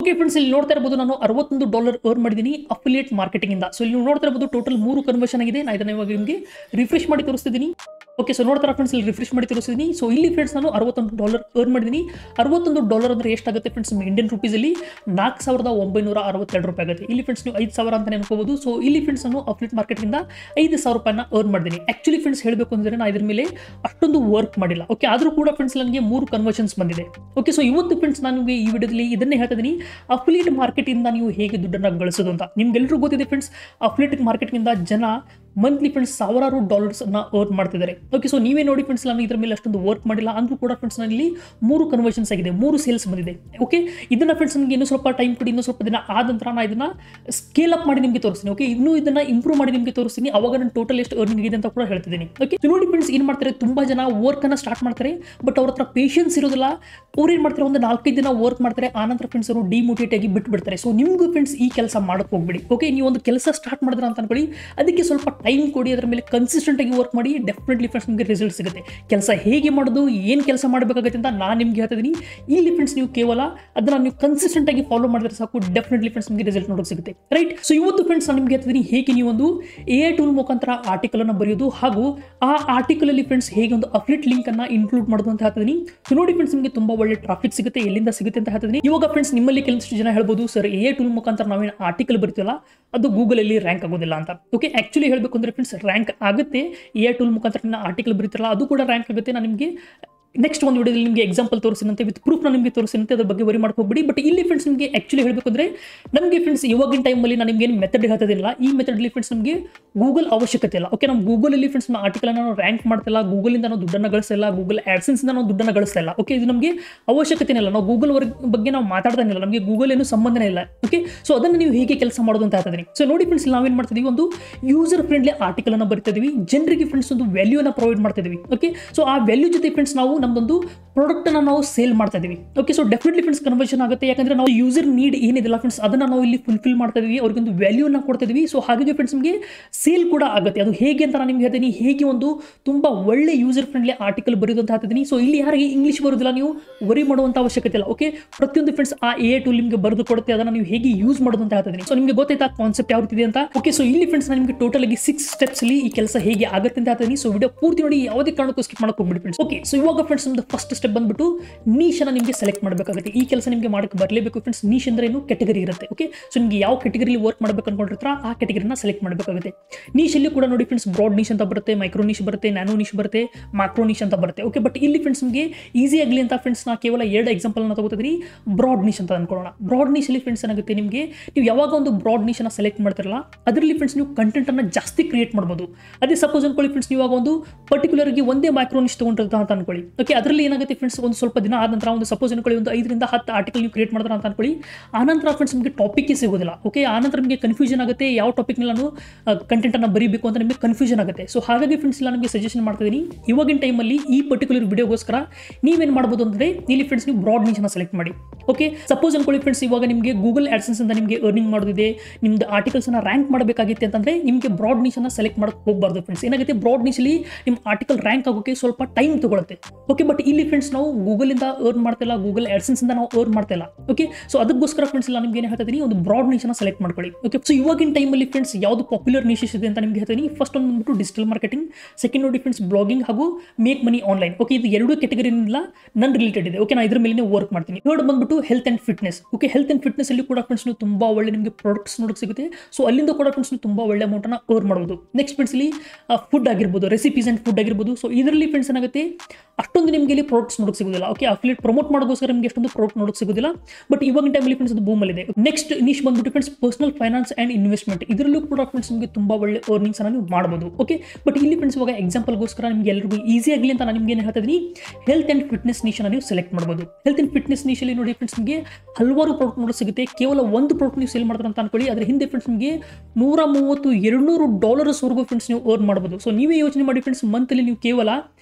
okay friends ಇಲ್ಲಿ ನೋಡ್ತಾ ಇರಬಹುದು ನಾನು ಅರವತ್ತೊಂದು ಡಾಲರ್ ಅರ್ನ್ ಮಾಡಿದ್ದೀನಿ ಅಫಿಲಿಯೇಟ್ ಮಾರ್ಕೆಟಿಂಗ್ ಇಂದ ಸೊ ಇಲ್ಲಿ ನೀವು ನೋಡ್ತಾ ಇರಬಹುದು ಟೋಟಲ್ ಮೂರು ಕನ್ವರ್ಷನ್ ಆಗಿದೆ ನಾನು ಇದನ್ನ ಇವಾಗ ನಿಮಗೆ ರಿಫ್ರೆಶ್ ಮಾಡಿ ತೋರಿಸ್ತಿದ್ದೀನಿ ಓಕೆ ಸೊ ನೋಡ್ತಾರ ಫ್ರೆಂಡ್ಸ್ ಇಲ್ಲಿ ರಿಫ್ರೆಶ್ ಮಾಡಿ ತೋರಿಸ್ತಿದ್ದೀನಿ ಸೊ ಇಲ್ಲಿ ಫ್ರೆಂಡ್ಸ್ ನಾನು ಅರವತ್ತೊಂದು ಡಾಲರ್ ಅರ್ನ್ ಮಾಡಿದ್ದೀನಿ ಅರವತ್ತೊಂದು ಡಾಲರ್ ಅಂದ್ರೆ ಎಷ್ಟಾಗುತ್ತೆ ಫ್ರೆಂಡ್ಸ್ ನಿಮ್ಮ ಇಂಡಿಯನ್ ರುಪೀಸಲ್ಲಿ ನಾಲ್ಕು ಸಾವಿರದ ಒಂಬೈನೂರ ಅರವತ್ತೆರಡು ರೂಪಾಯಿ ಆಗುತ್ತೆ ಇಲ್ಲಿ ಫ್ರೆಂಡ್ಸ್ ನೀವು ಐದು ಸಾವಿರ ಅಂತ ಅನ್ಕೋಬಹುದು ಸೊ ಇಲ್ಲಿ ಫ್ರೆಂಡ್ಸ್ ನಾನು ಅಫ್ಲಿಟ್ ಮಾರ್ಕೆಟಿಂದ ಐದು ಸಾವಿರ ರೂಪಾಯಿನ ಅರ್ನ್ ಮಾಡಿದ್ದೀನಿ ಆಕ್ಚುಲಿ ಫ್ರೆಂಡ್ಸ್ ಹೇಳಬೇಕು ಅಂದರೆ ನಾನು ಇದ್ರ ಮೇಲೆ ಅಷ್ಟೊಂದು ವರ್ಕ್ ಮಾಡಿಲ್ಲ ಓಕೆ ಆದರೂ ಕೂಡ ಫ್ರೆಂಡ್ಸ್ ನನಗೆ ಮೂರು ಕನ್ವರ್ಷನ್ಸ್ ಬಂದಿದೆ ಓಕೆ ಸೊ ಇವತ್ತು ಫ್ರೆಂಡ್ಸ್ ನಾನು ನಿಮಗೆ ಈ ವಿಡಿಯೋದಲ್ಲಿ ಇದನ್ನೇ ಹೇಳ್ತಾ ಇದ್ದೀನಿ ಅಫ್ಲಿಯೇಟ್ ಮಾರ್ಕೆಟಿಂದ ನೀವು ಹೇಗೆ ದುಡ್ಡನ್ನು ಗಳಿಸೋದು ಅಂತ ನಿಮ್ಗೆಲ್ಲರೂ ಗೊತ್ತಿದೆ ಫ್ರೆಂಡ್ಸ್ ಅಫ್ಲಿಯೇಟ್ ಮಾರ್ಕೆಟಿಂದ ಜನ ಮಂತ್ಲಿ ಫ್ರೆಂಡ್ಸ್ ಸಾವಿರಾರು ಡಾಲರ್ಸ್ ಅನ್ನ ಅರ್ನ್ ಮಾಡ್ತಿದ್ದಾರೆ ಓಕೆ ಸೊ ನೀವೇ ನೋಡಿ ಫ್ರೆಂಡ್ಸ್ ನಾನು ಇದ್ರ ಮೇಲೆ ಅಷ್ಟೊಂದು ವರ್ಕ್ ಮಾಡಿಲ್ಲ ಅಂದ್ರೂ ಕೂಡ ಫ್ರೆಂಡ್ಸ್ ಇಲ್ಲಿ ಮೂರು ಕನ್ವರ್ಷನ್ಸ್ ಆಗಿದೆ ಮೂರು ಸೇಲ್ಸ್ ಬಂದಿದೆ ಓಕೆ ಇದನ್ನ ಫ್ರೆಂಡ್ಸ್ ನನಗೆ ಇನ್ನೂ ಸ್ವಲ್ಪ ಟೈಮ್ ಕೊಡಿ ಇನ್ನೂ ಸ್ವಲ್ಪ ದಿನ ಆದ ನಂತರ ನಾನು ಇದನ್ನ ಸ್ಕೇಲ್ ಅಪ್ ಮಾಡಿ ನಿಮಗೆ ತೋರಿಸ್ತೀನಿ ಓಕೆ ಇನ್ನೂ ಇದನ್ನ ಇಂಪ್ರೂವ್ ಮಾಡಿ ನಿಮಗೆ ತೋರಿಸ್ತೀನಿ ಅವಾಗ ನಾನು ಟೋಟಲ್ ಎಷ್ಟು ಅರ್ನಿಂಗ್ ಇದೆ ಅಂತ ಕೂಡ ಹೇಳ್ತಿದ್ದೀನಿ ಓಕೆ ನೋಡಿ ಫ್ರೆಂಡ್ಸ್ ಏನು ಮಾಡ್ತಾರೆ ತುಂಬಾ ಜನ ವರ್ಕ್ ಅನ್ನ ಸ್ಟಾರ್ಟ್ ಮಾಡ್ತಾರೆ ಬಟ್ ಅವ್ರ ಹತ್ರ ಪೇಷನ್ಸ್ ಇರೋದಿಲ್ಲ ಅವ್ರು ಏನು ಮಾಡ್ತಾರೆ ಒಂದು ನಾಲ್ಕೈದು ದಿನ ವರ್ಕ್ ಮಾಡ್ತಾರೆ ಆನಂತರ ಫ್ರೆಂಡ್ಸ್ ಅವರು ಡಿಮೋಟಿವೇಟ್ ಆಗಿ ಬಿಟ್ಬಿಡ್ತಾರೆ ಸೊ ನಿಮ್ಗೂ ಫ್ರೆಂಡ್ಸ್ ಈ ಕೆಲಸ ಮಾಡಕ್ ಹೋಗ್ಬಿಡಿ ಓಕೆ ನೀವು ಒಂದು ಕೆಲಸ ಸ್ಟಾರ್ಟ್ ಮಾಡಿದ್ರ ಅಂತ ಅನ್ಕೊಳ್ಳಿ ಅದಕ್ಕೆ ಸ್ವಲ್ಪ ಟೈಮ್ ಕೊಡಿ ಅದರ ಮೇಲೆ ಕನ್ಸಿಸ್ಟೆಂಟ್ ಆಗಿ ವರ್ಕ್ ಮಾಡಿ ಡೆಫಿನೆಟ್ಲಿ ಫ್ರೆಂಡ್ಸ್ ನಿಮಗೆ ರಿಸಲ್ಟ್ ಸಿಗುತ್ತೆ ಕೆಲಸ ಹೇಗೆ ಮಾಡೋದು ಏನು ಕೆಲಸ ಮಾಡಬೇಕಾಗುತ್ತೆ ಅಂತ ನಾನು ನಿಮ್ಗೆ ಹೇಳ್ತಿದ್ದೀನಿ ಇಲ್ಲಿ ಫ್ರೆಂಡ್ಸ್ ನೀವು ಕೇವಲ ಅದನ್ನ ನೀವು ಕನ್ಸಿಸ್ಟೆಂಟ್ ಆಗಿ ಫಾಲೋ ಮಾಡಿದ್ರೆ ಸಾಕು ಡೆಫಿನೆಟ್ಲಿ ಫ್ರೆಂಡ್ಸ್ ನಿಮಗೆ ರಿಸಲ್ಟ್ ನೋಡೋಕೆ ಸಿಗುತ್ತೆ ರೈಟ್ ಸೊ ಇವತ್ತು ಫ್ರೆಂಡ್ಸ್ ನಾನು ನಿಮ್ಗೆ ಹೇಳ್ತಿದ್ದೀನಿ ಹೇಗೆ ನೀವು ಒಂದು ಎ ಐ ಟೂಲ್ ಮುಖಾಂತರ ಆರ್ಟಿಕಲ್ ಅನ್ನು ಬರೆಯೋದು ಹಾಗೂ ಆ ಆರ್ಟಿಕಲ್ ಅಲ್ಲಿ ಫ್ರೆಂಡ್ಸ್ ಹೇಗೆ ಒಂದು ಅಪ್ಡೇಟ್ ಲಿಂಕ್ ಅನ್ನ ಇನ್ಕ್ಲೂಡ್ ಮಾಡೋದು ಅಂತ ಹೇಳ್ತಿದ್ದೀನಿ ಸೊ ನೋಡಿ ಫ್ರೆಂಡ್ಸ್ ನಿಮಗೆ ತುಂಬಾ ಒಳ್ಳೆ ಟ್ರಾಫಿಕ್ ಸಿಗುತ್ತೆ ಎಲ್ಲಿಂದ ಸಿಗುತ್ತೆ ಅಂತ ಹೇಳ್ತಿದ್ದೀನಿ ಇವಾಗ ಫ್ರೆಂಡ್ಸ್ ನಿಮ್ಮಲ್ಲಿ ಕೆಲವಷ್ಟು ಜನ ಹೇಳ್ಬೋದು ಸರ್ ಎ ಐ ಟೂಲ್ ಮುಖಾಂತರ ನಾವೇನು ಆರ್ಟಿಕಲ್ ಬರ್ತೀವಲ್ಲ ಅದು ಗೂಗಲ್ ಅಲ್ಲಿ ರ್ಯಾಂಕ್ ಆಗೋದಿಲ್ಲ ಅಂತ ಓಕೆ ಆಕ್ಚುಲಿ ಹೇಳಬೇಕು ಅಂದ್ರೆ ಫ್ರೆಂಡ್ಸ್ ರ್ಯಾಂಕ್ ಆಗುತ್ತೆ ಎ ಐ ಟೂಲ್ ಮುಖಾಂತರ ಆರ್ಟಿಕಲ್ ಬರೀತಾರಲ್ಲ ಅದು ಕೂಡ ರ್ಯಾಂಕ್ ಆಗುತ್ತೆ ನಾನು ನಿಮಗೆ ನೆಕ್ಸ್ಟ್ ಒಂದು ವಿಡಿಯೋದಲ್ಲಿ ನಿಮಗೆ ಎಕ್ಸಾಂಪಲ್ ತೋರಿಸಿನಂತೆ ವಿತ್ ಪ್ರೂಫ್ ನಾನು ನಿಮಗೆ ತೋರಿಸಿನಂತೆ ಅದ್ರ ಬಗ್ಗೆ ವರಿ ಮಾಡ್ಕೊ ಹೋಗ್ಬಿಡಿ ಬಟ್ ಇಲ್ಲಿ ಫ್ರೆಂಡ್ಸ್ ನಿಮಗೆ ಆಕ್ಚುಲಿ ಹೇಳಬೇಕು ಅಂದ್ರೆ ನಮಗೆ ಫ್ರೆಂಡ್ಸ್ ಇವಾಗಿನ ಟೈಮಲ್ಲಿ ನಾನು ನಿಮಗೆ ಏನು ಮೆಥಡ್ ಹೇಳ್ತಿದ್ದಿಲ್ಲ ಈ ಮೆಥಡಲ್ಲಿ ಫ್ರೆಂಡ್ಸ್ ನಮಗೆ ಗೂಗಲ್ ಅವಶ್ಯಕತೆ ಇಲ್ಲ ಓಕೆ ನಮ್ಮ ಗೂಗಲಲ್ಲಿ ಫ್ರೆಂಡ್ಸ್ ನಮ್ಮ ಆರ್ಟಿಕಲ್ ನಾವು ರ್ಯಾಂಕ್ ಮಾಡ್ತಿಲ್ಲ ಗೂಗಲಿಂದ ನಾವು ದುಡ್ಡನ್ನು ಗಳಿಸ್ತಿಲ್ಲ ಗೂಗಲ್ ಆಡ್ಸೆನ್ಸಿಂದ ನಾವು ದುಡ್ಡನ್ನು ಗಳಿಸ್ತಾ ಇಲ್ಲ ಓಕೆ ಇದು ನಮಗೆ ಅವಶ್ಯಕತೆ ಇಲ್ಲ ನಾವು ಗೂಗಲ್ ಬಗ್ಗೆ ನಾವು ಮಾತಾಡ್ತಾನಿಲ್ಲ ನಮಗೆ ಗೂಗಲ್ ಏನು ಸಂಬಂಧನೇ ಇಲ್ಲ ಓಕೆ ಸೊ ಅದನ್ನು ನೀವು ಹೇಗೆ ಕೆಲಸ ಮಾಡೋದು ಅಂತ ಹೇಳ್ತಿದ್ದೀನಿ ಸೊ ನೋಡಿ ಫ್ರೆಂಡ್ಸ್ ನಾವೇನು ಮಾಡ್ತಿದ್ದೀವಿ ಒಂದು ಯೂಸರ್ ಫ್ರೆಂಡ್ಲಿ ಆರ್ಟಿಕಲ್ ಅನ್ನು ಬರಿತಿದ್ದೀವಿ ಜನರಿಗೆ ಫ್ರೆಂಡ್ಸ್ ಒಂದು ವ್ಯಾಲ್ಯೂನ ಪ್ರೊವೈಡ್ ಮಾಡ್ತಿದ್ದೀವಿ ಓಕೆ ಸೊ ಆ ವ್ಯಾಲ್ಯೂ ಜೊತೆ ಫ್ರೆಂಡ್ಸ್ ನಾವು ನಮ್ದೊಂದು ಪ್ರಾಡಕ್ಟ್ ಅನ್ನ ನಾವು ಸೇಲ್ ಮಾಡ್ತಾ ಇದೀವಿ okay so definitely friends conversion ಆಗುತ್ತೆ ಯಾಕಂದ್ರೆ ನಾವು ಯೂಸರ್ ನೀಡ್ ಏನಿದಿಲ್ಲ ಫ್ರೆಂಡ್ಸ್ ಅದನ್ನ ನಾವು ಇಲ್ಲಿ ಫುಲ್ಫಿಲ್ ಮಾಡ್ತಾ ಇದೀವಿ ಅವ್ರಿಗೊಂದು ವ್ಯಾಲ್ಯೂನ ಕೊಡ್ತಾ ಇದೀವಿ ಸೊ ಹಾಗಾಗಿ ಫ್ರೆಂಡ್ಸ್ ನಿಮಗೆ ಸೇಲ್ ಕೂಡ ಆಗುತ್ತೆ ಅದು ಹೇಗೆ ಅಂತ ನಾನು ನಿಮ್ಗೆ ಹೇಳ್ತೀನಿ ಹೇಗೆ ಒಂದು ತುಂಬಾ ಒಳ್ಳೆ ಯೂಸರ್ ಫ್ರೆಂಡ್ಲಿ ಆರ್ಟಿಕಲ್ ಬರೆಯೋದು ಅಂತ ಹೇಳ್ತಿದ್ದೀನಿ ಸೊ ಇಲ್ಲಿ ಯಾರಿಗೆ ಇಂಗ್ಲಿಷ್ ಬರೋದಿಲ್ಲ ನೀವು ವರಿ ಮಾಡುವಂತ ಅವಶ್ಯಕತೆ ಇಲ್ಲ ಓಕೆ ಪ್ರತಿಯೊಂದು ಫ್ರೆಂಡ್ಸ್ ಆ ಎ ಟೂಲ್ ನಿಮಗೆ ಬರೆದು ಕೊಡುತ್ತೆ ಅದನ್ನ ನೀವು ಹೇಗೆ ಯೂಸ್ ಮಾಡೋದು ಅಂತ ಹೇಳ್ತಿದ್ದೀನಿ ಸೊ ನಿಮಗೆ ಗೊತ್ತಾಯ್ತಾ ಕಾನ್ಸೆಪ್ಟ್ ಯಾವ ರೀತಿ ಇದೆ ಅಂತ ಓಕೆ ಸೊ ಇಲ್ಲಿ ಫ್ರೆಂಡ್ಸ್ ನಾನು ನಿಮಗೆ ಟೋಟಲ್ ಆಗಿ ಸಿಕ್ಸ್ ಸ್ಟೆಪ್ಸ್ ಅಲ್ಲಿ ಈ ಕೆಲಸ ಹೇಗೆ ಆಗುತ್ತೆ ಅಂತ ಹೇಳ್ತೀನಿ ಸೊ ವಿಡಿಯೋ ಪೂರ್ತಿ ನೋಡಿ ಯಾವುದೇ ಕಾರಣಕ್ಕೂ ಸ್ಕಿಪ್ ಮಾಡಕ್ಕೆ ಹೋಗ್ಬಿಡಿ ಫ್ರೆಂಡ್ಸ್ ಓಕೆ ಸೊ ಇವಾಗ ಫ್ರೆಂಡ್ಸ್ ನಮ್ದು ಫಸ್ಟ್ ಸ್ಟೆಪ್ ಬಂದ್ಬಿಟ್ಟು ನೀಶನ ನಿಮಗೆ ಸೆಲೆಕ್ಟ್ ಮಾಡಬೇಕಾಗುತ್ತೆ ಈ ಕೆಲಸ ನಿಮಗೆ ಮಾಡಕ್ಕೆ ಬರಲೇಬೇಕು ಫ್ರೆಂಡ್ಸ್ ನೀಶ್ ಅಂದ್ರೆ ಏನು ಕೆಟಗರಿ ಇರುತ್ತೆ ಓಕೆ ಸೊ ನಿಮಗೆ ಯಾವ ಕೆಟಗರಿಲಿ ವರ್ಕ್ ಮಾಡಬೇಕು ಅನ್ಕೊಂಡಿರ್ತಾರ ಆ ಕೆಟಗರಿನ ಸೆಲೆಕ್ಟ್ ಮಾಡಬೇಕಾಗುತ್ತೆ ನೀಶಲ್ಲಿ ಕೂಡ ನೋಡಿ ಫ್ರೆಂಡ್ಸ್ ಬ್ರಾಡ್ ನೀಶ್ ಅಂತ ಬರುತ್ತೆ ಮೈಕ್ರೋ ನೀಶ್ ಬರುತ್ತೆ ನ್ಯಾನೋ ನೀಶ್ ಬರುತ್ತೆ ಮಾಕ್ರೋ ನೀಶ್ ಅಂತ ಬರುತ್ತೆ ಓಕೆ ಬಟ್ ಇಲ್ಲಿ ಫ್ರೆಂಡ್ಸ್ ನಿಮಗೆ ಈಸಿ ಆಗಲಿ ಅಂತ ಫ್ರೆಂಡ್ಸ್ ನಾ ಕೇವಲ ಎರಡು ಎಕ್ಸಾಂಪಲ್ ಅನ್ನ ತಗೋತಿದ್ರಿ ಬ್ರಾಡ್ ನೀಶ್ ಅಂತ ಅನ್ಕೊಳ್ಳೋಣ ಬ್ರಾಡ್ ನೀಶಲ್ಲಿ ಫ್ರೆಂಡ್ಸ್ ಏನಾಗುತ್ತೆ ನಿಮಗೆ ನೀವು ಯಾವಾಗ ಒಂದು ಬ್ರಾಡ್ ನೀಶನ್ನ ಸೆಲೆಕ್ಟ್ ಮಾಡ್ತಿರಲ್ಲ ಅದರಲ್ಲಿ ಫ್ರೆಂಡ್ಸ್ ನೀವು ಕಂಟೆಂಟ್ ಅನ್ನ ಜಾಸ್ತಿ ಕ್ರಿಯೇಟ್ ಮಾಡ್ಬೋದು ಅದೇ ಸಪೋಸ್ ಅನ್ಕೊಳ್ಳಿ ಫ್ರೆಂಡ್ಸ್ ನೀವು ಇವಾಗ ಒಂದು ಪರ್ಟಿಕ್ಯುಲರ್ ಆಗಿ ಒಂದೇ ಮೈಕ್ರೋ ನೀಶ್ ತಗೊಂಡಿರ್ತ ಅಂತ ಅನ್ಕೊಳ್ಳಿ ಓಕೆ ಅದರಲ್ಲಿ ಏನಾಗುತ್ತೆ ಫ್ರೆಂಡ್ಸ್ ಒಂದು ಸ್ವಲ್ಪ ದಿನ ಆದ ನಂತರ ಒಂದು ಸಪೋಸ್ ಅನ್ಕೊಳ್ಳಿ ಒಂದು ಐದರಿಂದ ಹತ್ತು ಆರ್ಟಿಕಲ್ ನೀವು ಕ್ರಿಯೇಟ್ ಮಾಡಿದ್ರ ಅಂತ ಅನ್ಕೊಳ್ಳಿ ಆನಂತರ ಫ್ರೆಂಡ್ಸ್ ನಿಮಗೆ ಟಾಪಿಕ್ಗೆ ಸಿಗೋದಿಲ್ಲ ಓಕೆ ಆನಂತರ ನಿಮಗೆ ಕನ್ಫ್ಯೂಷನ್ ಆಗುತ್ತೆ ಯಾವ ಟಾಪಿಕ್ನಲ್ಲಿ ನಾನು ಕಂಟೆಂಟ್ ಅನ್ನ ಬರೀಬೇಕು ಅಂತ ನಿಮಗೆ ಕನ್ಫ್ಯೂಷನ್ ಆಗುತ್ತೆ ಸೊ ಹಾಗಾಗಿ ಫ್ರೆಂಡ್ಸ್ ಇಲ್ಲ ನಿಮಗೆ ಸಜೆಷನ್ ಮಾಡ್ತಿದ್ದೀನಿ ಇವಾಗಿನ ಟೈಮಲ್ಲಿ ಈ ಪರ್ಟಿಕ್ಯುಲರ್ ವಿಡಿಯೋಗೋಸ್ಕರ ನೀವೇನು ಮಾಡ್ಬೋದು ಅಂದರೆ ಇಲ್ಲಿ ಫ್ರೆಂಡ್ಸ್ ನೀವು ಬ್ರಾಡ್ ನೀಶನ್ನ ಸೆಲೆಕ್ಟ್ ಮಾಡಿ ಓಕೆ ಸಪೋಸ್ ಅನ್ಕೊಳ್ಳಿ ಫ್ರೆಂಡ್ಸ್ ಇವಾಗ ನಿಮಗೆ ಗೂಗಲ್ ಆಡ್ಸೆನ್ಸ್ ಅಂತ ನಿಮಗೆ ಅರ್ನಿಂಗ್ ಮಾಡೋದಿದೆ ನಿಮ್ದು ಆರ್ಟಿಕಲ್ಸ್ನ ರ್ಯಾಂಕ್ ಮಾಡಬೇಕಾಗಿತ್ತೆ ಅಂತಂದ್ರೆ ನಿಮಗೆ ಬ್ರಾಡ್ ನೀಶನ್ನ ಸೆಲೆಕ್ಟ್ ಮಾಡಕ್ಕೆ ಹೋಗಬಾರ್ದು ಫ್ರೆಂಡ್ಸ್ ಏನಾಗುತ್ತೆ ಬ್ರಾಡ್ ನೀಶಲ್ಲಿ ನಿಮ್ಮ ಆರ್ಟಿಕಲ್ ರ್ಯಾಂಕ್ ಆಗೋಕೆ ಸ್ವಲ್ಪ ಟೈಮ್ ತಗೊಳುತ್ತೆ ಓಕೆ ಬಟ್ ಇಲ್ಲಿ ಫ್ರೆಂಡ್ಸ್ ನಾವು ಗೂಗಲಿಂದ ಅರ್ನ್ ಮಾಡ್ತಿಲ್ಲ ಗೂಗಲ್ ಆಡ್ಸೆನ್ಸ್ ಇಂದ ನಾವು ಅರ್ನ್ ಮಾಡ್ತಿಲ್ಲ ಓಕೆ ಸೊ ಅದಕ್ಕೋಸ್ಕರ ಫ್ರೆಂಡ್ಸ್ ಇಲ್ಲ ನಿಮ್ಗೆ ಏನು ಹೇಳ್ತೀನಿ ಒಂದು ಬ್ರಾಡ್ ನೀಶನ್ನ ಸೆಲೆಕ್ಟ್ ಮಾಡ್ಕೊಳ್ಳಿ ಓಕೆ ಸೊ ಇವಾಗಿನ ಟೈಮಲ್ಲಿ ಫ್ರೆಂಡ್ಸ್ ಯಾವುದು ಪಾಪ್ಯುಲರ್ ನಿಶಸ್ ಇದೆ ಅಂತ ನಿಮ್ಗೆ ಹೇಳ್ತೀನಿ ಫಸ್ಟ್ ಒಂದು ಬಂದ್ಬಿಟ್ಟು ಡಿಜಿಟಲ್ ಮಾರ್ಕೆಟಿಂಗ್ ಸೆಕೆಂಡ್ ನೋಡಿ ಫ್ರೆಂಡ್ಸ್ ಬ್ಲಾಗಿಂಗ್ ಹಾಗೂ ಮೇಕ್ ಮನಿ ಆನ್ಲೈನ್ ಓಕೆ ಇದು ಎರಡು ಕೆಟಗರಿನಿಂದ ನನ್ ರಿಲೇಟೆಡ್ ಇದೆ ಓಕೆ ನಾನು ಇದ್ರ ಮೇಲೆ ವರ್ಕ್ ಮಾಡ್ತೀನಿ ಥರ್ಡ್ ಬಂದ್ಬಿಟ್ಟು health and fitness okay health and fitness ಅಲ್ಲಿ ಕೂಡ ಫ್ರೆಂಡ್ಸ್ ನೀವು ತುಂಬಾ ಒಳ್ಳೆ ನಿಮಗೆ ಪ್ರಾಡಕ್ಟ್ಸ್ ನೋಡಕ್ಕೆ ಸಿಗುತ್ತೆ ಸೊ ಅಲ್ಲಿಂದ ಕೂಡ ಫ್ರೆಂಡ್ಸ್ ನೀವು ತುಂಬಾ ಒಳ್ಳೆ ಅಮೌಂಟ್ ಅನ್ನ ಅರ್ನ್ ಮಾಡ್ಬೋದು ನೆಕ್ಸ್ಟ್ ಫ್ರೆಂಡ್ಸ್ ಇಲ್ಲಿ ಫುಡ್ ಆಗಿರ್ಬೋದು ರೆಸಿಪೀಸ್ ಅಂಡ್ ಫುಡ್ ಆಗಿರ್ಬೋದು ಸೊ ಇದರಲ್ಲಿ ಫ್ರೆಂಡ್ಸ್ ಏನಾಗುತ್ತೆ ಅಷ್ಟೊಂದು ನಿಮಗೆ ಇಲ್ಲಿ ಪ್ರಾಡಕ್ಟ್ಸ್ ನೋಡಕ್ಕೆ ಸಿಗೋದಿಲ್ಲ ಓಕೆ ಅಫಿಲೇಟ್ ಪ್ರಮೋಟ್ ಮಾಡೋಕ್ಕೋಸ್ಕರ ನಿಮಗೆ ಅಷ್ಟೊಂದು ಪ್ರಾಡಕ್ಟ್ ನೋಡಕ್ಕೆ ಸಿಗೋದಿಲ್ಲ ಬಟ್ ಇವಾಗಿನ ಟೈಮಲ್ಲಿ ಫ್ರೆಂಡ್ಸ್ ಅದು ಬೂಮಲ್ಲಿ ಇದೆ ನೆಕ್ಸ್ಟ್ ನಿಶ್ ಬಂದ್ಬಿಟ್ಟು friends personal finance and investment ಇದರಲ್ಲೂ ಕೂಡ ಫ್ರೆಂಡ್ಸ್ ನಿಮಗೆ ತುಂಬಾ ಒಳ್ಳೆ ಅರ್ನಿಂಗ್ಸ್ ಅನ್ನ ನೀವು ಮಾಡ್ಬೋದು ಓಕೆ ಬಟ್ ಇಲ್ಲಿ ಫ್ರೆಂಡ್ಸ್ ಇವಾಗ ಎಕ್ಸಾಂಪಲ್ಗೋಸ್ಕರ ನಿಮಗೆ ಎಲ್ಲರಿಗೂ ಈಸಿ ಆಗಲಿ ಅಂತ ನಾನು ನಿಮ್ಗೆ ಏನು ಹೇಳ್ತಾ ಇದ್ದೀನಿ ಹೆಲ್ತ್ ಅಂಡ್ ಫಿಟ್ನೆಸ್ ನಿಶನ ನೀವು ಸೆಲೆಕ್ಟ್ ಮಾಡ್ಬೋದು ಹೆಲ್ತ್ ಅಂಡ್ ಫಿಟ್ನೆಸ್ ನಿಶಲ್ಲಿ ನೋಡಿ ಫ್ರೆಂಡ್ಸ್ ನಿಮಗೆ ಹಲವಾರು ಪ್ರಾಡಕ್ಟ್ ನೋಡೋಕೆ ಸಿಗುತ್ತೆ ಕೇವಲ ಒಂದು ಪ್ರಾಡಕ್ಟ್ ನೀವು ಸೇಲ್ ಮಾಡ್ತಾರೆ ಅಂತ ಅನ್ಕೊಳ್ಳಿ ಅದ್ರ ಹಿಂದೆ ಫ್ರೆಂಡ್ಸ್ ನಿಮಗೆ ನೂರ ಮೂವತ್ತು ಎರಡುನೂರು ಡಾಲರ್ಸ್ವರೆಗೂ ಫ್ರೆಂಡ್ಸ್ ನೀವು ಅರ್ನ್ ಮಾಡ್ಬೋದು ಸೊ ನೀವೇ ಯೋಚನೆ ಮಾಡಿ ಫ್ರೆಂಡ್ಸ್ ಮಂತ್ಲಿ ನೀವು ಕೇವಲ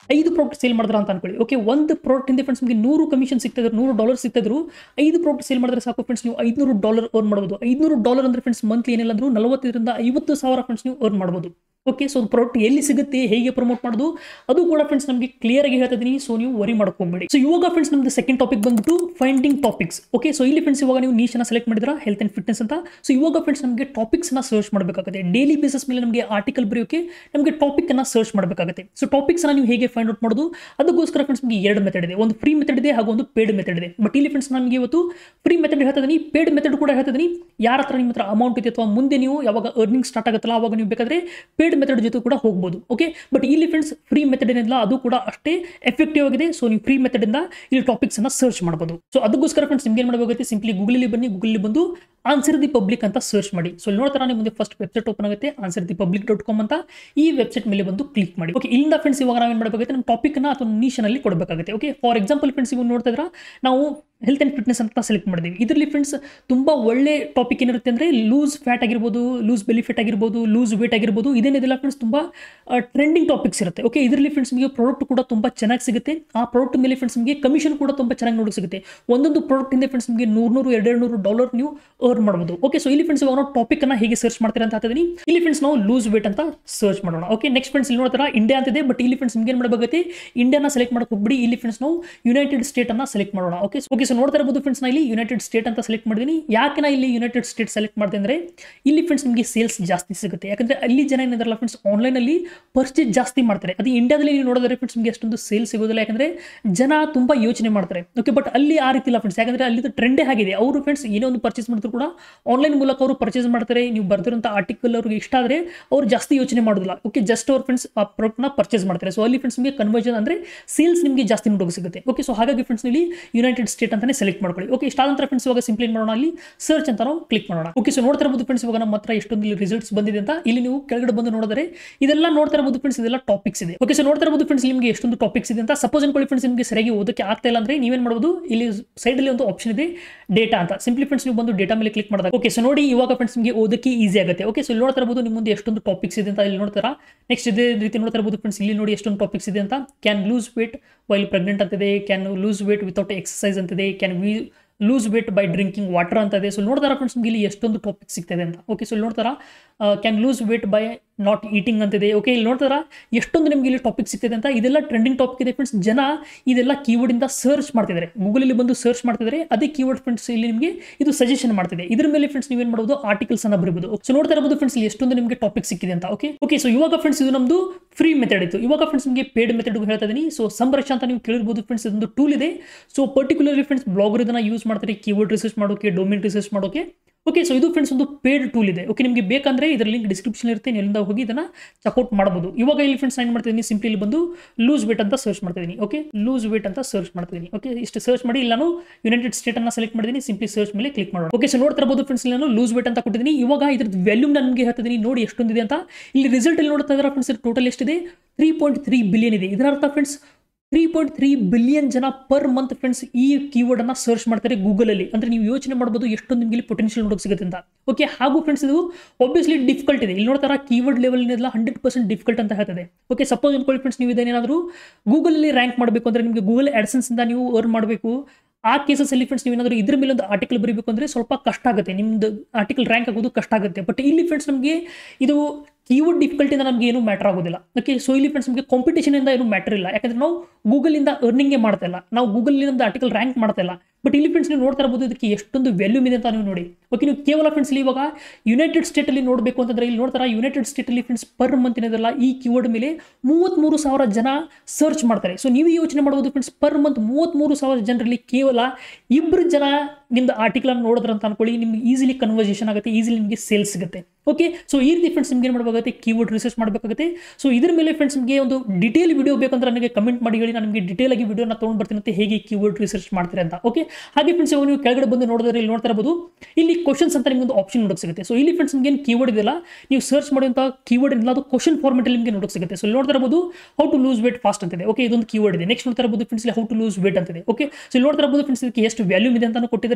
ಐದು ಪ್ರಾಡಕ್ಟ್ ಸೇಲ್ ಮಾಡಿದ್ರ ಅಂತ ಅನ್ಕೊಳ್ಳಿ ಓಕೆ ಒಂದು ಪ್ರಾಡಕ್ಟ್ ಇಂದ ಫ್ರೆಂಡ್ಸ್ ನಿಮಗೆ ನೂರು ಕಮಿಷನ್ ಸಿಗ್ತಿದ್ರು ನೂರು ಡಾಲರ್ ಸಿಗ್ತಿದ್ರು ಐದು ಪ್ರಾಡಕ್ಟ್ ಸೇಲ್ ಮಾಡಿದ್ರೆ ಸಾಕು ಫ್ರೆಂಡ್ಸ್ ನೀವು ಐದುನೂರು ಡಾಲರ್ ಅರ್ನ್ ಮಾಡ್ಬೋದು ಐದುನೂರು ಡಾಲರ್ ಅಂದ್ರೆ ಫ್ರೆಂಡ್ಸ್ ಮಂತ್ಲಿ ಏನಿಲ್ಲ ಅಂದ್ರೂ ನಲವತ್ತೈದರಿಂದ ಐವತ್ತು ಸಾವಿರ ಫ್ರೆಂಡ್ಸ್ ನೀವು ಅರ್ನ್ ಮಾಡ್ಬೋದು ಓಕೆ ಸೊ ಪ್ರಾಡಕ್ಟ್ ಎಲ್ಲಿ ಸಿಗುತ್ತೆ ಹೇಗೆ ಪ್ರಮೋಟ್ ಮಾಡೋದು ಅದು ಕೂಡ ಫ್ರೆಂಡ್ಸ್ ನಮಗೆ ಕ್ಲಿಯರ್ ಆಗಿ ಹೇಳ್ತಾ ಇದೀನಿ ಸೊ ನೀವು ವರಿ ಮಾಡ್ಕೊಂಬೇಡಿ ಸೊ ಇವಾಗ ಫ್ರೆಂಡ್ಸ್ ನಮ್ದು ಸೆಕೆಂಡ್ ಟಾಪಿಕ್ ಬಂದ್ಬಿಟ್ಟು ಫೈಂಡಿಂಗ್ ಟಾಪಿಕ್ಸ್ ಓಕೆ ಸೊ ಇಲ್ಲಿ ಫ್ರೆಂಡ್ಸ್ ಇವಾಗ ನೀವು ನೀಶನ್ನ ಸೆಲೆಕ್ಟ್ ಮಾಡಿದ್ರ ಹೆಲ್ತ್ ಅಂಡ್ ಫಿಟ್ನೆಸ್ ಅಂತ ಸೊ ಇವಾಗ ಫ್ರೆಂಡ್ಸ್ ನಮಗೆ ಟಾಪಿಕ್ಸ್ನ ಸರ್ಚ್ ಮಾಡಬೇಕಾಗುತ್ತೆ ಡೈಲಿ ಬೇಸಿಸ್ ಮೇಲೆ ನಮಗೆ ಆರ್ಟಿಕಲ್ ಬರೆಯೋಕೆ ನಮಗೆ ಟಾಪಿಕ್ ಅನ್ನ ಸರ್ಚ್ ಮಾಡಬೇಕಾಗುತ್ತೆ ಸೊ ಟಾಪಿಕ್ಸ್ ನೀವು ಹೇಗೆ ಫೈಂಡ್ ಔಟ್ ಮಾಡೋದು ಅದಕ್ಕೋಸ್ಕರ ಫ್ರೆಂಡ್ಸ್ ನಿಮಗೆ ಎರಡು ಮೆಥಡ್ ಇದೆ ಒಂದು ಫ್ರೀ ಮೆಥಡ್ ಇದೆ ಹಾಗೂ ಒಂದು ಪೇಡ್ ಮೆಥಡ್ ಇದೆ ಬಟ್ ಇಲ್ಲಿ ಫ್ರೆಂಡ್ಸ್ ನಮಗೆ ಇವತ್ತು ಫ್ರೀ ಮೆಥಡ್ ಹೇಳ್ತಾ ಇದೀನಿ ಪೇಡ್ ಮೆಥಡ್ ಕೂಡ ಹೇಳ್ತಾ ಇದೀನಿ ಯಾರ ಹತ್ರ ನಿಮ್ಮ ಹತ್ರ ಅಮೌಂಟ್ ಇದೆ ಅಥವಾ ಮುಂದೆ ನೀವು ಯಾವಾಗ ಅರ್ನಿಂಗ್ ಸ್ಟಾರ್ಟ್ ಆಗುತ್ತಲ್ಲ ಅವಾಗ ನೀವು ಬೇಕಾದ್ರೆ ಪೇಡ್ ಮೆಥಡ್ ಜೊತೆ ಕೂಡ ಹೋಗ್ಬೋದು ಓಕೆ ಬಟ್ ಇಲ್ಲಿ ಫ್ರೆಂಡ್ಸ್ ಫ್ರೀ ಮೆಥಡ್ ಏನಿಲ್ಲ ಅದು ಕೂಡ ಅಷ್ಟೇ ಎಫೆಕ್ಟಿವ್ ಆಗಿದೆ ಸೊ ನೀವು ಫ್ರೀ ಮೆಥಡ್ ಇಂದ ಇಲ್ಲಿ ಟಾಪಿಕ್ಸ್ ಅನ್ನ ಸರ್ಚ್ ಮಾಡಬಹುದು ಸೊ ಅದಕ್ಕೋಸ್ಕರ ಫ್ರೆಂಡ್ಸ್ ನಿಮ್ಗೆ ಏನು ಮಾಡಬೇಕಾಗುತ್ತೆ ಸಿಂಪ್ಲಿ ಗೂಗಲಲ್ಲಿ ಬನ್ನಿ ಗೂಗಲಲ್ಲಿ ಬಂದು ಆನ್ಸರ್ ದಿ ಪಬ್ಲಿಕ್ ಅಂತ ಸರ್ಚ್ ಮಾಡಿ ಸೊ ಇಲ್ಲಿ ನೋಡ್ತಾರ ನಿಮ್ಮ ಮುಂದೆ ಫಸ್ಟ್ ವೆಬ್ಸೈಟ್ ಓಪನ್ ಆಗುತ್ತೆ answer the public dot com ಅಂತ ಈ ವೆಬ್ಸೈಟ್ ಮೇಲೆ ಬಂದು ಕ್ಲಿಕ್ ಮಾಡಿ ಓಕೆ ಇಲ್ಲಿಂದ ಫ್ರೆಂಡ್ಸ್ ಇವಾಗ ನಾವೇನು ಮಾಡಬೇಕಾಗುತ್ತೆ ನಮ್ಮ ಟಾಪಿಕ್ನ ಅಥವಾ ನೀಶನಲ್ಲಿ ಕೊಡಬೇಕಾಗುತ್ತೆ ಓಕೆ ಫಾರ್ ಎಕ್ಸಾಂಪಲ್ ಫ್ರೆಂಡ್ಸ್ ಇವಾಗ ನೋಡ್ತಾ ಇದ್ರ ನಾವು ಹೆಲ್ತ್ ಆ್ಯಂಡ್ ಫಿಟ್ನೆಸ್ ಅಂತ ಸೆಲೆಕ್ಟ್ ಮಾಡಿದ್ದೀವಿ ಇದರಲ್ಲಿ ಫ್ರೆಂಡ್ಸ್ ತುಂಬ ಒಳ್ಳೆ ಟಾಪಿಕ್ ಏನಿರುತ್ತೆ ಅಂದರೆ ಲೂಸ್ ಫ್ಯಾಟ್ ಆಗಿರ್ಬೋದು ಲೂಸ್ ಬೆಲಿ ಫ್ಯಾಟ್ ಆಗಿರ್ಬೋದು ಲೂಸ್ ವೇಟ್ ಆಗಿರ್ಬೋದು ಇದೇನಿದೆಲ್ಲ ಫ್ರೆಂಡ್ಸ್ ತುಂಬ ಟ್ರೆಂಡಿಂಗ್ ಟಾಪಿಕ್ಸ್ ಇರುತ್ತೆ ಓಕೆ ಇದರಲ್ಲಿ ಫ್ರೆಂಡ್ಸ್ ನಿಮಗೆ ಪ್ರಾಡಕ್ಟ್ ಕೂಡ ತುಂಬ ಚೆನ್ನಾಗಿ ಸಿಗುತ್ತೆ ಆ ಪ್ರಾಡಕ್ಟ್ ಮೇಲೆ ಫ್ರೆಂಡ್ಸ್ ನಿಮಗೆ ಕಮಿಷನ್ ಕೂಡ ತುಂಬ ಚೆನ್ನಾಗಿ ನೋಡಿ ಸಿಗುತ್ತೆ ಒಂದೊಂದು ಪ್ರಾಡಕ್ಟ್ ಇಂದ ಫ್ರೆಂಡ್ಸ್ ನಿಮಗೆ ನೂರು ನೂರು ಎರಡು ನೂರು ಡಾಲರ್ ನೀವು ಅರ್ನ್ ಮಾಡ್ಬೋದು ಓಕೆ ಸೊ ಇಲ್ಲಿ ಫ್ರೆಂಡ್ಸ್ ಇವಾಗ ನಾವು ಟಾಪಿಕ್ ಅನ್ನ ಹೇಗೆ ಸರ್ಚ್ ಮಾಡ್ತೀರಾ ಅಂತ ಹೇಳ್ತಿದ್ದೀನಿ ಇಲ್ಲಿ ಫ್ರೆಂಡ್ಸ್ ನಾವು ಲೂಸ್ ವೇಟ್ ಅಂತ ಸರ್ಚ್ ಮಾಡೋಣ ಓಕೆ ನೆಕ್ಸ್ಟ್ ಫ್ರೆಂಡ್ಸ್ ಇಲ್ಲಿ ನೋಡ್ತಾರ ಇಂಡಿಯಾ ಅಂತಿದೆ ಬಟ್ ಇಲ್ಲಿ ಫ್ರೆಂಡ್ಸ್ ನಿಮ್ಗೆ ಏನು ಮಾಡಬೇಕಾಗುತ್ತೆ ಇಂಡಿಯಾನ ಸೆಲೆಕ್ಟ್ ಮಾಡಕ್ಕೆ ಹೋಗ್ಬಿಡಿ ಇಲ್ಲಿ ಫ್ರೆಂಡ್ಸ್ ನಾವು ಯುನೈಟೆಡ್ ಸ್ಟೇಟ್ ಅನ್ನ ಸೆಲೆಕ್ಟ್ ಮಾಡೋಣ ಓಕೆ ಓಕೆ ಸೊ ನೋಡ್ತಾ ಇರಬಹುದು ಫ್ರೆಂಡ್ಸ್ ನಾ ಇಲ್ಲಿ ಯುನೈಟೆಡ್ ಸ್ಟೇಟ್ ಅಂತ ಸೆಲೆಕ್ಟ್ ಮಾಡಿದ್ದೀನಿ ಯಾಕೆ ನಾ ಇಲ್ಲಿ ಯುನೈಟೆಡ್ ಸ್ಟೇಟ್ ಸೆಲೆಕ್ಟ್ ಮಾಡಿದೆ ಅಂದ್ರೆ ಇಲ್ಲಿ ಫ್ರೆಂಡ್ಸ್ ನಿಮಗೆ ಸೇಲ್ಸ್ ಜಾಸ್ತಿ ಸಿಗುತ್ತೆ ಯಾಕಂದ್ರೆ ಅಲ್ಲಿ ಜನ ಏನಿದಾರಲ್ಲ ಫ್ರೆಂಡ್ಸ್ ಆನ್ಲೈನ್ ಅಲ್ಲಿ ಪರ್ಚೇಸ್ ಜಾಸ್ತಿ ಮಾಡ್ತಾರೆ ಅದು ಇಂಡಿಯಾದಲ್ಲಿ ನೀವು ನೋಡಿದ್ರೆ ಫ್ರೆಂಡ್ಸ್ ನಿಮಗೆ ಅಷ್ಟೊಂದು ಸೇಲ್ ಸಿಗೋದಿಲ್ಲ ಯಾಕಂದ್ರೆ ಜನ ತುಂಬಾ ಯೋಚನೆ ಮಾಡ್ತಾರೆ ಓಕೆ ಬಟ್ ಅಲ್ಲಿ ಆ ರೀತಿ ಇಲ್ಲ ಫ್ರೆಂಡ್ಸ್ ಯಾಕಂದ್ರೆ ಅಲ್ಲಿ ಟ್ರೆಂಡೇ ಆಗಿದೆ ಅವರು ಫ್ರೆಂಡ್ಸ್ ಏನೋ ಒಂದು ಪರ್ಚೇಸ್ ಮಾಡಿದ್ರು ಕೂಡ ಆನ್ಲೈನ್ ಮೂಲಕ ಅವರು ಪರ್ಚೇಸ್ ಮಾಡ್ತಾರೆ ನೀವು ಬರ್ದಿರೋಂಥ ಆರ್ಟಿಕಲ್ ಅವ್ರಿಗೆ ಇಷ್ಟ ಆದರೆ ಅವ್ರು ಜಾಸ್ತಿ ಯೋಚನೆ ಮಾಡೋದಿಲ್ಲ ಓಕೆ ಜಸ್ಟ್ ಅವ್ರ ಫ್ರೆಂಡ್ಸ್ ಆ ಪ್ರಾಡಕ್ಟ್ನ ಪರ್ಚೇಸ್ ಮಾಡ್ತಾರೆ ಸೊ ಅಲ್ಲಿ ಫ್ರೆಂಡ್ಸ್ ನಿಮಗೆ ಕನ್ವರ್ಜನ್ ಅಂದರೆ ಸೇಲ್ಸ್ ನಿಮಗೆ ಜಾಸ್ತಿ ನೋಡೋಕೆ ಸಿಗುತ್ತೆ ಓಕೆ ಸೊ ಹಾಗಾಗಿ ಫ್ರೆಂಡ್ಸ್ ಇಲ್ಲಿ ಯುನೈಟೆಡ್ ಸ್ಟೇಟ್ ಅಂತಾನೆ ಸೆಲೆಕ್ಟ್ ಮಾಡ್ಕೊಳ್ಳಿ ಓಕೆ ಇಷ್ಟ ನಂತರ ಫ್ರೆಂಡ್ಸ್ ಇವಾಗ ಸಿಂಪ್ಲಿ ಮಾಡೋಣ ಅಲ್ಲಿ ಸರ್ಚ್ ಅಂತ ನಾವು ಕ್ಲಿಕ್ ಮಾಡೋಣ ಓಕೆ ಸೊ ನೋಡ್ತಾ ಇರಬಹುದು ಫ್ರೆಂಡ್ಸ್ ಇವಾಗ ನಮ್ಮ ಹತ್ರ ಎಷ್ಟೊಂದು ಇಲ್ಲಿ ರಿಸಲ್ಟ್ಸ್ ಬಂದಿದೆ ಅಂತ ಇಲ್ಲಿ ನೀವು ಕೆಳಗಡೆ ಬಂದು ನೋಡಿದ್ರೆ ಇದೆಲ್ಲ ನೋಡ್ತಾ ಇರಬಹುದು ಫ್ರೆಂಡ್ಸ್ ಇದೆಲ್ಲ ಟಾಪಿಕ್ಸ್ ಇದೆ ಓಕೆ ಸೊ ನೋಡ್ತಾ ಇರಬಹುದು ಫ್ರೆಂಡ್ಸ್ ನಿಮಗೆ ಎಷ್ಟೊಂದು ಟಾಪಿಕ್ಸ್ ಇದೆ ಅಂತ ಸಪೋಸ್ ಅನ್ಕೊಳ್ಳಿ ಫ್ರೆಂಡ್ಸ್ ನಿಮಗೆ ಸರಿಯಾಗಿ ಓದಕ್ಕೆ ಆಗ್ತಾ ಇಲ್ಲ ಅಂದ್ರೆ ನೀವೇನು ಮಾಡಬಹುದು ಇಲ್ಲಿ ಸೈಡ್ ಅಲ್ಲಿ ಒಂದು ಆಪ್ಷನ್ ಇದೆ ಡೇಟಾ ಅಂತ ಸಿಂಪ್ಲಿ ಫ್ರೆಂಡ್ಸ್ ನೀವು ಬಂದು ಡೇಟಾ ಮೇಲೆ ಕ್ಲಿಕ್ ಮಾಡಿದಾಗ ಓಕೆ ಸೊ ನೋಡಿ ಇವಾಗ ಫ್ರೆಂಡ್ಸ್ ನಿಮಗೆ ಓದಕ್ಕೆ ಈಸಿ ಆಗುತ್ತೆ ಓಕೆ ಸೊ ಇಲ್ಲಿ ನೋಡ್ತಾ ಇರಬಹುದು ನಿಮ್ಮ ಮುಂದೆ ಎಷ್ಟೊಂದು ಟಾಪಿಕ್ಸ್ ಇದೆ ಅಂತ ಇಲ್ಲಿ ನೋಡ್ತಾರಾ ನೆಕ್ಸ್ಟ್ ಇದೇ ರೀತಿ ನೋಡ್ತಾ ಇರಬಹುದು ಫ್ರೆಂಡ್ಸ್ ಇಲ್ಲಿ ನೋಡಿ ಎಷ್ಟೊಂದು ಟಾಪಿಕ್ಸ್ ಇದೆ ಅಂತ can lose weight while pregnant ಅಂತಿದೆ can lose weight without exercise ಅಂತಿದೆ can we lose weight by drinking water ಅಂತ ಇದೆ ಸೊ ನೋಡ್ತಾರ ಫ್ರೆಂಡ್ಸ್ ನಿಮಗೆ ಇಲ್ಲಿ ಎಷ್ಟೊಂದು ಟಾಪಿಕ್ ಸಿಗ್ತದೆ ಅಂತ ಓಕೆ ಸೊ ಇಲ್ಲಿ ನೋಡ್ತಾರ can lose weight by not eating ಅಂತಿದೆ ಓಕೆ ಇಲ್ಲಿ ನೋಡ್ತಾರ ಎಷ್ಟೊಂದು ನಿಮಗೆ ಇಲ್ಲಿ ಟಾಪಿಕ್ ಸಿಗ್ತದೆ ಅಂತ ಇದೆಲ್ಲ ಟ್ರೆಂಡಿಂಗ್ ಟಾಪಿಕ್ ಇದೆ ಫ್ರೆಂಡ್ಸ್ ಜನ ಇದೆಲ್ಲ ಕೀವರ್ಡ್ ಇಂದ ಸರ್ಚ್ ಮಾಡ್ತಿದ್ದಾರೆ ಗೂಗಲಲ್ಲಿ ಬಂದು ಸರ್ಚ್ ಮಾಡ್ತಿದ್ದಾರೆ ಅದೇ ಕೀವರ್ಡ್ ಫ್ರೆಂಡ್ಸ್ ಇಲ್ಲಿ ನಿಮಗೆ ಇದು ಸಜೆಷನ್ ಮಾಡ್ತಿದೆ ಇದ್ರ ಮೇಲೆ ಫ್ರೆಂಡ್ಸ್ ನೀವೇನು ಮಾಡಬಹುದು ಆರ್ಟಿಕಲ್ಸ್ ಅನ್ನ ಬರಬಹುದು ಸೊ ನೋಡ್ತಾ ಇರಬಹುದು ಫ್ರೆಂಡ್ಸ್ ಇಲ್ಲಿ ಎಷ್ಟೊಂದು ನಿಮಗೆ ಟಾಪಿಕ್ ಸಿಕ್ಕಿದೆ ಅಂತ ಓಕೆ ಓಕೆ ಸೊ ಇವಾಗ ಫ್ರೆಂಡ್ಸ್ ಇದು ನಮ್ದು ಫ್ರೀ ಮೆಥಡ್ ಇತ್ತು ಇವಾಗ ಫ್ರೆಂಡ್ಸ್ ನಿಮಗೆ ಪೇಡ್ ಮೆಥಡ್ ಹೇಳ್ತಾ ಇದೀನಿ ಸೊ ಸಂರಕ್ಷ ಅಂತ ನೀವು ಕೇಳಿರ್ಬೋದು ಫ್ರೆಂಡ್ಸ್ ಇದೊಂದು ಟೂಲ್ ಇದೆ ಸೊ ಪರ್ಟಿಕ್ಯುಲರ್ಲಿ ಫ್ರೆಂಡ್ಸ್ ಬ್ಲಾಗರ್ ಇದನ್ನ ಯೂಸ್ ಮಾಡ್ತಾರೆ ಕೀವರ್ಡ್ ರಿಸರ್ಚ್ ಮಾಡೋಕೆ ಡೊಮೇನ್ ರಿಸರ್ಚ್ ಮಾಡೋಕೆ ಓಕೆ ಸೊ ಇದು ಫ್ರೆಂಡ್ಸ್ ಒಂದು ಪೇಡ್ ಟೂಲ್ ಇದೆ ಓಕೆ ನಿಮಗೆ ಬೇಕಂದ್ರೆ ಇದರ ಲಿಂಕ್ ಡಿಸ್ಕ್ರಿಪ್ಷನ್ ಇರುತ್ತೆ ನೀವು ಎಲ್ಲಿಂದ ಹೋಗಿ ಇದನ್ನ ಚೆಕ್ಔಟ್ ಮಾಡಬಹುದು ಇವಾಗ ಇಲ್ಲಿ ಫ್ರೆಂಡ್ಸ್ ಏನು ಮಾಡ್ತಿದ್ದೀನಿ ಸಿಂಪ್ಲಿ ಇಲ್ಲಿ ಬಂದು ಲೂಸ್ ವೇಟ್ ಅಂತ ಸರ್ಚ್ ಮಾಡ್ತಿದ್ದೀನಿ ಓಕೆ ಲೂಸ್ ವೇಟ್ ಅಂತ ಸರ್ಚ್ ಮಾಡ್ತಿದ್ದೀನಿ ಓಕೆ ಇಷ್ಟು ಸರ್ಚ್ ಮಾಡಿ ಇಲ್ಲಿ ನಾನು ಯುನೈಟೆಡ್ ಸ್ಟೇಟ್ ಅನ್ನ ಸೆಲೆಕ್ಟ್ ಮಾಡಿದ್ದೀನಿ ಸಿಂಪ್ಲಿ ಸರ್ಚ್ ಮೇಲೆ ಕ್ಲಿಕ್ ಮಾಡೋಣ ಓಕೆ ಸೊ ನೋಡ್ತಾ ಇರಬಹುದು ಫ್ರೆಂಡ್ಸ್ ನಾನು ಲೂಸ್ ವೇಟ್ ಅಂತ ಕೊಟ್ಟಿದ್ದೀನಿ ಇವಾಗ ಇದ್ರದ್ದು ವ್ಯಾಲ್ಯೂಮ್ ನಾನು ನಿಮಗೆ ಹೇಳ್ತಿದ್ದೀನಿ ನೋಡಿ ಎಷ್ಟೊಂದಿದೆ ಅಂತ ಇಲ್ಲಿ ರಿಸಲ್ಟ್ ಇಲ್ಲಿ ನೋಡ್ತಾ ಇದ್ದಾರೆ ಫ್ರೆಂಡ್ಸ್ ಟೋಟಲ್ ಎಷ್ಟಿದೆ ತ್ರೀ ಪಾಯಿಂಟ್ ತ್ರೀ ಬಿಲಿಯನ್ ಇದೆ ಇದರ ಅರ್ಥ friends three point three billion ಜನ ಪರ್ ಮಂತ್ ಫ್ರೆಂಡ್ಸ್ ಈ ಕೀವರ್ಡ್ ಅನ್ನ ಸರ್ಚ್ ಮಾಡ್ತಾರೆ ಗೂಗಲಲ್ಲಿ ಅಂದ್ರೆ ನೀವು ಯೋಚನೆ ಮಾಡ್ಬೋದು ಎಷ್ಟೊಂದು ನಿಮಗೆ ಪೊಟೆನ್ಷಿಯಲ್ ನೋಡೋಕೆ ಸಿಗುತ್ತೆ ಅಂತ ಓಕೆ ಹಾಗೂ ಫ್ರೆಂಡ್ಸ್ ಇದು ಒಬ್ವಿಯಸ್ಲಿ ಡಿಫಿಕಲ್ಟ್ ಇದೆ ಇಲ್ಲಿ ನೋಡ್ತಾರ ಕೀವರ್ಡ್ ಲೆವೆಲ್ ಎಲ್ಲ ಹಂಡ್ರೆಡ್ ಪರ್ಸೆಂಟ್ ಡಿಫಿಕಲ್ಟ್ ಅಂತ ಹೇಳ್ತದೆ ಓಕೆ ಸಪೋಸ್ ಅನ್ಕೊಳ್ಳಿ ಫ್ರೆಂಡ್ಸ್ ನೀವು ಇದನ್ನೇನಾದರೂ ಗೂಗಲಲ್ಲಿ ರ್ಯಾಂಕ್ ಮಾಡಬೇಕು ಅಂದ್ರೆ ನಿಮಗೆ ಗೂಗಲ್ ಆಡ್ಸೆನ್ಸ್ ಇಂದ ನೀವು ಅರ್ನ್ ಮಾಡಬೇಕು ಆ ಕೇಸಸ್ ಅಲ್ಲಿ ಫ್ರೆಂಡ್ಸ್ ನೀವೇನಾದರೂ ಇದ್ರ ಮೇಲೆ ಒಂದು ಆರ್ಟಿಕಲ್ ಬರೀಬೇಕು ಅಂದ್ರೆ ಸ್ವಲ್ಪ ಕಷ್ಟ ಆಗುತ್ತೆ ನಿಮ್ದು ಆರ್ಟಿಕಲ್ ರ್ಯಾಂಕ್ ಆಗೋದು ಕಷ್ಟ ಆಗುತ್ತೆ ಬಟ್ ಇಲ್ಲಿ ಫ್ರೆಂಡ್ಸ್ ನಮಗೆ ಇದು ಕೀವರ್ಡ್ ಡಿಫಿಕಲ್ಟಿಂದ ನಮಗೆ ಏನು ಮ್ಯಾಟರ್ ಆಗೋದಿಲ್ಲ ಓಕೆ ಸೊ ಇಲ್ಲಿ ಫ್ರೆಂಡ್ಸ್ ನಮಗೆ ಕಾಂಪಿಟೇಷನ್ ಇಂದ ಏನು ಮ್ಯಾಟರ್ ಇಲ್ಲ ಯಾಕಂದ್ರೆ ನಾವು ಗೂಗಲಿಂದ ಅರ್ನಿಂಗೇ ಮಾಡ್ತಾ ಇಲ್ಲ ನಾವು ಗೂಗಲ್ ನಮ್ದು ಆರ್ಟಿಕಲ್ ರ್ಯಾಂಕ್ ಮಾಡ್ತಾ ಇಲ್ಲ ಬಟ್ ಇಲ್ಲಿ ಫ್ರೆಂಡ್ಸ್ ನೀವು ನೋಡ್ತಾ ಇರಬಹುದು ಇದಕ್ಕೆ ಎಷ್ಟೊಂದು ವ್ಯಾಲ್ಯೂಮ್ ಇದೆ ಅಂತ ನೀವು ನೋಡಿ ಓಕೆ ನೀವು ಕೇವಲ ಫ್ರೆಂಡ್ಸ್ ಇಲ್ಲಿ ಇವಾಗ ಯುನೈಟೆಡ್ ಸ್ಟೇಟ್ ಅಲ್ಲಿ ನೋಡಬೇಕು ಅಂತಂದ್ರೆ ಇಲ್ಲಿ ನೋಡ್ತಾರ ಯುನೈಟೆಡ್ ಸ್ಟೇಟ್ ಅಲ್ಲಿ ಫ್ರೆಂಡ್ಸ್ ಪರ್ ಮಂತ್ ಏನಿದೆಲ್ಲ ಈ ಕೀವರ್ಡ್ ಮೇಲೆ ಮೂವತ್ಮೂರು ಸಾವಿರ ಜನ ಸರ್ಚ್ ಮಾಡ್ತಾರೆ ಸೊ ನೀವು ಯೋಚನೆ ಮಾಡಬಹುದು ಫ್ರೆಂಡ್ಸ್ ಪರ್ ಮಂತ್ ಮೂವತ್ಮೂರು ಸಾವಿರ ಜನರಲ್ಲಿ ಕೇವಲ ಇಬ್ಬರು ಜನ ನಿಮ್ದು ಆರ್ಟಿಕಲ್ ಅನ್ನು ನೋಡಿದ್ರ ಅಂತ ಅನ್ಕೊಳ್ಳಿ ನಿಮ್ಗೆ ಈಸಿಲಿ ಕನ್ವರ್ಸೇಷನ್ ಆಗುತ್ತೆ ಈಸಿಲಿ ನಿಮಗೆ ಸೇಲ್ಸ್ ಸಿಗುತ್ತೆ ಓಕೆ ಸೊ ಈ ರೀತಿ ಫ್ರೆಂಡ್ಸ್ ನಿಮ್ಗೆ ಏನು ಮಾಡಬೇಕಾಗುತ್ತೆ ಕೀವರ್ಡ್ ರಿಸರ್ಚ್ ಮಾಡಬೇಕಾಗುತ್ತೆ ಸೊ ಇದ್ರ ಮೇಲೆ ಫ್ರೆಂಡ್ಸ್ ನಿಮಗೆ ಒಂದು ಡಿಟೇಲ್ ವಿಡಿಯೋ ಬೇಕಂದ್ರೆ ನನಗೆ ಕಮೆಂಟ್ ಮಾಡಿ ಹೇಳಿ ನಾನು ನಿಮಗೆ ಡಿಟೇಲ್ ಆಗಿ ವಿಡಿಯೋನ ತೊಗೊಂಡು ಬರ್ತೀನಿ ಅಂತ ಹೇಗೆ ಕೀವರ್ಡ್ ರಿಸರ್ಚ್ ಮಾಡ್ತಾರೆ ಅಂತ ಓಕೆ ಹಾಗೆ ಫ್ರೆಂಡ್ಸ್ ಇವಾಗ ನೀವು ಕೆಳಗಡೆ ಬಂದು ನೋಡಿದ್ರೆ ಇಲ್ಲಿ ನೋಡ್ತಾ ಇರಬಹುದು ಇಲ್ಲಿ ಕ್ವಶನ್ಸ್ ಅಂತ ನಿಮ್ಗೆ ಒಂದು ಆಪ್ಷನ್ ನೋಡೋಕೆ ಸಿಗುತ್ತೆ ಸೊ ಇಲ್ಲಿ ಫ್ರೆಂಡ್ಸ್ ನಿಮ್ಗೆ ಏನು ಕೀವರ್ಡ್ ಇದೆಯಲ್ಲ ನೀವು ಸರ್ಚ್ ಮಾಡುವಂಥ ಕೀವರ್ಡ್ ಇಲ್ಲ ಅದು ಕ್ವಶನ್ ಫಾರ್ಮೆಟ್ ನಿಮಗೆ ನೋಡೋಕೆ ಸಿಗುತ್ತೆ ಸೊ ಇಲ್ಲಿ ನೋಡ್ತಾ ಇರಬಹುದು how to lose weight fast ಅಂತಿದೆ ಓಕೆ ಇದೊಂದು ಕೀವರ್ಡ್ ಇದೆ ನೆಕ್ಸ್ಟ್ ನೋಡ್ತಾ ಇರಬಹುದು ಫ್ರೆಂಡ್ಸ್ ಇಲ್ಲಿ ಹೌ ಟು ಲೂಸ್ ವೇಟ್ ಅಂತಿದೆ ಓಕೆ ಸೊ ಇಲ್ಲಿ ನೋಡ್ತಾ ಇರಬಹುದು ಫ್ರೆಂಡ್ಸ್ ಇದಕ್ಕೆ ಎಷ್ಟು ವ್ಯಾಲ್ಯೂಮ್ ಇದೆ ಅಂತ ಕೊಟ್ಟಿದ್ದಾರೆ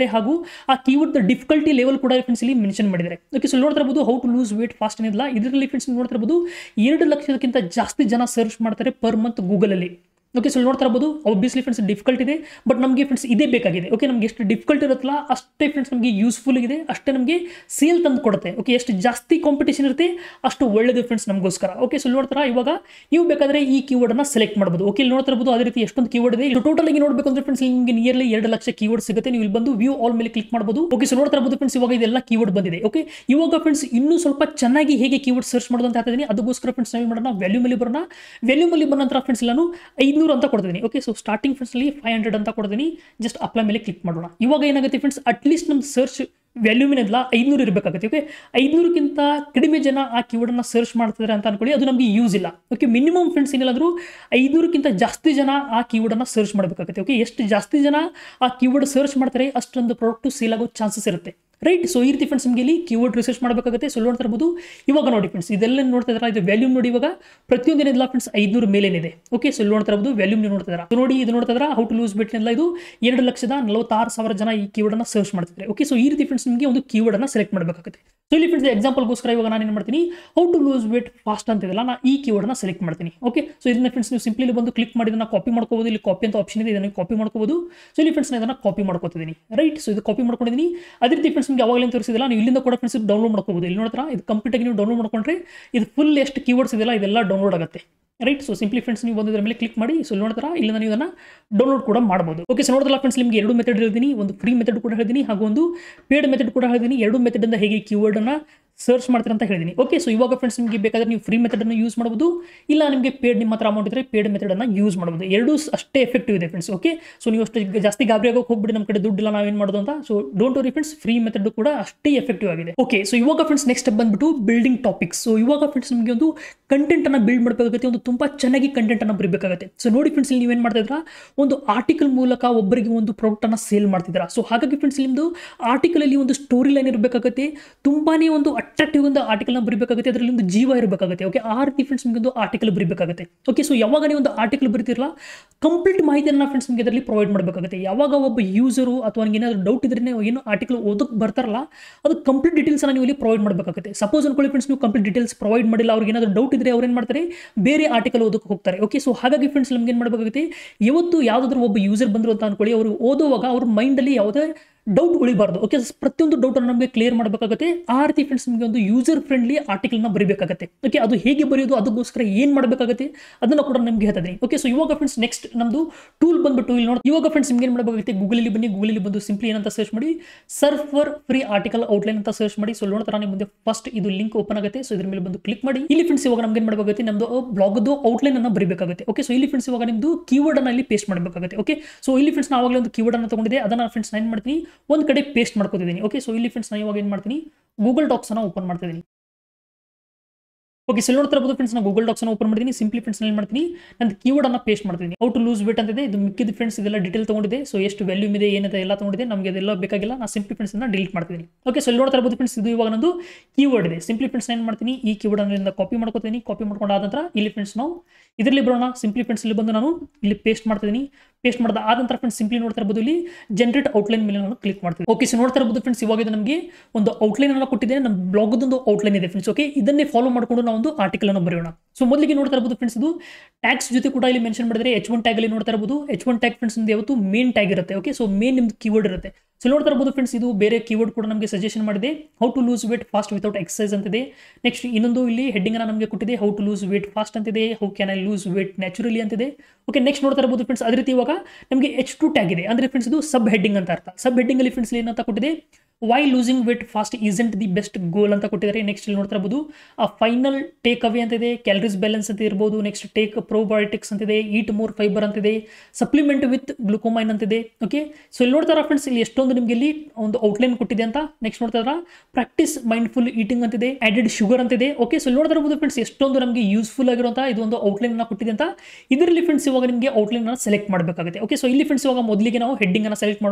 ಮಾಡಿದ್ದಾರೆ ಹಾಗೂ ಆ ಕೀವರ್ಡ್ ಡಿಫಿಕಲ್ಟಿ ಲೆವೆಲ್ ಕೂಡ ಫ್ರೆಂಡ್ಸ್ ಇಲ್ಲಿ ಮೆನ್ಷನ್ ಮಾಡಿದ್ದಾರೆ ಓಕೆ ಸೊ ನೋಡ್ತಾ ಇರ್ಬೋದು how to lose weight fast ಏನಿಲ್ಲ ಇದರಲ್ಲಿ ಫ್ರೆಂಡ್ಸ್ ನೋಡ್ತಾ ಇರ್ಬೋದು ಎರಡು ಲಕ್ಷಕ್ಕಿಂತ ಜಾಸ್ತಿ ಜನ ಸರ್ಚ್ ಮಾಡ್ತಾರೆ ಪರ್ ಮಂತ್ ಗೂಗಲಲ್ಲಿ ಓಕೆ ಸೊ ನೋಡ್ತಾ ಇರ್ಬೋದು ಒಬ್ವಿಯಸ್ಲಿ ಫ್ರೆಂಡ್ಸ್ ಡಿಫಿಕಲ್ಟ್ ಇದೆ ಬಟ್ ನಮಗೆ ಫ್ರೆಂಡ್ಸ್ ಇದೇ ಬೇಕಾಗಿದೆ ಓಕೆ ನಮಗೆ ಎಷ್ಟು ಡಿಫಿಕಲ್ಟ್ ಇರುತ್ತಲ್ಲ ಅಷ್ಟೇ ಫ್ರೆಂಡ್ಸ್ ನಮಗೆ ಯೂಸ್ಫುಲ್ ಇದೆ ಅಷ್ಟೇ ನಮಗೆ ಸೇಲ್ ತಂದು ಕೊಡುತ್ತೆ ಓಕೆ ಎಷ್ಟು ಜಾಸ್ತಿ ಕಾಂಪಿಟೇಷನ್ ಇರುತ್ತೆ ಅಷ್ಟು ಒಳ್ಳೇದು ಫ್ರೆಂಡ್ಸ್ ನಮಗೋಸ್ಕರ ಓಕೆ ಸೊ ನೋಡ್ತಾರ ಇವಾಗ ನೀವು ಬೇಕಾದ್ರೆ ಈ ಕೀವರ್ಡನ್ನು ಸೆಲೆಕ್ಟ್ ಮಾಡ್ಬೋದು ಓಕೆ ಇಲ್ಲಿ ನೋಡ್ತಾ ಇರ್ಬೋದು ಅದೇ ರೀತಿ ಎಷ್ಟೊಂದು ಕೀವರ್ಡ್ ಇದೆ ಇದು ಟೋಟಲ್ ಆಗಿ ನೋಡಬೇಕು ಅಂದ್ರೆ ಫ್ರೆಂಡ್ಸ್ ನಿಮಗೆ ನಿಯರ್ಲಿ ಎರಡು ಲಕ್ಷ ಕೀವರ್ಡ್ ಸಿಗುತ್ತೆ ನೀವು ಇಲ್ಲಿ ಬಂದು ವ್ಯೂ ಆಲ್ ಮೇಲೆ ಕ್ಲಿಕ್ ಮಾಡ್ಬೋದು ಓಕೆ ಸೊ ನೋಡ್ತಾ ಇರ್ಬೋದು ಫ್ರೆಂಡ್ಸ್ ಇವಾಗ ಇದೆಲ್ಲ ಕೀವರ್ಡ್ ಬಂದಿದೆ ಓಕೆ ಇವಾಗ ಫ್ರೆಂಡ್ಸ್ ಇನ್ನೂ ಸ್ವಲ್ಪ ಚೆನ್ನಾಗಿ ಹೇಗೆ ಕೀವರ್ಡ್ ಸರ್ಚ್ ಮಾಡೋದು ಅಂತ ಹೇಳ್ತಿದ್ದೀನಿ ಅದಕ್ಕೋಸ್ಕರ ಫ್ರೆಂಡ್ಸ್ ನಾವು ಮಾಡೋಣ ವ್ಯಾಲ್ಯೂ ಮೇಲೆ ಬರೋಣ ವ್ಯಾಲ್ಯೂ ಮೇಲೆ ಬಂದ ನಂತರ ಫ್ರೆಂಡ್ಸ್ ನಾನು ಐದುನೂರು ಅಂತ ಕೊಡ್ತೀನಿ ಓಕೆ ಸೊ ಸ್ಟಾರ್ಟಿಂಗ್ ಫ್ರೆಂಡ್ಸ್ಲಿ ಫೈವ್ ಹಂಡ್ರೆಡ್ ಅಂತ ಕೊಡ್ತೀನಿ ಜಸ್ಟ್ ಅಪ್ಲೈ ಮೇಲೆ ಕ್ಲಿಕ್ ಮಾಡೋಣ ಇವಾಗ ಏನಾಗುತ್ತೆ ಫ್ರೆಂಡ್ಸ್ ಅಟ್ಲೀಸ್ಟ್ ನಮ್ಮ ಸರ್ಚ್ ವ್ಯಾಲ್ಯೂಮಿನೆಲ್ಲ ಐದುನೂರು ಇರಬೇಕಾಗುತ್ತೆ ಓಕೆ ಐದುನೂರಕ್ಕಿಂತ ಕಡಿಮೆ ಜನ ಆ ಕೀವರ್ಡನ್ನು ಸರ್ಚ್ ಮಾಡ್ತಿದ್ದಾರೆ ಅಂತ ಅನ್ಕೊಳ್ಳಿ ಅದು ನಮಗೆ ಯೂಸ್ ಇಲ್ಲ ಓಕೆ ಮಿನಿಮಮ್ ಫ್ರೆಂಡ್ಸ್ ಏನಿಲ್ಲಾದರೂ ಐದುನೂರಕ್ಕಿಂತ ಜಾಸ್ತಿ ಜನ ಆ ಕೀವರ್ಡನ್ನು ಸರ್ಚ್ ಮಾಡಬೇಕಾಗುತ್ತೆ ಓಕೆ ಎಷ್ಟು ಜಾಸ್ತಿ ಜನ ಆ ಕೀವರ್ಡ್ ಸರ್ಚ್ ಮಾಡ್ತಾರೆ ಅಷ್ಟೊಂದು ಪ್ರಾಡಕ್ಟು ಸೇಲ್ ಆಗೋ ಚಾನ್ಸಸ್ ಇರುತ್ತೆ ರೈಟ್ ಸೊ ಈ ರೀತಿ ಫ್ರೆಂಡ್ಸ್ ನಿಮಗೆ ಇಲ್ಲಿ ಕೀವರ್ಡ್ ರಿಸರ್ಚ್ ಮಾಡಬೇಕಾಗುತ್ತೆ ಸೊ ನೋಡ್ತಾ ಇರ್ಬೋದು ಇವಾಗ ನೋಡಿ ಫ್ರೆಂಡ್ಸ್ ಇದೆಲ್ಲ ನೋಡ್ತಾ ಇದ್ದಾರೆ ಇದು ವ್ಯಾಲ್ಯೂಮ್ ನೋಡಿ ಇವಾಗ ಪ್ರತಿಯೊಂದು ಏನಿಲ್ಲ ಫ್ರೆಂಡ್ಸ್ ಐದುನೂರು ಮೇಲೇನಿದೆ ಓಕೆ ಸೊ ಇಲ್ಲಿ ನೋಡ್ತಾ ಇರ್ಬೋದು ವ್ಯಾಲ್ಯೂಮ್ ನೀವು ನೋಡ್ತಾ ಇದ್ದಾರೆ So ನೋಡಿ ಇದು ನೋಡ್ತಾ ಇದ್ದಾರೆ ಹೌ ಟು ಲೂಸ್ ಬಿಟ್ನೆಲ್ಲ ಇದು ಎರಡು ಲಕ್ಷದ ನಲವತ್ತಾರು ಸಾವಿರ ಜನ ಈ ಕೀವರ್ಡನ್ನು ಸರ್ಚ್ ಮಾಡ್ತಿದ್ದಾರೆ ಓಕೆ ಸೊ ಈ ರೀತಿ ಫ್ರೆಂಡ್ಸ್ ನಿಮಗೆ ಒಂದು ಕೀವರ್ಡನ್ನು ಸೆಲೆಕ್ಟ್ ಮಾಡಬೇಕಾಗುತ್ತೆ ಸೊ ಇಲ್ಲಿ ಫ್ರೆಂಡ್ಸ್ ಎಕ್ಸಾಂಪಲ್ಗೋಸ್ಕರ ಇವಾಗ ನಾನು ಏನು ಮಾಡ್ತೀನಿ how to lose weight fast ಅಂತ ಇದೆಲ್ಲ ನಾನು ಈ ಕೀವರ್ಡನ್ನ ಸೆಲೆಕ್ಟ್ ಮಾಡ್ತೀನಿ ಓಕೆ ಸೊ ಇದನ್ನ ಫ್ರೆಂಡ್ಸ್ ನೀವು ಸಿಂಪ್ಲಿ ಇಲ್ಲಿ ಬಂದು ಕ್ಲಿಕ್ ಮಾಡಿ ಇದನ್ನ ಕಾಪಿ ಮಾಡ್ಕೋಬೋದು ಇಲ್ಲಿ ಕಾಪಿ ಅಂತ ಆಪ್ಷನ್ ಇದೆ ಇದನ್ನು ಕಾಪಿ ಮಾಡ್ಕೋಬೋದು ಸೊ ಇಲ್ಲಿ ಫ್ರೆಂಡ್ಸ್ ನಾನು ಇದನ್ನ ಕಾಪಿ ಮಾಡ್ಕೋತಿದ್ದೀನಿ ರೈಟ್ ಸೊ ಇದು ಕಾಪಿ ಮಾಡ್ಕೊಂಡಿದ್ದೀನಿ ಅದೇ ರೀತಿ ಫ್ರೆಂಡ್ಸ್ ನಿಮಗೆ ಅವಾಗಲೇ ತೋರಿಸಿದಿಲ್ಲ ನೀವು ಇಲ್ಲಿಂದ ಕೂಡ ಫ್ರೆಂಡ್ಸ್ ಡೌನ್ಲೋಡ್ ಮಾಡ್ಕೋಬೋದು ಇಲ್ಲಿ ನೋಡ್ತಾ ಇದು ಕಂಪ್ಲೀಟ್ ಆಗಿ ನೀವು ಡೌನ್ಲೋಡ್ ಮಾಡ್ಕೊಂಡ್ರೆ ಇದು ಫುಲ್ ಎಷ್ಟು ಕೀವರ್ಡ್ಸ್ ಇದೆಲ್ಲ ಇದೆಲ್ಲ ಡೌನ್ಲೋಡ್ ಆಗುತ್ತೆ ರೈಟ್ ಸೊ ಸಿಂಪ್ಲಿ ಫ್ರೆಂಡ್ಸ್ ನೀವು ಬಂದಿದ್ರ ಮೇಲೆ ಕ್ಲಿಕ್ ಮಾಡಿ ಸೊ ನೋಡ್ತಾರ ಇಲ್ಲಿ ನೀವು ಇದನ್ನ ಡೌನ್ಲೋಡ್ ಕೂಡ ಮಾಡಬಹುದು ಓಕೆ ಸೊ ನೋಡಿದ್ರಲ್ಲ ಫ್ರೆಂಡ್ಸ್ ನಿಮಗೆ ಎರಡು ಮೆಥಡ್ ಹೇಳ್ತೀನಿ ಒಂದು ಫ್ರೀ ಮೆಥಡ್ ಕೂಡ ಹೇಳ್ತೀನಿ ಹಾಗೂ ಒಂದು ಪೇಡ್ ಮೆಥಡ್ ಕೂಡ ಹೇಳ್ತೀನಿ ಎರಡು ಮೆಥಡ್ ಇಂದ ಹೇಗೆ ಕೀವರ್ಡ್ ಅನ್ನ ಸರ್ಚ್ ಮಾಡ್ತಾರೆ ಅಂತ ಹೇಳಿದ್ದೀನಿ ಓಕೆ ಸೊ ಇವಾಗ ಫ್ರೆಂಡ್ಸ್ ನಿಮಗೆ ಬೇಕಾದ್ರೆ ನೀವು ಫ್ರೀ ಮೆಥಡನ್ನು ಯೂಸ್ ಮಾಡ್ಬೋದು ಇಲ್ಲ ನಿಮಗೆ ಪೇಡ್ ನಿಮ್ಮ ಹತ್ರ ಅಮೌಂಟ್ ಇದ್ದರೆ ಪೇಡ್ ಮೆಥಡನ್ನು ಯೂಸ್ ಮಾಡ್ಬೋದು ಎರಡೂ ಅಷ್ಟೇ ಎಫೆಕ್ಟಿವ್ ಇದೆ ಫ್ರೆಂಡ್ಸ್ ಓಕೆ ಸೊ ನೀವು ಅಷ್ಟು ಜಾಸ್ತಿ ಗಾಬರಿ ಆಗೋಕೆ ಹೋಗ್ಬಿಡಿ ನಮ್ಮ ಕಡೆ ದುಡ್ಡಿಲ್ಲ ನಾವೇನು ಮಾಡೋದು ಅಂತ so don't worry friends free method ಕೂಡ ಅಷ್ಟೇ ಎಫೆಕ್ಟಿವ್ ಆಗಿದೆ ಓಕೆ ಸೊ ಇವಾಗ ಫ್ರೆಂಡ್ಸ್ ನೆಕ್ಸ್ಟ್ ಸ್ಟೆಪ್ ಬಂದ್ಬಿಟ್ಟು ಬಿಲ್ಡಿಂಗ್ ಟಾಪಿಕ್ಸ್ ಸೊ ಇವಾಗ ಫ್ರೆಂಡ್ಸ್ ನಿಮಗೆ ಒಂದು ಕಂಟೆಂಟನ್ನು ಬಿಲ್ಡ್ ಮಾಡಬೇಕಾಗುತ್ತೆ ಒಂದು ತುಂಬ ಚೆನ್ನಾಗಿ ಕಂಟೆಂಟನ್ನು ಬರೀಬೇಕಾಗುತ್ತೆ ಸೊ ನೋಡಿ ಫ್ರೆಂಡ್ಸ್ ಇಲ್ಲಿ ನೀವೇನು ಮಾಡ್ತಾ ಇದ್ದೀರಾ ಒಂದು ಆರ್ಟಿಕಲ್ ಮೂಲಕ ಒಬ್ಬರಿಗೆ ಒಂದು ಪ್ರಾಡಕ್ಟನ್ನು ಸೇಲ್ ಮಾಡ್ತಿದ್ದೀರಾ ಸೊ ಹಾಗಾಗಿ ಫ್ರೆಂಡ್ಸ್ ನಿಮ್ಮದು ಆರ್ಟಿಕಲಲ್ಲಿ ಒಂದು ಸ್ಟೋರಿ ಲೈನ್ ಇರಬೇಕಾಗುತ್ತೆ ತುಂಬಾ ಒಂದು ಅಟ್ರಾಕ್ಟಿವ್ ಒಂದು ಆರ್ಟಿಕಲ್ನ ಬರೀಬೇಕಾಗುತ್ತೆ ಅದರಲ್ಲಿ ಒಂದು ಜೀವ ಇರಬೇಕಾಗುತ್ತೆ ಓಕೆ ಆ ರೀತಿ ಫ್ರೆಂಡ್ಸ್ ನಿಮಗೆ ಒಂದು ಆರ್ಟಿಕಲ್ ಬರೀಬೇಕಾಗುತ್ತೆ ಓಕೆ ಸೊ ಯಾವಾಗ ನೀವು ಒಂದು ಆರ್ಟಿಕಲ್ ಬರೀತಿರಲ್ಲ ಕಂಪ್ಲೀಟ್ ಮಾಹಿತಿಯನ್ನು ಫ್ರೆಂಡ್ಸ್ ನಿಮಗೆ ಅದರಲ್ಲಿ ಪ್ರೊವೈಡ್ ಮಾಡಬೇಕಾಗುತ್ತೆ ಯಾವಾಗ ಒಬ್ಬ ಯೂಸರು ಅಥವಾ ನನಗೆ ಏನಾದರೂ ಡೌಟ್ ಇದ್ರೆ ನೀವು ಏನು ಆರ್ಟಿಕಲ್ ಓದೋಕೆ ಬರ್ತಾರಲ್ಲ ಅದು ಕಂಪ್ಲೀಟ್ ಡೀಟೇಲ್ಸನ್ನು ನೀವು ಇಲ್ಲಿ ಪ್ರೊವೈಡ್ ಮಾಡಬೇಕಾಗುತ್ತೆ ಸಪೋಸ್ ಅನ್ಕೊಳ್ಳಿ ಫ್ರೆಂಡ್ಸ್ ನೀವು ಕಂಪ್ಲೀಟ್ ಡೀಟೇಲ್ಸ್ ಪ್ರೊವೈಡ್ ಮಾಡಿಲ್ಲ ಅವ್ರಿಗೆ ಏನಾದರೂ ಡೌಟ್ ಇದ್ರೆ ಅವ್ರು ಏನು ಮಾಡ್ತಾರೆ ಬೇರೆ ಆರ್ಟಿಕಲ್ ಓದೋಕೆ ಹೋಗ್ತಾರೆ ಓಕೆ ಸೊ ಹಾಗಾಗಿ ಫ್ರೆಂಡ್ಸ್ ನಮ್ಗೆ ಏನು ಮಾಡಬೇಕಾಗುತ್ತೆ ಯಾವತ್ತು ಯಾವುದಾದ್ರೂ ಒಬ್ಬ ಯೂಸರ್ ಬಂದರು ಅಂತ ಅನ್ಕೊಳ್ಳಿ ಅವರು ಓದುವಾಗ ಅವ್ರ ಮೈಂಡಲ್ಲಿ ಯಾವುದೇ ಡೌಟ್ ಉಳಿಬಾರ್ದು ಓಕೆ ಪ್ರತಿಯೊಂದು ಡೌಟನ್ನು ನಮಗೆ ಕ್ಲಿಯರ್ ಮಾಡಬೇಕಾಗುತ್ತೆ ಆ ರೀತಿ ಫ್ರೆಂಡ್ಸ್ ನಿಮಗೆ ಒಂದು ಯೂಸರ್ ಫ್ರೆಂಡ್ಲಿ ಆರ್ಟಿಕಲ್ನ ಬರೀಬೇಕಾಗುತ್ತೆ ಓಕೆ ಅದು ಹೇಗೆ ಬರೆಯೋದು ಅದಕ್ಕೋಸ್ಕರ ಏನು ಮಾಡಬೇಕಾಗುತ್ತೆ ಅದನ್ನು ಕೂಡ ನಮಗೆ ಹೇಳ್ತಿದ್ದೀನಿ ಓಕೆ ಸೊ ಇವಾಗ ಫ್ರೆಂಡ್ಸ್ ನೆಕ್ಸ್ಟ್ ನಮ್ಮದು ಟೂಲ್ ಬಂದ್ಬಿಟ್ಟು ಇಲ್ಲಿ ನೋಡಿ ಇವಾಗ ಫ್ರೆಂಡ್ಸ್ ನಿಮ್ಗೆ ಏನು ಮಾಡಬೇಕಾಗುತ್ತೆ ಗೂಗಲಲ್ಲಿ ಬನ್ನಿ ಗೂಗಲಲ್ಲಿ ಬಂದು ಸಿಂಪ್ಲಿ ಏನಂತ ಸರ್ಚ್ ಮಾಡಿ ಸರ್ಫರ್ ಫ್ರೀ ಆರ್ಟಿಕಲ್ ಔಟ್ಲೈನ್ ಅಂತ ಸರ್ಚ್ ಮಾಡಿ ಸೊ ನೋಡ್ತಾರೆ ನಿಮ್ಮ ಮುಂದೆ ಫಸ್ಟ್ ಇದು ಲಿಂಕ್ ಓಪನ್ ಆಗುತ್ತೆ ಸೊ ಇದ್ರ ಮೇಲೆ ಬಂದು ಕ್ಲಿಕ್ ಮಾಡಿ ಇಲ್ಲಿ ಫ್ರೆಂಡ್ಸ್ ಇವಾಗ ನಮ್ಗೆ ಏನು ಮಾಡಬೇಕಾಗುತ್ತೆ ನಮ್ಮದು ಬ್ಲಾಗ್ದು ಔಟ್ಲೈನ್ ಅನ್ನು ಬರೀಬೇಕಾಗುತ್ತೆ ಓಕೆ ಸೊ ಇಲ್ಲಿ ಫ್ರೆಂಡ್ಸ್ ಇವಾಗ ನಿಮ್ಮದು ಕೀವರ್ಡ್ ಅನ್ನ ಇಲ್ಲಿ ಪೇಸ್ಟ್ ಮಾಡಬೇಕಾಗುತ್ತೆ ಓಕೆ ಸೊ ಇಲ್ಲಿ ಫ್ರೆಂಡ್ಸ್ ನಾವು ಒಂದು ಕೀವರ್ಡ್ ಅನ್ನು ತಗೊಂಡಿದೆ ಅದನ್ನ ಫ್ರೆಂಡ್ಸ್ ನಾನು ಏನು ಮಾಡ್ತೀನಿ ಒಂದು ಕಡೆ ಪೇಸ್ಟ್ ಮಾಡ್ಕೊತಿದ್ದೀನಿ ಓಕೆ ಸೊ ಇಲ್ಲಿ ಫ್ರೆಂಡ್ಸ್ ನಾನು ಇವಾಗ ಏನು ಮಾಡ್ತೀನಿ ಗೂಗಲ್ ಡಾಕ್ಸ್ ಅನ್ನ ಓಪನ್ ಮಾಡ್ತಿದ್ದೀನಿ ಓಕೆ ಸೆಲ್ ನೋಡ್ತಾ ಇರ್ಬೋದು ಫ್ರೆಂಡ್ಸ್ ನಾನು ಗೂಗಲ್ ಡಾಕ್ಸ್ ಓಪನ್ ಮಾಡ್ತೀನಿ ಸಿಂಪ್ಲಿ ಫ್ರೆಂಡ್ಸ್ ಏನು ಮಾಡ್ತೀನಿ ನನ್ನ ಕೀವರ್ಡ್ ಅನ್ನ ಪೇಸ್ಟ್ ಮಾಡ್ತೀನಿ ಔಟ್ ಟು ಲೂಸ್ ವೇಟ್ ಅಂತಿದೆ ಇದು ಮಿಕ್ಕಿದ ಫ್ರೆಂಡ್ಸ್ ಇದೆಲ್ಲ ಡೀಟೇಲ್ ತಗೊಂಡಿದೆ ಸೊ ಎಷ್ಟು ವ್ಯಾಲ್ಯೂಮ್ ಇದೆ ಏನಿದೆ ಎಲ್ಲ ತಗೊಂಡಿದೆ ನಮಗೆ ಅದೆಲ್ಲ ಬೇಕಾಗಿಲ್ಲ ನಾನು ಸಿಂಪ್ಲಿ ಫ್ರೆಂಡ್ಸ್ ಅನ್ನ ಡಿಲೀಟ್ ಮಾಡ್ತೀನಿ ಓಕೆ ಸೆಲ್ ನೋಡ್ತಾ ಇರ್ಬೋದು ಫ್ರೆಂಡ್ಸ್ ಇದು ಇವಾಗ ನಂದು ಕೀವರ್ಡ್ ಇದೆ ಸಿಂಪ್ಲಿ ಫ್ರೆಂಡ್ಸ್ ಏನು ಮಾಡ್ತೀನಿ ಈ ಕೀವರ್ಡ್ ಅನ್ನ ಕಾಪಿ ಮಾಡ್ಕೊತೀನಿ ಕಾಪಿ ಮಾಡ್ಕೊಂಡಾದ ನಂತರ ಇಲ್ಲಿ ಫ್ರೆಂಡ್ಸ್ ನಾವು ಇದರಲ್ಲಿ ಬರೋಣ ಸಿಂಪ್ಲಿ ಫ್ರೆಂಡ್ಸ್ ಇಲ್ಲಿ ಬಂದು ನಾನು ಇಲ್ಲಿ ಪೇಸ್ಟ್ ಮಾಡ್ತಿದ್ದೀನಿ ಪೇಸ್ಟ್ ಮಾಡಿದ ಆದ ನಂತರ ಫ್ರೆಂಡ್ಸ್ ಸಿಂಪ್ಲಿ ನೋಡ್ತಾ ಇರ್ಬೋದು ಇಲ್ಲಿ ಜನರೇಟ್ ಔಟ್ಲೈನ್ ಮೇಲೆ ನಾನು ಕ್ಲಿಕ್ ಮಾಡ್ತೀನಿ ಓಕೆ ಸೊ ನೋಡ್ತಾ ಇರ್ಬೋದು ಫ್ರೆಂಡ್ಸ್ ಇವಾಗ ಇದು ನಮಗೆ ಒಂದು ಔಟ್ಲೈನ್ ಅನ್ನು ಕೊಟ್ಟಿದೆ ನಮ್ಮ ಬ್ಲಾಗ್ದೊಂದು ಔಟ್ಲೈನ್ ಇದೆ ಫ್ರೆಂಡ್ಸ್ ಓಕೆ ಇದನ್ನೇ ಫಾಲೋ ಮಾಡಿಕೊಂಡು ನಾವು ಒಂದು ಆರ್ಟಿಕಲ್ ಅನ್ನು ಬರೆಯೋಣ ಸೊ ಮೊದಲಿಗೆ ನೋಡ್ತಾ ಇರ್ಬೋದು ಫ್ರೆಂಡ್ಸ್ ಇದು ಟ್ಯಾಗ್ಸ್ ಜೊತೆ ಕೂಡ ಇಲ್ಲಿ ಮೆನ್ಷನ್ ಮಾಡಿದ್ರೆ ಎಚ್ ಒನ್ ಟ್ಯಾಗ್ ಅಲ್ಲಿ ನೋಡ್ತಾ ಇರ್ಬೋದು ಎಚ್ ಒನ್ ಟ್ಯಾಗ್ ಫ್ರೆಂಡ್ಸ್ ನಿಮ್ದು ಯಾವತ್ತು ಮೇನ್ ಟ್ಯಾಗ್ ಇರುತ್ತೆ ಓಕೆ ಸೊ ಮೇನ್ ನಿಮ್ದು ಕೀವರ್ಡ್ ಇರುತ್ತೆ ಸೊ ನೋಡ್ತಾ ಇರ್ಬೋದು ಫ್ರೆಂಡ್ಸ್ ಇದು ಬೇರೆ ಕೀವರ್ಡ್ ಕೂಡ ನಮಗೆ ಸಜೆಷನ್ ಮಾಡಿದೆ how to lose weight fast without exercise ಅಂತಿದೆ ನೆಕ್ಸ್ಟ್ ಇನ್ನೊಂದು ಇಲ್ಲಿ ಹೆಡ್ಡಿಂಗ್ ಅನ್ನ ನಮಗೆ ಕೊಟ್ಟಿದೆ how to lose weight fast ಅಂತಿದೆ how can I lose weight naturally ಅಂತಿದೆ ಓಕೆ ನೆಕ್ಸ್ಟ್ ನೋಡ್ತಾ ಇರ್ಬೋದು ಫ್ರೆಂಡ್ಸ್ ಅದೇ ರೀತಿ ಇವಾಗ ನಮಗೆ ಎಚ್ ಟು ಟ್ಯಾಗ್ ಇದೆ ಅಂದ್ರೆ ಫ್ರೆಂಡ್ಸ್ ಇದು ಸಬ್ ಹೆಡ್ಡಿಂಗ್ ಅಂತ ಅರ್ಥ ಸಬ್ ಹೆಡ್ಡಿಂಗ್ ಅಲ್ಲಿ ಫ್ರೆಂಡ್ಸ್ ಏನಂತ ಕೊಟ್ಟಿದೆ why losing weight fast isn't the best goal ಅಂತ ಕೊಟ್ಟಿದ್ದಾರೆ ನೆಕ್ಸ್ಟ್ ಇಲ್ಲಿ ನೋಡ್ತಾ ಇರ್ಬೋದು ಆ ಫೈನಲ್ ಟೇಕ್ ಅವೇ ಅಂತಿದೆ ಕ್ಯಾಲರೀಸ್ ಬ್ಯಾಲೆನ್ಸ್ ಅಂತ ಇರ್ಬೋದು ನೆಕ್ಸ್ಟ್ ಟೇಕ್ ಪ್ರೋಬಯೋಟಿಕ್ಸ್ ಅಂತಿದೆ ಈಟ್ ಮೋರ್ ಫೈಬರ್ ಅಂತಿದೆ ಸಪ್ಲಿಮೆಂಟ್ ವಿತ್ ಗ್ಲುಕೋಮೈನ್ ಅಂತಿದೆ ಓಕೆ ಸೊ ಇಲ್ಲಿ ನೋಡ್ತಾರ ಫ್ರೆಂಡ್ಸ್ ಇಲ್ಲಿ ಎಷ್ಟೊಂದು ನಿಮಗೆ ಇಲ್ಲಿ ಒಂದು ಔಟ್ಲೈನ್ ಕೊಟ್ಟಿದೆ ಅಂತ ನೆಕ್ಸ್ಟ್ ನೋಡ್ತಾ ಇದ್ರ ಪ್ರಾಕ್ಟೀಸ್ ಮೈಂಡ್ಫುಲ್ ಈಟಿಂಗ್ ಅಂತಿದೆ ಆಡೆಡ್ ಶುಗರ್ ಅಂತಿದೆ ಓಕೆ ಸೊ ಇಲ್ಲಿ ನೋಡ್ತಾ ಇರ್ಬೋದು ಫ್ರೆಂಡ್ಸ್ ಎಷ್ಟೊಂದು ನಮಗೆ ಯೂಸ್ಫುಲ್ ಆಗಿರುವಂತಹ ಇದು ಒಂದು ಔಟ್ಲೈನ್ ಅನ್ನ ಕೊಟ್ಟಿದೆ ಅಂತ ಇದರಲ್ಲಿ ಫ್ರೆಂಡ್ಸ್ ಇವಾಗ ನಿಮಗೆ ಔಟ್ಲೈನ್ ಅನ್ನ ಸೆಲೆಕ್ಟ್ ಮಾಡಬೇಕಾಗುತ್ತೆ ಓಕೆ ಸೊ ಇಲ್ಲಿ ಫ್ರೆಂಡ್ಸ್ ಇವಾಗ ಮೊದಲಿಗೆ ನಾವು ಹೆಡ್ಡಿಂಗ್ ಅನ್ನ ಸೆಲೆಕ್ಟ್ ಮಾಡೋಣ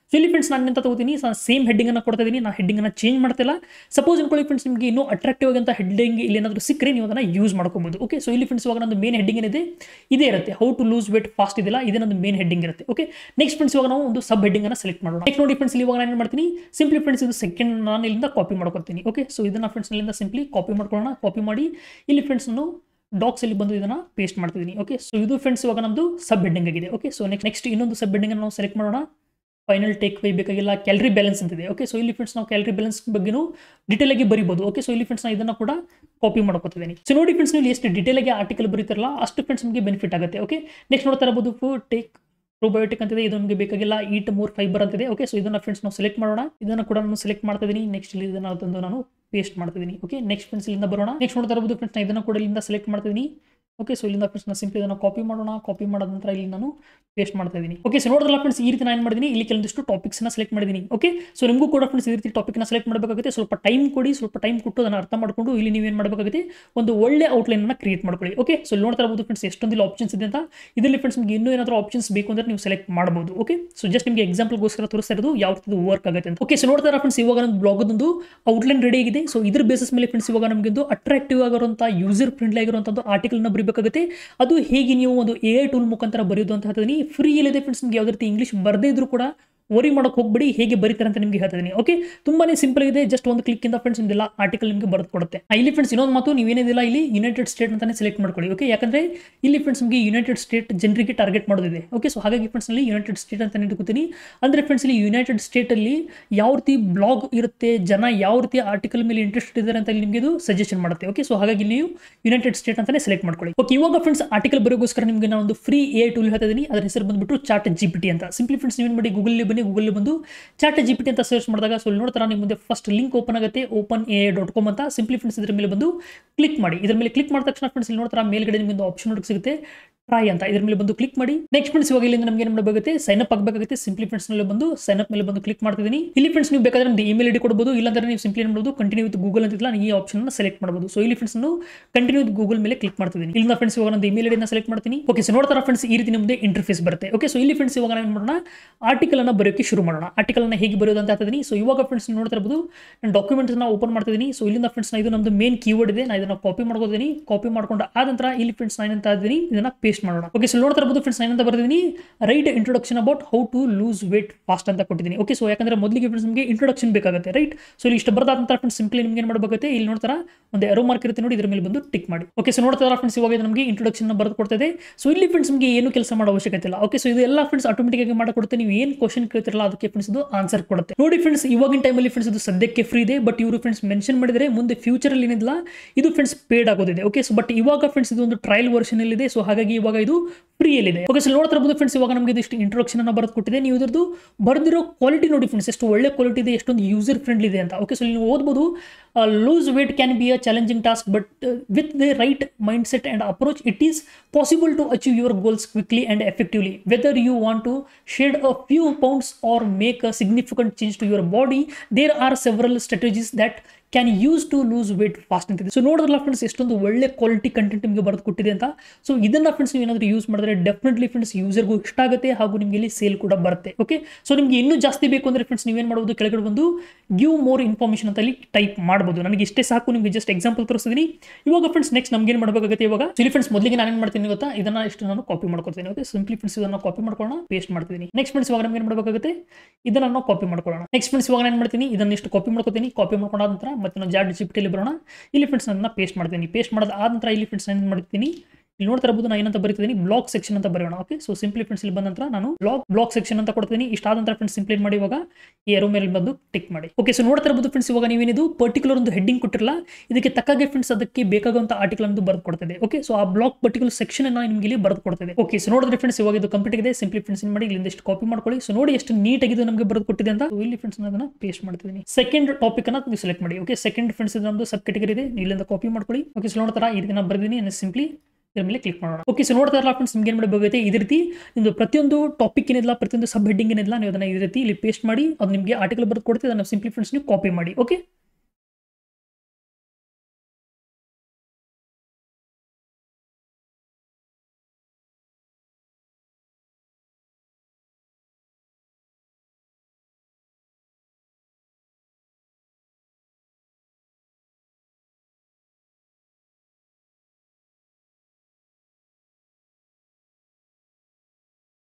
ಸೊ ಇಲ್ಲಿ ಫ್ರೆಂಡ್ಸ್ ನಾನು ಎಂತ ತಗೋತೀನಿ ಸೇಮ್ ಹೆಡ್ಡಿಂಗ್ ಅನ್ನು ಕೊಡ್ತಾ ಇದೀನಿ ನಾನು ಹೆಡ್ಡಿಂಗ್ ಅನ್ನು ಚೇಂಜ್ ಮಾಡ್ತಿಲ್ಲ ಸಪೋಸ್ ಅನ್ಕೊಳ್ಳಿ ಫ್ರೆಂಡ್ಸ್ ನಿಮಗೆ ಇನ್ನೂ ಅಟ್ರಾಕ್ಟಿವ್ ಆಗಂತ ಹೆಡ್ಡಿಂಗ್ ಇಲ್ಲಿ ಏನಾದರೂ ಸಿಕ್ಕರೆ ನೀವು ಅದನ್ನು ಯೂಸ್ ಮಾಡ್ಕೋಬಹುದು ಓಕೆ ಸೊ ಇಲ್ಲಿ ಫ್ರೆಂಡ್ಸ್ ಇವಾಗ ನಂದು ಮೇನ್ ಹೆಡ್ಡಿಂಗ್ ಏನಿದೆ ಇದೇ ಇರುತ್ತೆ how to lose weight fast ಇದೆಲ್ಲ ಇದೇ ನಂದು ಮೇನ್ ಹೆಡ್ಡಿಂಗ್ ಇರುತ್ತೆ ಓಕೆ ನೆಕ್ಸ್ಟ್ ಫ್ರೆಂಡ್ಸ್ ಇವಾಗ ನಾವು ಒಂದು ಸಬ್ ಹೆಡ್ಡಿಂಗ್ ಅನ್ನು ಸೆಲೆಕ್ಟ್ ಮಾಡೋಣ ನೆಕ್ಸ್ಟ್ ನೋಡಿ ಫ್ರೆಂಡ್ಸ್ ಇವಾಗ ನಾನು ಏನು ಮಾಡ್ತೀನಿ ಸಿಂಪ್ಲಿ ಫ್ರೆಂಡ್ಸ್ ಇದು ಸೆಕೆಂಡ್ ನಾನು ಇಲ್ಲಿಂದ ಕಾಪಿ ಮಾಡ್ಕೊತೀನಿ ಓಕೆ ಸೊ ಇದನ್ನ ಫ್ರೆಂಡ್ಸ್ ಇಲ್ಲಿಂದ ಸಿಂಪ್ಲಿ ಕಾಪಿ ಮಾಡ್ಕೊಳ್ಳೋಣ ಕಾಪಿ ಮಾಡಿ ಇಲ್ಲಿ ಫ್ರೆಂಡ್ಸ್ ನಾನು ಡಾಕ್ಸ್ ಅಲ್ಲಿ ಬಂದು ಇದನ್ನ ಪೇಸ್ಟ್ ಮಾಡ್ತಿದ್ದೀನಿ ಓಕೆ ಸೊ ಇದು ಫ್ರೆಂಡ್ಸ್ ಇವಾಗ ನಮ್ಮದು ಸಬ್ ಹೆಡ್ಡಿಂಗ್ ಆಗಿದೆ ಓಕೆ ಸೊ ನೆಕ್ಸ್ಟ್ ನೆಕ್ಸ್ಟ್ ಇನ್ನೊಂದು ಸಬ್ ಹೆಡ್ಡಿಂಗ್ ನಾವು ಸೆಲೆಕ್ಟ್ ಮಾಡೋಣ ಫೈನಲ್ ಟೇಕ್ ವೈ ಬೇಕಾಗಿಲ್ಲ ಕ್ಯಾಲರಿ ಬ್ಯಾಲೆನ್ಸ್ ಅಂತಿದೆ ಓಕೆ ಸೊ ಇಲ್ಲಿ ಫ್ರೆಂಡ್ಸ್ ನಾವು ಕ್ಯಾಲರಿ ಬ್ಯಾಲೆನ್ಸ್ ಬಗ್ಗೆನೂ ಡೀಟೇಲ್ ಆಗಿ ಬರಿಬೋದು ಓಕೆ ಸೊ ಇಲ್ಲಿ ಫ್ರೆಂಡ್ಸ್ ನಾನು ಇದನ್ನ ಕೂಡ ಕಾಪಿ ಮಾಡ್ಕೊತಿದ್ದೀನಿ ಸೊ ನೋಡಿ ಫ್ರೆಂಡ್ಸ್ ನೀವು ಎಷ್ಟು ಡೀಟೇಲ್ ಆಗಿ ಆರ್ಟಿಕಲ್ ಬರೀತಾರಲ್ಲ ಅಷ್ಟು ಫ್ರೆಂಡ್ಸ್ ನಿಮಗೆ ಬೆನಿಫಿಟ್ ಆಗುತ್ತೆ ಓಕೆ ನೆಕ್ಸ್ಟ್ ನೋಡ್ತಾ ಇರಬಹುದು ಟೇಕ್ ಪ್ರೋಬಯೋಟಿಕ್ ಅಂತಿದೆ ಇದು ನಮಗೆ ಬೇಕಾಗಿಲ್ಲ ಈಟ್ ಮೂರ್ ಫೈಬರ್ ಅಂತಿದೆ ಓಕೆ ಸೊ ಇದನ್ನ ಫ್ರೆಂಡ್ಸ್ ನಾವು ಸೆಲೆಕ್ಟ್ ಮಾಡೋಣ ಇದನ್ನ ಕೂಡ ನಾನು ಸೆಲೆಕ್ಟ್ ಮಾಡ್ತಾ ಇದೀನಿ ನೆಕ್ಸ್ಟ್ ಇಲ್ಲಿ ಇದನ್ನ ತಂದು ನಾನು ಪೇಸ್ಟ್ ಮಾಡ್ತಿದ್ದೀನಿ ಓಕೆ ನೆಕ್ಸ್ಟ್ ಫ್ರೆಂಡ್ಸ್ ಇಲ್ಲಿಂದ ಬರೋಣ ನೆಕ್ಸ್ಟ್ ನೋಡ್ತಾ ಇರಬಹುದು ಫ್ರೆಂಡ್ಸ್ ನಾನು ಇದನ್ನ ಕೂಡ ಇಲ್ಲಿಂದ ಸೆಲೆಕ್ಟ್ ಮಾಡ್ತಿದ್ದೀನಿ ಓಕೆ ಸೊ ಇಲ್ಲಿಂದ ಫ್ರೆಂಡ್ಸ್ ನಾನು ಸಿಂಪ್ಲಿ ಇದನ್ನು ಕಾಪಿ ಮಾಡೋಣ ಕಾಪಿ ಮಾಡಿದ ನಂತರ ಇಲ್ಲಿ ನಾನು ಪೇಸ್ಟ್ ಮಾಡ್ತಾ ಇದ್ದೀನಿ ಓಕೆ ಸೊ ನೋಡಿದ್ರಲ್ಲ ಫ್ರೆಂಡ್ಸ್ ಈ ರೀತಿ ನಾನು ಏನು ಮಾಡಿದ್ದೀನಿ ಇಲ್ಲಿ ಕೆಲವೊಂದಿಷ್ಟು ಟಾಪಿಕ್ಸ್ನ ಸೆಲೆಕ್ಟ್ ಮಾಡಿದ್ದೀನಿ ಓಕೆ ಸೊ ನಿಮಗೂ ಕೂಡ ಫ್ರೆಂಡ್ಸ್ ಈ ರೀತಿ ಟಾಪಿಕ್ನ ಸೆಲೆಕ್ಟ್ ಮಾಡಬೇಕಾಗುತ್ತೆ ಸ್ವಲ್ಪ ಟೈಮ್ ಕೊಡಿ ಸ್ವಲ್ಪ ಟೈಮ್ ಕೊಟ್ಟು ಅದನ್ನು ಅರ್ಥ ಮಾಡಿಕೊಂಡು ಇಲ್ಲಿ ನೀವು ಏನು ಮಾಡಬೇಕಾಗುತ್ತೆ ಒಂದು ಒಳ್ಳೆ ಔಟ್ಲೈನನ್ನು ಕ್ರಿಯೇಟ್ ಮಾಡ್ಕೊಳ್ಳಿ ಓಕೆ ಸೊ ಇಲ್ಲಿ ನೋಡ್ತಾ ಇರಬಹುದು ಫ್ರೆಂಡ್ಸ್ ಎಷ್ಟೊಂದಿಲ್ಲ ಆಪ್ಷನ್ಸ್ ಇದೆ ಅಂತ ಇದರಲ್ಲಿ ಫ್ರೆಂಡ್ಸ್ ನಿಮಗೆ ಇನ್ನೂ ಏನಾದರೂ ಆಪ್ಷನ್ಸ್ ಬೇಕು ಅಂದರೆ ನೀವು ಸೆಲೆಕ್ಟ್ ಮಾಡಬಹುದು ಓಕೆ ಸೊ ಜಸ್ಟ್ ನಿಮಗೆ ಎಕ್ಸಾಂಪಲ್ಗೋಸ್ಕರ ತೋರಿಸ್ತಾ ಇರೋದು ಯಾವ ರೀತಿ ವರ್ಕ್ ಆಗುತ್ತೆ ಅಂತ ಓಕೆ ಸೊ ನೋಡ್ತಾ ಇರೋ ಫ್ರೆಂಡ್ಸ್ ಇವಾಗ ನಮ್ಮ ಬ್ಲಾಗದೊಂದು ಔಟ್ಲೈನ್ ರೆಡಿ ಆಗಿದೆ ಸೊ ಇದ್ರ ಬೇಸಿಸ್ ಮೇಲೆ ಫ್ರೆಂಡ್ಸ್ ಇವಾಗ ನಮಗೆ ಒಂದು ಅಟ್ರಾಕ್ಟಿವ್ ಆಗಿರುವಂಥ ಯೂಸರ್ ಫ್ರೆಂಡ್ಲಿ ಆಗಿರುವಂಥ ಆರ್ಟಿಕಲ್ನ ಬರೀಬೇಕಾಗುತ್ತೆ ಅದು ಹೇಗೆ ನೀವು ಒಂದು ಎ ಐ ಟೂಲ್ ಮುಖಾಂತರ ಬರೆಯೋದು ಅಂತ ಹೇಳ್ತೀನಿ ಫ್ರೀ ಇಲ್ಲಿದೆ ಫ್ರೆಂಡ್ಸ್ ನಿಮ್ಗೆ ಯಾವುದೇ ರೀತಿ ಇಂಗ್ಲೀಷ್ ಬರದೇ ಇದ್ರೂ ಕೂಡ ವರಿ ಮಾಡೋಕೆ ಹೋಗ್ಬೇಡಿ ಹೇಗೆ ಬರೀತಾರೆ ಅಂತ ನಿಮಗೆ ಹೇಳ್ತಿದ್ದೀನಿ ಓಕೆ ತುಂಬಾನೇ ಸಿಂಪಲ್ ಇದೆ ಜಸ್ಟ್ ಒಂದು ಕ್ಲಿಕ್ ಇಂದ ಫ್ರೆಂಡ್ಸ್ ನಿಮ್ದೆಲ್ಲ ಆರ್ಟಿಕಲ್ ನಿಮಗೆ ಬರೆದು ಕೊಡುತ್ತೆ ಆ, ಇಲ್ಲಿ ಫ್ರೆಂಡ್ಸ್ ಇನ್ನೊಂದು ಮಾತು ನೀವೇನಿದಿಲ್ಲ ಇಲ್ಲಿ ಯುನೈಟೆಡ್ ಸ್ಟೇಟ್ ಅಂತಾನೆ ಸೆಲೆಕ್ಟ್ ಮಾಡ್ಕೊಳ್ಳಿ ಓಕೆ ಯಾಕಂದ್ರೆ ಇಲ್ಲಿ ಫ್ರೆಂಡ್ಸ್ ನಿಮಗೆ ಯುನೈಟೆಡ್ ಸ್ಟೇಟ್ ಜನರಿಗೆ ಟಾರ್ಗೆಟ್ ಮಾಡೋದಿದೆ ಓಕೆ ಸೊ ಹಾಗಾಗಿ ಫ್ರೆಂಡ್ಸ್ ಅಲ್ಲಿ ಯುನೈಟೆಡ್ ಸ್ಟೇಟ್ ಅಂತ ಇಟ್ಕೋತೀನಿ ಅಂದ್ರೆ ಫ್ರೆಂಡ್ಸ್ ಇಲ್ಲಿ ಯುನೈಟೆಡ್ ಸ್ಟೇಟ್ ಅಲ್ಲಿ ಯಾವ ರೀತಿ ಬ್ಲಾಗ್ ಇರುತ್ತೆ ಜನ ಯಾವ ರೀತಿ ಆರ್ಟಿಕಲ್ ಮೇಲೆ ಇಂಟ್ರೆಸ್ಟ್ ಇದ್ದಾರೆ ಅಂತ ಇಲ್ಲಿ ನಿಮಗೆ ಇದು ಸಜೆಷನ್ ಮಾಡುತ್ತೆ ಓಕೆ ಸೊ ಹಾಗಾಗಿ ನೀವು ಯುನೈಟೆಡ್ ಸ್ಟೇಟ್ ಅಂತಾನೆ ಸೆಲೆಕ್ಟ್ ಮಾಡ್ಕೊಳ್ಳಿ ಓಕೆ ಇವಾಗ ಫ್ರೆಂಡ್ಸ್ ಆರ್ಟಿಕಲ್ ಬರೋಗೋಸ್ಕರ ನಿಮಗೆ ನಾನು ಒಂದು ಫ್ರೀ ಎ ಟೂಲ್ ಹೇಳ್ತಾ ಇದೀನಿ ಅದರ ಹೆಸರು ಬಂದ್ಬಿಟ್ಟು ಚಾಟ್ ಜಿ ಪಿ ಟಿ ಅಂತ ಸಿಂಪ್ಲಿ ಫ್ರೆಂಡ್ಸ್ ನೀವು ಮಾಡಿ ಗೂಗಲ್ ಬನ್ನಿ ಗೂಗಲ್ ಬಂದು ಚಾಟ್ ಜಿ ಪಿ ಟಿ ಅಂತ ಸರ್ಚ್ ಮಾಡಿದಾಗ ಸೊ ಇಲ್ಲಿ ನೋಡ್ತಾರೆ ನಿಮ್ಮ ಮುಂದೆ ಫಸ್ಟ್ ಲಿಂಕ್ ಓಪನ್ ಆಗುತ್ತೆ ಓಪನ್ ಎ ಡಾಟ್ ಕಾಮ್ ಅಂತ ಸಿಂಪ್ಲಿ ಫ್ರೆಂಡ್ಸ್ ಇದ್ರ ಮೇಲೆ ಬಂದು ಕ್ಲಿಕ್ ಮಾಡಿ ಇದ್ರ ಮೇಲೆ ಕ್ಲಿಕ್ ಮಾಡಿದ ತಕ್ಷಣ ಫ್ರೆಂಡ್ಸ್ ಇಲ್ಲಿ ನೋಡ್ತಾರೆ ಮೇಲ್ಗಡೆ ನಿಮಗೆ ಒಂದು ಆಪ್ಷನ್ ಹುಡುಕ್ ಸಿಗುತ್ತೆ ಟ್ರೈ ಅಂತ ಇದ್ರ ಮೇಲೆ ಬಂದು ಕ್ಲಿಕ್ ಮಾಡಿ ನೆಕ್ಸ್ಟ್ ಫ್ರೆಂಡ್ಸ್ ಇವಾಗ ಇಲ್ಲಿಂದ ನಮಗೆ ಏನು ಮಾಡಬೇಕಾಗುತ್ತೆ ಸೈನ್ ಅಪ್ ಆಗಬೇಕಾಗುತ್ತೆ ಸಿಂಪ್ಲಿ ಫ್ರೆಂಡ್ಸ್ ನಲ್ಲಿ ಬಂದು ಸೈನ್ ಅಪ್ ಮೇಲೆ ಬಂದು ಕ್ಲಿಕ್ ಮಾಡ್ತಿದ್ದೀನಿ ಇಲ್ಲಿ ಫ್ರೆಂಡ್ಸ್ ನೀವು ಬೇಕಾದ್ರೆ ನಿಮ್ದು ಇಮೇಲ್ ಐಡಿ ಕೊಡಬಹುದು ಇಲ್ಲಾಂದ್ರೆ ನೀವು ಸಿಂಪ್ಲಿ ಮಾಡಬಹುದು ಕಂಟಿನ್ಯೂ ವಿತ್ ಗೂಗಲ್ ಅಂತಿಲ್ಲ ಈ ಆಪ್ಷನ್ ಸೆಲೆಕ್ಟ್ ಮಾಡಬಹುದು ಸೊ ಇಲ್ಲಿ ಫ್ರೆಂಡ್ಸ್ ಕಂಟಿನ್ಯೂ ವಿತ್ ಗೂಗಲ್ ಮೇಲೆ ಕ್ಲಿಕ್ ಮಾಡ್ತಿದ್ದೀನಿ ಇಲ್ಲಿಂದ ಫ್ರೆಂಡ್ಸ್ ಇವಾಗ ನಂದು ಇಮೇಲ್ ಐಡಿನ ಸೆಲೆಕ್ಟ್ ಮಾಡ್ತೀನಿ ಓಕೆ ಸೊ ನೋಡ್ತಾರ ಫ್ರೆಂಡ್ಸ್ ಈ ರೀತಿ ನಿಮ್ಮದೇ ಇಂಟರ್ಫೇಸ್ ಬರುತ್ತೆ ಓಕೆ ಸೊ ಇಲ್ಲಿ ಫ್ರೆಂಡ್ಸ್ ಇವಾಗ ನಾವು ಏನು ಮಾಡೋಣ ಆರ್ಟಿಕಲ್ ಅನ್ನ ಬರೆಯೋಕೆ ಶುರು ಮಾಡೋಣ ಆರ್ಟಿಕಲ್ ಅನ್ನ ಹೇಗೆ ಬರೆಯೋದು ಅಂತ ಹೇಳ್ತಿದ್ದೀನಿ ಸೊ ಇವಾಗ ಫ್ರೆಂಡ್ಸ್ ನೋಡ್ತಾ ಇರಬಹುದು ನಾನು ಡಾಕ್ಯುಮೆಂಟ್ಸ್ ನ ಓಪನ್ ಮಾಡ್ತಿದ್ದೀನಿ ಸೊ ಇಲ್ಲಿಂದ ಫ್ರೆಂಡ್ಸ್ ಇದು ನಮ್ದು ಮೇನ್ ಕೀವರ್ಡ್ ಇದೆ ನಾನು ಇದನ್ನ ಕಾಪಿ ಮಾಡ್ಕೋತೀನಿ ಕಾಪಿ ಮಾಡ್ಕೊಂಡು ಆದ ನಂತರ ಇಲ್ಲಿ ಫ್ರೆಂಡ್ಸ್ ನಾನು ಅಂತ ಇದ್ದೀನಿ ಇದನ್ನ ಪೇಸ್ಟ್ ಮಾಡೋಣ ಓಕೆ ಸೊ ನೋಡ್ತಾ ಇರಬಹುದು ಫ್ರೆಂಡ್ಸ್ ಏನಂತ ಬರ್ತಿದ್ದೀನಿ right introduction about how to lose weight fast ಅಂತ ಕೊಟ್ಟಿದ್ದೀನಿ ಓಕೆ ಸೊ ಯಾಕಂದ್ರೆ ಮೊದಲಿಗೆ ಫ್ರೆಂಡ್ಸ್ ನಿಮಗೆ ಇಂಟ್ರೊಡಕ್ಷನ್ ಬೇಕಾಗುತ್ತೆ ರೈಟ್ ಸೊ ಇಲ್ಲಿ ಇಷ್ಟು ಬರ್ದಾದ ನಂತರ ಫ್ರೆಂಡ್ಸ್ ಸಿಂಪ್ಲಿ ನಿಮ್ಗೆ ಏನು ಮಾಡಬೇಕಾಗುತ್ತೆ ಇಲ್ಲಿ ನೋಡ್ತಾರ ಒಂದು ಎರೋ ಮಾರ್ಕ್ ಇರುತ್ತೆ ನೋಡಿ ಇದ್ರ ಮೇಲೆ ಬಂದು ಟಿಕ್ ಮಾಡಿ ಓಕೆ ಸೊ ನೋಡ್ತಾ ಫ್ರೆಂಡ್ಸ್ ಇವಾಗ ಇದು ನಮಗೆ ಇಂಟ್ರೊಡಕ್ಷನ್ ಬರೆದು ಕೊಡ್ತದೆ ಸೊ ಇಲ್ಲಿ ಫ್ರೆಂಡ್ಸ್ ನಿಮಗೆ ಏನು ಕೆಲಸ ಮಾಡೋ ಅವಶ್ಯಕತೆ ಇಲ್ಲ ಓಕೆ ಸೊ ಇದು ಎಲ್ಲ ಫ್ರೆಂಡ್ಸ್ ಆಟೋಮೆಟಿಕ್ ಆಗಿ ಮಾಡಿಕೊಡುತ್ತೆ ನೀವು ಏನು ಕ್ವಶನ್ ಕೇಳ್ತಿರಲ್ಲ ಅದಕ್ಕೆ ಫ್ರೆಂಡ್ಸ್ ಇದು ಆನ್ಸರ್ ಕೊಡುತ್ತೆ ನೋಡಿ ಫ್ರೆಂಡ್ಸ್ ಇವಾಗಿನ ಟೈಮಲ್ಲಿ ಫ್ರೆಂಡ್ಸ್ ಇದು ಸದ್ಯಕ್ಕೆ ಫ್ರೀ ಇದೆ ಬಟ್ ಇವರು ಫ್ರೆಂಡ್ಸ್ ಮೆನ್ಷನ್ ಮಾಡಿದರೆ ಮುಂದೆ ಫ್ಯೂಚರಲ್ಲಿ ಏನಿಲ್ಲ ಇದು ಫ್ರೆಂಡ್ಸ್ ಪೇಡ್ ಆಗೋದಿದೆ ಓಕೆ ಸೊ ಬಟ್ ಇವಾಗ ಫ್ರೆಂಡ್ಸ್ ಇದು ಒಂದು ಟ್ರಯಲ್ ವರ್ಷನ್ ಇದೆ ಸೊ ಹಾಗಾಗಿ ಇವಾಗ ಇದು ಫ್ರೀಯಲ್ಲಿದೆ ಓಕೆ ಸೊ ನೋಡ್ತಾ ಇರ್ಬೋದು ಫ್ರೆಂಡ್ಸ್ ಇವಾಗ ನಮಗೆ ಇದಿಷ್ಟು ಇಂಟ್ರೊಡಕ್ಷನ್ ಅನ್ನ ಬರೆದು ಕೊಟ್ಟಿದೆ ನೀವು ಇದ್ರದ್ದು ಬರೆದಿರೋ ಕ್ವಾಲಿಟಿ ನೋಡಿ ಫ್ರೆಂಡ್ಸ್ ಎಷ್ಟು ಒಳ್ಳೆ ಕ್ವಾಲಿಟಿ ಇದೆ ಎಷ್ಟೊಂದು ಯೂಸರ್ ಫ್ರೆಂಡ್ಲಿ ಇದೆ ಅಂತ ಓಕೆ ಸೊ ನೀವು ಓದ್ಬೋದು lose weight can be a challenging task but with the right mindset and approach it is possible to achieve your goals quickly and effectively whether you want to shed a few pounds or make a significant change to your body there are several strategies that can use to lose weight fast ಅಂತಿದೆ so ನೋಡಿದ್ರಲ್ಲ friends ಎಷ್ಟೊಂದು ಒಳ್ಳೆ quality content ನಿಮಗೆ ಬರೆದು ಕೊಟ್ಟಿದೆ ಅಂತ so ಇದನ್ನ friends ನೀವು ಏನಾದರೂ ಯೂಸ್ ಮಾಡಿದ್ರೆ ಡೆಫಿನೆಟ್ಲಿ ಫ್ರೆಂಡ್ಸ್ ಯೂಸರ್ಗೂ ಇಷ್ಟ ಆಗುತ್ತೆ ಹಾಗೂ ನಿಮಗೆ ಇಲ್ಲಿ ಸೇಲ್ ಕೂಡ ಬರುತ್ತೆ ಓಕೆ ಸೊ ನಿಮಗೆ ಇನ್ನೂ ಜಾಸ್ತಿ ಬೇಕು ಅಂದರೆ ಫ್ರೆಂಡ್ಸ್ ನೀವೇನು ಮಾಡ್ಬೋದು ಕೆಳಗಡೆ ಬಂದು ಗಿವ್ ಮೋರ್ ಇನ್ಫಾರ್ಮೇಷನ್ ಅಂತ ಇಲ್ಲಿ ಟೈಪ್ ಮಾಡ್ಬೋದು ನನಗೆ ಇಷ್ಟೇ ಸಾಕು ನಿಮಗೆ ಜಸ್ಟ್ ಎಕ್ಸಾಂಪಲ್ ತೋರಿಸ್ತೀನಿ ಇವಾಗ ಫ್ರೆಂಡ್ಸ್ ನೆಕ್ಸ್ಟ್ ನಮ್ಗೆ ಏನು ಮಾಡಬೇಕಾಗುತ್ತೆ ಇವಾಗ ಇಲ್ಲಿ ಫ್ರೆಂಡ್ಸ್ ಮೊದಲಿಗೆ ನಾನು ಏನು ಮಾಡ್ತೀನಿ ಗೊತ್ತಾ ಇದನ್ನ ಇಷ್ಟು ನಾನು ಕಾಪಿ ಮಾಡ್ಕೊತೀನಿ ಓಕೆ ಸಿಂಪ್ಲಿ ಫ್ರೆಂಡ್ಸ್ ಇದನ್ನ ಕಾಪಿ ಮಾಡ್ಕೊಳ್ಳೋಣ ಪೇಸ್ಟ್ ಮಾಡ್ತೀನಿ ನೆಕ್ಸ್ಟ್ ಫ್ರೆಂಡ್ಸ್ ಇವಾಗ ನಮ್ಗೆ ಏನು ಮಾಡಬೇಕಾಗುತ್ತೆ ಇದನ್ನ ನಾವು ಕಾಪಿ ಮಾಡ್ಕೊಳ್ಳೋಣ ನೆಕ್ಸ್ಟ್ ಫ್ರೆಂಡ್ಸ್ ಇವಾಗ ನಾನು ಮಾಡ್ತೀನಿ ಇದನ್ನ ಇಷ್ಟು ಕಾಪಿ ಮಾಡ್ಕೊತೀನಿ ಕಾಪಿ ಮಾಡ್ಕೊಂಡಾದ ನಂತರ ಮತ್ತೆ ನಾವು ಜಾಡ್ ಜಿಪ್ಟಿಯಲ್ಲಿ ಬರೋಣ ಇಲ್ಲಿ ಫ್ರೆಂಡ್ಸ್ ನನ್ನ ಪೇಸ್ಟ್ ಮಾಡ್ತೀನಿ ಪೇಸ್ಟ್ ಮಾಡೋದು ಆದ ನಂತರ ಇಲ್ಲಿ ಫ್ರೆಂಡ್ಸ್ ಏನು ಮಾಡ್ತೀನಿ ಇಲ್ಲಿ ನೋಡ್ತಾ ಇರಬಹುದು ನಾನು ಏನಂತ ಬರೀತೀನಿ ಬ್ಲಾಕ್ ಸೆಕ್ಷನ್ ಅಂತ ಬರೆಯೋಣ ಓಕೆ ಸೊ ಸಿಂಪ್ಲಿ ಫ್ರೆಂಡ್ಸ್ ಇಲ್ಲಿ ಬಂದ ನಂತರ ನಾನು ಬ್ಲಾಕ್ ಬ್ಲಾಕ್ ಸೆಕ್ಷನ್ ಅಂತ ಕೊಡ್ತೀನಿ ಇಷ್ಟಾದ ನಂತರ ಫ್ರೆಂಡ್ಸ್ ಸಿಂಪ್ಲಿ ಮಾಡಿ ಇವಾಗ ಈ ಎರೋ ಮೇಲೆ ಬಂದು ಟಿಕ್ ಮಾಡಿ ಓಕೆ ಸೊ ನೋಡ್ತಾ ಇರಬಹುದು ಫ್ರೆಂಡ್ಸ್ ಇವಾಗ ನೀವೇನಿದು ಪರ್ಟಿಕ್ಯುಲರ್ ಒಂದು ಹೆಡ್ಡಿಂಗ್ ಕೊಟ್ಟಿರಲ್ಲ ಇದಕ್ಕೆ ತಕ್ಕಾಗೆ ಫ್ರೆಂಡ್ಸ್ ಅದಕ್ಕೆ ಬೇಕಾಗುವಂತ ಆರ್ಟಿಕಲ್ ಒಂದು ಬರೆದು ಕೊಡ್ತದೆ ಓಕೆ ಸೊ ಆ ಬ್ಲಾಕ್ ಪರ್ಟಿಕ್ಯುಲರ್ ಸೆಕ್ಷನ್ ಅನ್ನ ನಿಮಗೆ ಇಲ್ಲಿ ಬರೆದು ಕೊಡ್ತದೆ ಓಕೆ ಸೊ ನೋಡಿದ್ರೆ ಫ್ರೆಂಡ್ಸ್ ಇವಾಗ ಇದು ಕಂಪ್ಲೀಟ್ ಇದೆ ಸಿಂಪ್ಲಿ ಫ್ರೆಂಡ್ಸ್ ಮಾಡಿ ಇಲ್ಲಿಂದ ಎಷ್ಟು ಕಾಪಿ ಮಾಡ್ಕೊಳ್ಳಿ ಸೊ ನೋಡಿ ಎಷ್ಟು ನೀಟಾಗಿ ಇದು ನಮಗೆ ಬರೆದು ಕೊಟ್ಟಿದೆ ಅಂತ So, ಇಲ್ಲಿ ಫ್ರೆಂಡ್ಸ್ ಅದನ್ನ ಪೇಸ್ಟ್ ಮಾಡ್ತಿದ್ದೀನಿ ಸೆಕೆಂಡ್ ಟಾಪಿಕ್ ಅನ್ನ ನೀವು ಸೆಲೆಕ್ಟ್ ಮಾಡಿ ಓಕೆ ಸೆಕೆಂಡ್ ಫ್ರೆಂಡ್ಸ್ ಇದು ನಮ್ದು ಸಬ್ ಕೆಟಗರಿ ಇದೆ ನೀವು ಇಲ್ಲಿಂದ ಕಾಪಿ ಮಾಡ್ಕೊಳ್ಳಿ ಓಕೆ ಸೊ ನೋಡ್ತಾರ ಈ ರೀತಿ ನಾನು ಬರ್ದಿದ್ದೀನಿ ಸಿಂಪ್ಲಿ ಇದ್ರ ಮೇಲೆ ಕ್ಲಿಕ್ ಮಾಡೋಣ ಓಕೆ ಸೊ ನೋಡ್ತಾ ಇರಲ್ಲ ಫ್ರೆಂಡ್ಸ್ ನಿಮ್ಗೆ ಏನು ಮಾಡಬೇಕಾಗುತ್ತೆ ಇದೇ ರೀತಿ ನಿಮ್ದು ಪ್ರತಿಯೊಂದು ಟಾಪಿಕ್ ಏನಿಲ್ಲ ಪ್ರತಿಯೊಂದು ಸಬ್ ಹೆಡ್ಡಿಂಗ್ ಏನಿಲ್ಲ ನೀವು ಅದನ್ನ ಈ ರೀತಿ ಇಲ್ಲಿ ಪೇಸ್ಟ್ ಮಾಡಿ ಅದು ನಿಮಗೆ ಆರ್ಟಿಕಲ್ ಬರೆದು ಕೊಡ್ತೀವಿ ಅದನ್ನ ಸಿಂಪ್ಲಿ ಫ್ರೆಂಡ್ಸ್ ನೀವು ಕಾಪಿ ಮಾಡಿ ಓಕೆ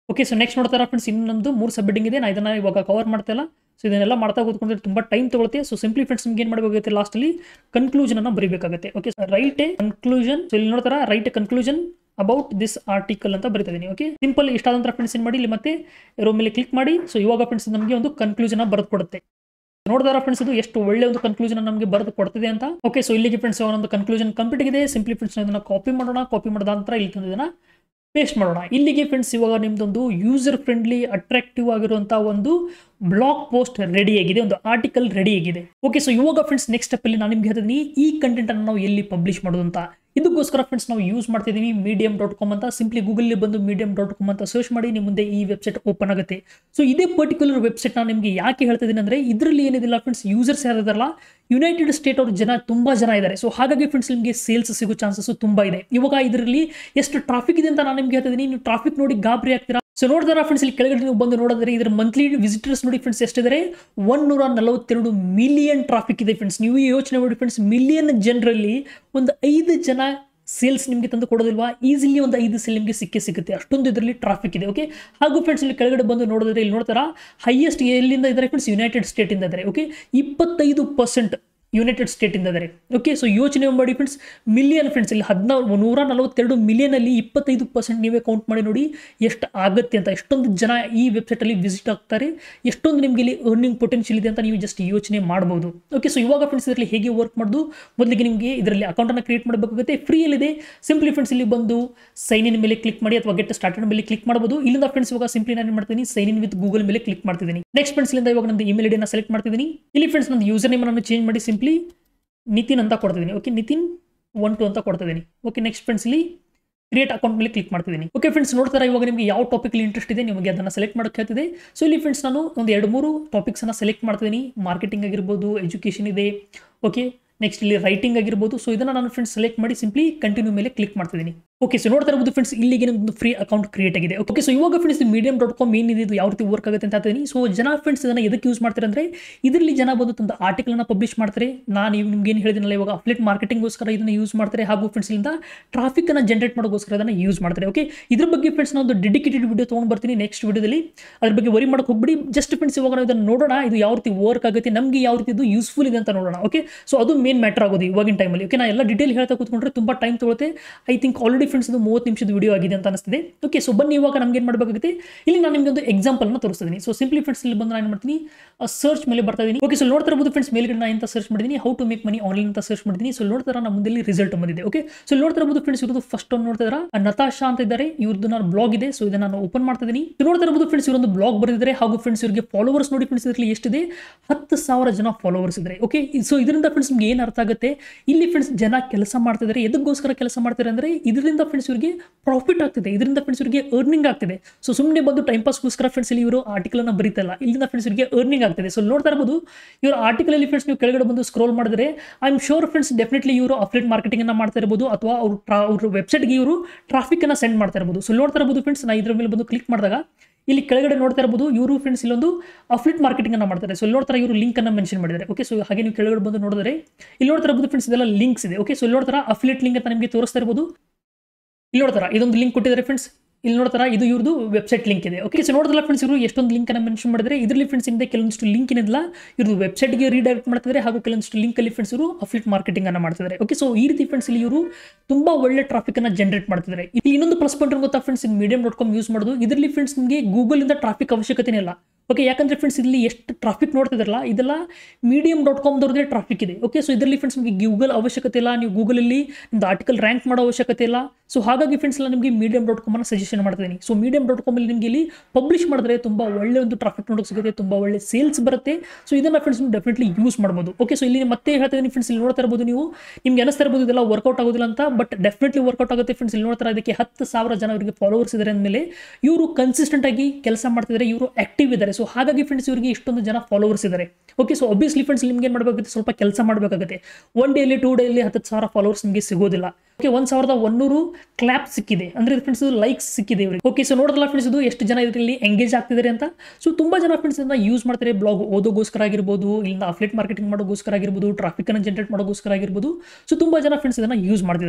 ಓಕೆ ಸೊ ನೆಕ್ಸ್ಟ್ ನೋಡ್ತಾರ ಫ್ರೆಂಡ್ಸ್ ಇನ್ನೊಂದು ಮೂರು ಸಬ್ ಬಿಡ್ಡಿಂಗ್ ಇದೆ ನಾನು ಇದನ್ನ ಇವಾಗ ಕವರ್ ಮಾಡ್ತಾ ಇಲ್ಲ ಸೊ ಇದನ್ನೆಲ್ಲ ಮಾಡ್ತಾ ಕೂತ್ಕೊಂಡ್ರೆ ತುಂಬ ಟೈಮ್ ತಗೊಳುತ್ತೆ ಸೊ ಸಿಂಪ್ಲಿ ಫ್ರೆಂಡ್ಸ್ ನಿಮ್ಗೆ ಏನು ಮಾಡಬೇಕಾಗುತ್ತೆ ಲಾಸ್ಟಲ್ಲಿ ಕನ್ಕ್ಲೂಷನ್ ಅನ್ನ ಬರೀಬೇಕಾಗುತ್ತೆ okay write a conclusion so ಇಲ್ಲಿ ನೋಡ್ತಾರ write a conclusion about this article ಅಂತ ಬರಿತಾ ಇದೀನಿ ಓಕೆ ಸಿಂಪಲ್ ಇಷ್ಟ ಆದಂಥ ಫ್ರೆಂಡ್ಸ್ ಏನು ಮಾಡಿ ಇಲ್ಲಿ ಮತ್ತೆ ರೋ ಮೇಲೆ ಕ್ಲಿಕ್ ಮಾಡಿ ಸೊ ಇವಾಗ ಫ್ರೆಂಡ್ಸ್ ನಮಗೆ ಒಂದು ಕನ್ಕ್ಲೂಷನ್ ಬರೆದು ಕೊಡುತ್ತೆ ನೋಡಿದಾರ ಫ್ರೆಂಡ್ಸ್ ಇದು ಎಷ್ಟು ಒಳ್ಳೆ ಒಂದು ಕನ್ಕ್ಲೂಷನ್ ನಮಗೆ ಬರೆದು ಕೊಡ್ತಿದೆ ಅಂತ ಓಕೆ ಸೊ ಇಲ್ಲಿಗೆ ಫ್ರೆಂಡ್ಸ್ ಒಂದು ಕನ್ಕ್ಲೂಷನ್ ಕಂಪ್ಲೀಟ್ ಆಗಿದೆ ಸಿಂಪ್ಲಿ ಫ್ರೆಂಡ್ಸ್ ಇದನ್ನ ಕಾಪಿ ಮಾಡೋಣ ಕಾಪಿ ಮಾಡಿದ ನಂತರ ಇಲ್ಲಿ ತಂದು ಇದನ್ನ ಪೇಸ್ಟ್ ಮಾಡೋಣ ಇಲ್ಲಿಗೆ ಫ್ರೆಂಡ್ಸ್ ಇವಾಗ ನಿಮ್ದೊಂದು ಯೂಸರ್ ಫ್ರೆಂಡ್ಲಿ ಅಟ್ರಾಕ್ಟಿವ್ ಆಗಿರುವಂಥ ಒಂದು ಬ್ಲಾಗ್ ಪೋಸ್ಟ್ ರೆಡಿ ಆಗಿದೆ ಒಂದು ಆರ್ಟಿಕಲ್ ರೆಡಿ ಆಗಿದೆ ಓಕೆ ಸೊ ಇವಾಗ ಫ್ರೆಂಡ್ಸ್ ನೆಕ್ಸ್ಟ್ ಸ್ಟೆಪ್ ಅಲ್ಲಿ ನಾನು ನಿಮ್ಗೆ ಹೇಳ್ತಿದ್ದೀನಿ ಈ ಕಂಟೆಂಟ್ ಅನ್ನು ನಾವು ಎಲ್ಲಿ ಪಬ್ಲಿಷ್ ಮಾಡೋದು ಅಂತ ಇದಕ್ಕೋಸ್ಕರ ಫ್ರೆಂಡ್ಸ್ ನಾವು ಯೂಸ್ ಮಾಡ್ತಿದ್ದೀವಿ ಮೀಡಿಯಂ ಡಾಟ್ ಕಾಮ್ ಅಂತ ಸಿಂಪ್ಲಿ ಗೂಗಲ್ ಬಂದು ಮೀಡಿಯಂ ಡಾಟ್ ಕಾಮ್ ಅಂತ ಸರ್ಚ್ ಮಾಡಿ ನಿಮ್ಮ ಮುಂದೆ ಈ ವೆಬ್ಸೈಟ್ ಓಪನ್ ಆಗುತ್ತೆ ಸೊ ಇದೇ ಪರ್ಟಿಕ್ಯುಲರ್ ವೆಬ್ಸೈಟ್ ನಾನು ನಿಮಗೆ ಯಾಕೆ ಹೇಳ್ತಿದ್ದೀನಿ ಅಂದ್ರೆ ಇದರಲ್ಲಿ ಏನಿದಿಲ್ಲ ಫ್ರೆಂಡ್ಸ್ ಯೂಸರ್ಸ್ ಯಾರಿದಾರಲ್ಲ ಯುನೈಟೆಡ್ ಸ್ಟೇಟ್ ಅವ್ರ ಜನ ತುಂಬಾ ಜನ ಇದ್ದಾರೆ ಸೊ ಹಾಗಾಗಿ ಫ್ರೆಂಡ್ಸ್ ನಿಮಗೆ ಸೇಲ್ಸ್ ಸಿಗೋ ಚಾನ್ಸಸ್ ತುಂಬಾ ಇದೆ ಇವಾಗ ಇದರಲ್ಲಿ ಎಷ್ಟು ಟ್ರಾಫಿಕ್ ಇದೆ ಅಂತ ನಾನು ನಿಮ್ಗೆ ಹೇಳ್ತಿದ್ದೀನಿ ನೀವು ಟ್ರಾಫಿಕ್ ನೋಡಿ ಗಾಬರಿ ಆಗ್ತೀರಾ ಸೊ ನೋಡಿದಾರ ಫ್ರೆಂಡ್ಸ್ ಇಲ್ಲಿ ಕೆಳಗಡೆ ನೀವು ಬಂದು ನೋಡಿದ್ರೆ ಇದರ ಮಂತ್ಲಿ ವಿಸಿಟರ್ಸ್ ನೋಡಿ ಫ್ರೆಂಡ್ಸ್ ಎಷ್ಟಿದ್ದಾರೆ ಒನ್ನೂರ ನಲವತ್ತೆರಡು ಮಿಲಿಯನ್ ಟ್ರಾಫಿಕ್ ಇದೆ ಫ್ರೆಂಡ್ಸ್ ನೀವು ಯೋಚನೆ ಮಾಡಿ ಫ್ರೆಂಡ್ಸ್ ಮಿಲಿಯನ್ ಜನರಲ್ಲಿ ಒಂದು ಐದು ಜನ ಸೇಲ್ಸ್ ನಿಮಗೆ ತಂದು ಕೊಡೋದಿಲ್ವಾ ಈಸಿಲಿ ಒಂದು ಐದು ಸೇಲ್ ನಿಮಗೆ ಸಿಕ್ಕೇ ಸಿಗುತ್ತೆ ಅಷ್ಟೊಂದು ಇದರಲ್ಲಿ ಟ್ರಾಫಿಕ್ ಇದೆ ಓಕೆ ಹಾಗೂ ಫ್ರೆಂಡ್ಸ್ ಇಲ್ಲಿ ಕೆಳಗಡೆ ಬಂದು ನೋಡಿದ್ರೆ ಇಲ್ಲಿ ನೋಡ್ತಾರ ಹೈಯೆಸ್ಟ್ ಎಲ್ಲಿಂದ ಇದ್ದಾರೆ ಫ್ರೆಂಡ್ಸ್ ಯುನೈಟೆಡ್ ಸ್ಟೇಟಿಂದ ಇದ್ದಾರೆ ಓಕೆ ಇಪ್ಪತ್ತೈದು ಪರ್ಸೆಂಟ್ ಯುನೈಟೆಡ್ ಸ್ಟೇಟಿಂದ ಇದ್ದಾರೆ ಓಕೆ ಸೊ ಯೋಚನೆ ಮಾಡಿ ಫ್ರೆಂಡ್ಸ್ ಮಿಲಿಯನ್ ಫ್ರೆಂಡ್ಸ್ ಇಲ್ಲಿ ಹದಿನಾರು ನೂರ ನಲವತ್ತೆರಡು ಮಿಲಿಯನಲ್ಲಿ ಇಪ್ಪತ್ತೈದು ಪರ್ಸೆಂಟ್ ನೀವೇ ಕೌಂಟ್ ಮಾಡಿ ನೋಡಿ ಎಷ್ಟು ಆಗುತ್ತೆ ಅಂತ ಎಷ್ಟೊಂದು ಜನ ಈ ವೆಬ್ಸೈಟಲ್ಲಿ ವಿಸಿಟ್ ಆಗ್ತಾರೆ ಎಷ್ಟೊಂದು ನಿಮಗೆ ಇಲ್ಲಿ ಅರ್ನಿಂಗ್ ಪೊಟೆನ್ಷಿಯಲ್ ಇದೆ ಅಂತ ನೀವು ಜಸ್ಟ್ ಯೋಚನೆ ಮಾಡ್ಬೋದು ಓಕೆ ಸೊ ಇವಾಗ ಫ್ರೆಂಡ್ಸ್ ಇದರಲ್ಲಿ ಹೇಗೆ ವರ್ಕ್ ಮಾಡೋದು ಮೊದಲಿಗೆ ನಿಮಗೆ ಇದರಲ್ಲಿ ಅಕೌಂಟನ್ನು ಕ್ರಿಯೇಟ್ ಮಾಡಬೇಕಾಗುತ್ತೆ ಫ್ರೀಯಲ್ಲಿದೆ ಸಿಂಪ್ಲಿ ಫ್ರೆಂಡ್ಸ್ ಇಲ್ಲಿ ಬಂದು ಸೈನ್ ಇನ್ ಮೇಲೆ ಕ್ಲಿಕ್ ಮಾಡಿ ಅಥವಾ ಗೆಟ್ ಸ್ಟಾರ್ಟೆಡ್ ಮೇಲೆ ಕ್ಲಿಕ್ ಮಾಡಬಹುದು ಇಲ್ಲಿಂದ ಫ್ರೆಂಡ್ಸ್ ಇವಾಗ ಸಿಂಪ್ಲಿ ನಾನು ಏನು ಮಾಡ್ತೀನಿ ಸೈನ್ ಇನ್ ವಿತ್ ಗೂಗಲ್ ಮೇಲೆ ಕ್ಲಿಕ್ ಮಾಡ್ತಿದ್ದೀನಿ ನೆಕ್ಸ್ಟ್ ಫ್ರೆಂಡ್ಸ್ ಇಲ್ಲಿಂದ ಇವಾಗ ನಂದು ಇಮೇಲ್ ಐಡಿನ ಸೆಲೆಕ್ಟ್ ಮಾಡ್ತಿದ್ದೀನಿ ಇಲ್ಲಿ ಫ್ರೆಂಡ್ಸ್ ನಂದು ಯೂಸರ್ ನೇಮ್ ನಾನು ಚೇಂಜ್ ಮಾಡಿ ಸಿಂಪ್ಲಿ ನಿತಿನ್ ಅಂತ ಕೊಡ್ತಿದ್ದೀನಿ ಓಕೆ ನಿತಿನ್ ಒನ್ ಟು ಅಂತ ಕೊಡ್ತಿದ್ದೀನಿ ಓಕೆ ನೆಕ್ಸ್ಟ್ ಫ್ರೆಂಡ್ಸ್ ಇಲ್ಲಿ ಕ್ರಿಯೇಟ್ ಅಕೌಂಟ್ ಮೇಲೆ ಕ್ಲಿಕ್ ಮಾಡ್ತಿದ್ದೀನಿ ಓಕೆ ಫ್ರೆಂಡ್ಸ್ ನೋಡ್ತಾರೆ ಇವಾಗ ನಿಮಗೆ ಯಾವ ಟಾಪಿಕ್ ಇಂಟ್ರೆಸ್ಟ್ ಇದೆ ನಿಮಗೆ ಅದನ್ನು ಸೆಲೆಕ್ಟ್ ಮಾಡೋಕ್ಕೆ ಹೇಳ್ತಿದೆ ಸೊ ಇಲ್ಲಿ ಫ್ರೆಂಡ್ಸ್ ನಾನು ಒಂದು ಎರಡು ಮೂರು ಟಾಪಿಕ್ಸನ್ನು ಸೆಲೆಕ್ಟ್ ಮಾಡ್ತಿದ್ದೀನಿ ಮಾರ್ಕೆಟಿಂಗ್ ಆಗಿರ್ಬೋದು ಎಜುಕೇಷನ್ ಇದೆ ಓಕೆ ನೆಕ್ಸ್ಟ್ ಇಲ್ಲಿ ರೈಟಿಂಗ್ ಆಗಿರ್ಬೋದು ಸೊ ಇದನ್ನು ನಾನು ಫ್ರೆಂಡ್ಸ್ ಸೆಲೆಕ್ಟ್ ಮಾಡಿ ಸಿಂಪ್ಲಿ ಕಂಟಿನ್ಯೂ ಮೇಲೆ ಕ್ಲಿಕ್ ಮಾಡ್ತಿದ್ದೀನಿ ಓಕೆ ಸೊ ನೋಡ್ತಾ ಇರ್ಬೋದು ಫ್ರೆಂಡ್ಸ್ ಇಲ್ಲಿಗೆ ಒಂದು ಫ್ರೀ ಅಕೌಂಟ್ ಕ್ರಿಯೇಟ್ ಆಗಿದೆ ಓಕೆ ಸೊ ಇವಾಗ ಫ್ರೆಂಡ್ಸ್ ಮೀಡಿಯಂ ಡಾಟ್ ಕಾಮ್ ಏನಿದೆ ಇದು ಯಾವ ರೀತಿ ವರ್ಕ್ ಆಗುತ್ತೆ ಅಂತ ಹೇಳ್ತೀನಿ ಸೊ ಜನ ಫ್ರೆಂಡ್ಸ್ ಇದನ್ನು ಎದಕ್ಕೆ ಯೂಸ್ ಮಾಡ್ತಾರೆ ಅಂದರೆ ಇದರಲ್ಲಿ ಜನ ಬಂದು ತಮ್ಮ ಆರ್ಟಿಕಲ್ನ ಪಬ್ಲಿಷ್ ಮಾಡ್ತಾರೆ ನಾನು ನಿಮ್ಗೆ ಏನು ಹೇಳಿದಿನಲ್ಲ ಇವಾಗ ಅಫ್ಲೇಟ್ ಮಾರ್ಕೆಟಿಂಗ್ಗೋಸ್ಕರ ಇದನ್ನು ಯೂಸ್ ಮಾಡ್ತಾರೆ ಹಾಗೂ ಫ್ರೆಂಡ್ಸ್ ಇಲ್ಲಿಂದ ಟ್ರಾಫಿಕನ್ನು ಜನರೇಟ್ ಮಾಡೋಕ್ಕೋಸ್ಕರ ಇದನ್ನು ಯೂಸ್ ಮಾಡ್ತಾರೆ ಓಕೆ ಇದ್ರ ಬಗ್ಗೆ ಫ್ರೆಂಡ್ಸ್ ನಾನು ಒಂದು ಡೆಡಿಕೇಟೆಡ್ ವಿಡಿಯೋ ತೊಗೊಂಡು ಬರ್ತೀನಿ ನೆಕ್ಸ್ಟ್ ವಿಡಿಯೋದಲ್ಲಿ ಅದ್ರ ಬಗ್ಗೆ ವರಿ ಮಾಡೋಕೆ ಹೋಗ್ಬಿಡಿ ಜಸ್ಟ್ ಫ್ರೆಂಡ್ಸ್ ಇವಾಗ ನಾವು ಇದನ್ನು ನೋಡೋಣ ಇದು ಯಾವ ರೀತಿ ವರ್ಕ್ ಆಗುತ್ತೆ ನಮಗೆ ಯಾವ ರೀತಿ ಇದು ಯೂಸ್ಫುಲ್ ಇದೆ ಅಂತ ನೋಡೋಣ ಓಕೆ ಸೊ ಅದು ಮೇನ್ ಮ್ಯಾಟರ್ ಆಗೋದು ಇವಾಗಿನ ಟೈಮಲ್ಲಿ ಓಕೆ ನಾ ಎಲ್ಲ ಡೀಟೇಲ್ ಹೇಳ್ತಾ ಕೂತ್ಕೊಂಡ್ರೆ ತುಂಬ ಟೈಮ್ ತೊಗೊಳುತ್ತೆ ಐ ಥಿಂಕ್ ಆಲ್ರೆಡಿ ಫ್ರೆಂಡ್ಸ್ ಇದು ಮೂವತ್ತು ನಿಮಿಷದ ವಿಡಿಯೋ ಆಗಿದೆ ಅಂತ ಅನಿಸ್ತಿದೆ ಓಕೆ ಸೊ ಬನ್ನಿ ಇವಾಗ ನಮ್ಗೆ ಏನು ಮಾಡಬೇಕಾಗುತ್ತೆ ಇಲ್ಲಿ ನಾನು ನಿಮಗೆ ಒಂದು ಎಕ್ಸಾಂಪಲ್ನ ತೋರಿಸ್ತೀನಿ ಸೊ ಸಿಂಪ್ಲಿ ಫ್ರೆಂಡ್ಸ್ ಇಲ್ಲಿ ಬಂದು ನಾನು ಏನು ಮಾಡ್ತೀನಿ ಸರ್ಚ್ ಮೇಲೆ ಬರ್ತಾ ಇದ್ದೀನಿ ಓಕೆ ಸೊ ನೋಡ್ತಾ ಇರ್ಬೋದು ಫ್ರೆಂಡ್ಸ್ ಮೇಲ್ಗಡೆ ನಾನು ಅಂತ ಸರ್ಚ್ ಮಾಡಿದ್ದೀನಿ how to make money online ಅಂತ ಸರ್ಚ್ ಮಾಡಿದ್ದೀನಿ ಸೊ ನೋಡ್ತಾರ ನಮ್ಮ ಮುಂದೆ ರಿಸಲ್ಟ್ ಬಂದಿದೆ ಓಕೆ ಸೊ ನೋಡ್ತಾ ಇರ್ಬೋದು ಫ್ರೆಂಡ್ಸ್ ಇರೋದು ಫಸ್ಟ್ ಒಂದು ನೋಡ್ತಾ ಇದ್ದಾರೆ ನತಾಶಾ ಅಂತ ಇದ್ದಾರೆ ಇವ್ರದ್ದು ನಾನು ಬ್ಲಾಗ್ ಇದೆ ಸೊ ಇದನ್ನ ನಾನು ಓಪನ್ ಮಾಡ್ತಾ ಇದ್ದೀನಿ ಸೊ ನೋಡ್ತಾ ಇರ್ಬೋದು ಫ್ರೆಂಡ್ಸ್ ಇವರೊಂದು ಬ್ಲಾಗ್ ಬರೆದಿದ್ದಾರೆ ಹಾಗೂ ಫ್ರೆಂಡ್ಸ್ ಇವರಿಗೆ ಫಾಲೋವರ್ಸ್ ನೋಡಿ ಫ್ರೆಂಡ್ಸ್ ಇದರಲ್ಲಿ ಎಷ್ಟಿದೆ ಹತ್ತು ಸಾವಿರ ಜನ ಫಾಲೋವರ್ಸ್ ಇದ್ದಾರೆ ಓಕೆ ಸೊ ಇದರಿಂದ ಫ್ರೆಂಡ್ಸ್ ನಿಮ್ಗೆ ಏನು ಅರ್ಥ ಆಗುತ್ತೆ ಇಲ್ಲಿ ಫ್ರೆಂಡ್ಸ್ ಜನ ಕೆಲಸ ಮಾಡ್ತಿದ್ದಾರೆ ಎದಕ್ಕೋಸ್ಕರ ಕೆಲಸ ಮಾಡ್ತಾರೆ ಅಂದರೆ ಇದರಿಂದ ಫ್ರೆಂಡ್ಸ್ ಇವರಿಗೆ ಪ್ರಾಫಿಟ್ ಆಗ್ತಿದೆ ಇದರಿಂದ ಫ್ರೆಂಡ್ಸ್ ಇವರಿಗೆ ಅರ್ನಿಂಗ್ ಆಗ್ತಿದೆ ಸೊ ಸುಮ್ಮನೆ ಬಂದು ಟೈಮ್ ಪಾಸ್ಗೋಸ್ಕರ ಫ್ರೆಂಡ್ಸ್ ಇಲ್ಲಿ ಇವರು ಆರ್ಟಿಕಲ್ ಅನ್ನ ಬರೀತಲ್ಲ ಇಲ್ಲಿಂದ ಫ್ರೆಂಡ್ಸ್ ಇವರಿಗೆ ಅರ್ನಿಂಗ್ ಆಗ್ತಿದೆ ಸೊ ನೋಡ್ತಾ ಇರ್ಬೋದು ಇವರು ಆರ್ಟಿಕಲ್ ಅಲ್ಲಿ ಫ್ರೆಂಡ್ಸ್ ನೀವು ಕೆಳಗಡೆ ಬಂದು ಸ್ಕ್ರೋಲ್ ಮಾಡಿದ್ರೆ I am sure friends definitely ಇವರು ಅಫ್ಲೇಟ್ ಮಾರ್ಕೆಟಿಂಗ್ ಅನ್ನ ಮಾಡ್ತಾ ಇರ್ಬೋದು ಅಥವಾ ಅವ್ರ ಟ್ರಾ ಅವ್ರ ವೆಬ್ಸೈಟ್ಗೆ ಇವರು ಟ್ರಾಫಿಕ್ ಅನ್ನ ಸೆಂಡ್ ಮಾಡ್ತಾ ಇರ್ಬೋದು ಸೊ ನೋಡ್ತಾ ಇರ್ಬೋದು ಫ್ರೆಂಡ್ಸ್ ನಾ ಇದ್ರ ಮೇಲೆ ಬಂದು ಕ್ಲಿಕ್ ಮಾಡಿದಾಗ ಇಲ್ಲಿ ಕೆಳಗಡೆ ನೋಡ್ತಾ ಇರ್ಬೋದು ಇವರು ಫ್ರೆಂಡ್ಸ್ ಇಲ್ಲೊಂದು ಅಫ್ಲಿಟ್ ಮಾರ್ಕೆಟಿಂಗ್ ಅನ್ನ ಮಾಡ್ತಾರೆ ಸೊ ಇಲ್ಲಿ ನೋಡ್ತಾರೆ ಇವರು ಲಿಂಕ್ ಅನ್ನ ಮೆನ್ಷನ್ ಮಾಡಿದ್ದಾರೆ ಓಕೆ ಸೊ ಹಾಗೆ ನೀವು ಕೆಳಗಡೆ ಬಂದು ನೋಡಿದ್ರೆ ಇಲ್ಲಿ ನೋಡ್ತಾ ಇರ್ಬೋದು ಫ್ರೆಂಡ್ಸ್ ಇದೆಲ್ಲ ಲಿಂಕ್ಸ್ ಇದೆ ಓಕೆ ಸೊ ಇಲ್ಲಿ ನೋಡ್ತಾರ ಅಫ್ಲಿಟ್ ಲಿಂಕ್ ಅಂತ ನಿಮಗೆ ತೋರಿಸ್ತಾ ಇರ್ಬೋದು ಇಲ್ಲಿ ನೋಡ್ತಾರ ಇದೊಂದು ಲಿಂಕ್ ಕೊಟ್ಟಿದ್ದಾರೆ ಫ್ರೆಂಡ್ಸ್ ಇಲ್ಲಿ ನೋಡ್ತಾರ ಇದು ಇವ್ರದ್ದು ವೆಬ್ಸೈಟ್ ಲಿಂಕ್ ಇದೆ ಓಕೆ ಸೊ ನೋಡಿದ್ರಲ್ಲ ಫ್ರೆಂಡ್ಸ್ ಇವರು ಎಷ್ಟೊಂದು ಲಿಂಕ್ ಅನ್ನ ಮೆನ್ಷನ್ ಮಾಡಿದ್ರೆ ಇದರಲ್ಲಿ ಫ್ರೆಂಡ್ಸ್ ಇಂದ ಕೆಲವೊಂದಿಷ್ಟು ಲಿಂಕ್ ಏನಿಲ್ಲ ಇವ್ರದ್ದು ವೆಬ್ಸೈಟ್ಗೆ ರೀಡೈರೆಕ್ಟ್ ಮಾಡ್ತಿದ್ದಾರೆ ಹಾಗೂ ಕೆಲವೊಂದಿಷ್ಟು ಲಿಂಕ್ ಅಲ್ಲಿ ಫ್ರೆಂಡ್ಸ್ ಇವರು ಅಫ್ಲಿಟ್ ಮಾರ್ಕೆಟಿಂಗ್ ಅನ್ನ ಮಾಡ್ತಿದ್ದಾರೆ ಓಕೆ ಸೊ ಈ ರೀತಿ ಫ್ರೆಂಡ್ಸ್ ಇಲ್ಲಿ ಇವರು ತುಂಬಾ ಒಳ್ಳೆ ಟ್ರಾಫಿಕ್ ಅನ್ನ ಜನರೇಟ್ ಮಾಡ್ತಿದ್ದಾರೆ ಇಲ್ಲಿ ಇನ್ನೊಂದು ಪ್ಲಸ್ ಪಾಯಿಂಟ್ ಗೊತ್ತಾ friends in Medium dot com use ಮಾಡೋದು ಇದರಲ್ಲಿ ಫ್ರೆಂಡ್ಸ್ ನಿಮಗೆ ಗೂಗಲ್ ಇಂದ ಟ್ರಾಫಿಕ್ ಅವಶ್ಯಕತೆ ಇಲ್ಲ ಓಕೆ ಯಾಕಂದ್ರೆ ಫ್ರೆಂಡ್ಸ್ ಇಲ್ಲಿ ಎಷ್ಟು ಟ್ರಾಫಿಕ್ ನೋಡ್ತಿದ್ರಲ್ಲ ಇದೆಲ್ಲ ಮೀಡಿಯಂ ಡಾಟ್ ಕಾಮ್ದವ್ರದ್ದೇ ಟ್ರಾಫಿಕ್ ಇದೆ ಓಕೆ ಸೊ ಇದರಲ್ಲಿ ಫ್ರೆಂಡ್ಸ್ ನಿಮಗೆ ಗೂಗಲ್ ಅವಶ್ಯಕತೆ ಇಲ್ಲ ನೀವು ಗೂಗಲಲ್ಲಿ ನಿಮ್ದು ಆರ್ಟಿಕಲ್ ರ್ಯಾಂಕ್ ಮಾಡೋ ಅವಶ್ಯಕತೆ ಇಲ್ಲ ಸೊ ಹಾಗಾಗಿ ಫ್ರೆಂಡ್ಸ್ ಎಲ್ಲ ನಿಮಗೆ ಮೀಡಿಯಂ ಡಾಟ್ ಕಾಮನ್ನು ಸಜೆಷನ್ ಮಾಡ್ತೀನಿ ಸೊ ಮೀಡಿಯಂ ಡಾಟ್ ಕಾಮಲ್ಲಿ ನಿಮಗೆ ಇಲ್ಲಿ ಪಬ್ಲಿಷ್ ಮಾಡಿದ್ರೆ ತುಂಬ ಒಳ್ಳೆ ಒಂದು ಟ್ರಾಫಿಕ್ ನೋಡೋಕೆ ಸಿಗುತ್ತೆ ತುಂಬ ಒಳ್ಳೆ ಸೇಲ್ಸ್ ಬರುತ್ತೆ ಸೊ ಇದನ್ನು ಫ್ರೆಂಡ್ಸ್ ನೀವು ಡೆಫಿನೆಟ್ಲಿ ಯೂಸ್ ಮಾಡ್ಬೋದು ಓಕೆ ಸೊ ಇಲ್ಲಿ ಮತ್ತೆ ಹೇಳ್ತಾ ಇದ್ದೀನಿ ಫ್ರೆಂಡ್ಸ್ ಇಲ್ಲಿ ನೋಡ್ತಾ ಇರ್ಬೋದು ನೀವು ನಿಮ್ಗೆ ಅನಿಸ್ತಾ ಇರ್ಬೋದು ಇದೆಲ್ಲ ವರ್ಕೌಟ್ ಆಗೋದಿಲ್ಲ ಅಂತ ಬಟ್ ಡೆಫಿನೆಟ್ಲಿ ವರ್ಕೌಟ್ ಆಗುತ್ತೆ ಫ್ರೆಂಡ್ಸ್ ಇಲ್ಲಿ ನೋಡ್ತಾರೆ ಅದಕ್ಕೆ ಹತ್ತು ಸಾವಿರ ಜನ ಅವರಿಗೆ ಫಾಲೋವರ್ಸ್ ಇದ್ದಾರೆ ಅಂದಮೇಲೆ ಇವರು ಕನ್ಸಿಸ್ಟೆಂಟ್ ಆಗಿ ಕೆಲಸ ಮಾಡ್ತಿದ್ದಾರೆ ಇವರು ಆಕ್ಟಿವ್ ಇದ್ದಾರೆ ಸೊ ಹಾಗಾಗಿ ಫ್ರೆಂಡ್ಸ್ ಇವರಿಗೆ ಇಷ್ಟೊಂದು ಜನ ಫಾಲೋವರ್ಸ್ ಇದ್ದಾರೆ ಓಕೆ ಸೊ ಒಬ್ವಿಯಸ್ಲಿ ಫ್ರೆಂಡ್ಸ್ ನಿಮ್ಗೆ ಏನು ಮಾಡಬೇಕಾಗುತ್ತೆ ಸ್ವಲ್ಪ ಕೆಲಸ ಮಾಡಬೇಕಾಗುತ್ತೆ ಒನ್ ಡೇಲಿ ಟೂ ಡೇಲಿ ಹತ್ತು ಸಾವಿರ ಫಾಲೋವರ್ಸ್ ನಿಮಗೆ ಸಿಗೋದಿಲ್ಲ ಓಕೆ ಒಂದು ಸಾವಿರದ ಒನ್ನೂರು ಕ್ಲಾಪ್ ಸಿಕ್ಕಿದೆ ಅಂದ್ರೆ ಫ್ರೆಂಡ್ಸ್ ಲೈಕ್ಸ್ ಸಿಕ್ಕಿದೆ ಇವರಿಗೆ ಓಕೆ ಸೊ ನೋಡೋದಲ್ಲ ಫ್ರೆಂಡ್ಸ್ ಇದು ಎಷ್ಟು ಜನ ಇದರಲ್ಲಿ ಎಂಗೇಜ್ ಆಗ್ತಿದ್ದಾರೆ ಅಂತ ಸೊ ತುಂಬಾ ಜನ ಫ್ರೆಂಡ್ಸ್ ಇದನ್ನ ಯೂಸ್ ಮಾಡ್ತಾರೆ ಬ್ಲಾಗ್ ಓದೋಗೋಸ್ಕರ ಆಗಿರ್ಬೋದು ಇಲ್ಲಿಂದ ಅಫ್ಲೇಟ್ ಮಾರ್ಕೆಟಿಂಗ್ ಮಾಡೋಗೋಸ್ಕರ ಆಗಿರ್ಬೋದು ಟ್ರಾಫಿಕ್ ಅನ್ನು ಜನರೇಟ್ ಮಾಡೋಗೋಸ್ಕರ ಆಗಿರ್ಬೋದು ಸೊ ತುಂಬಾ ಜನ ಫ್ರೆಂಡ್ಸ್ ಇದನ್ನ ಯೂಸ್ ಮಾಡ್ತಿದ್ದಾರೆ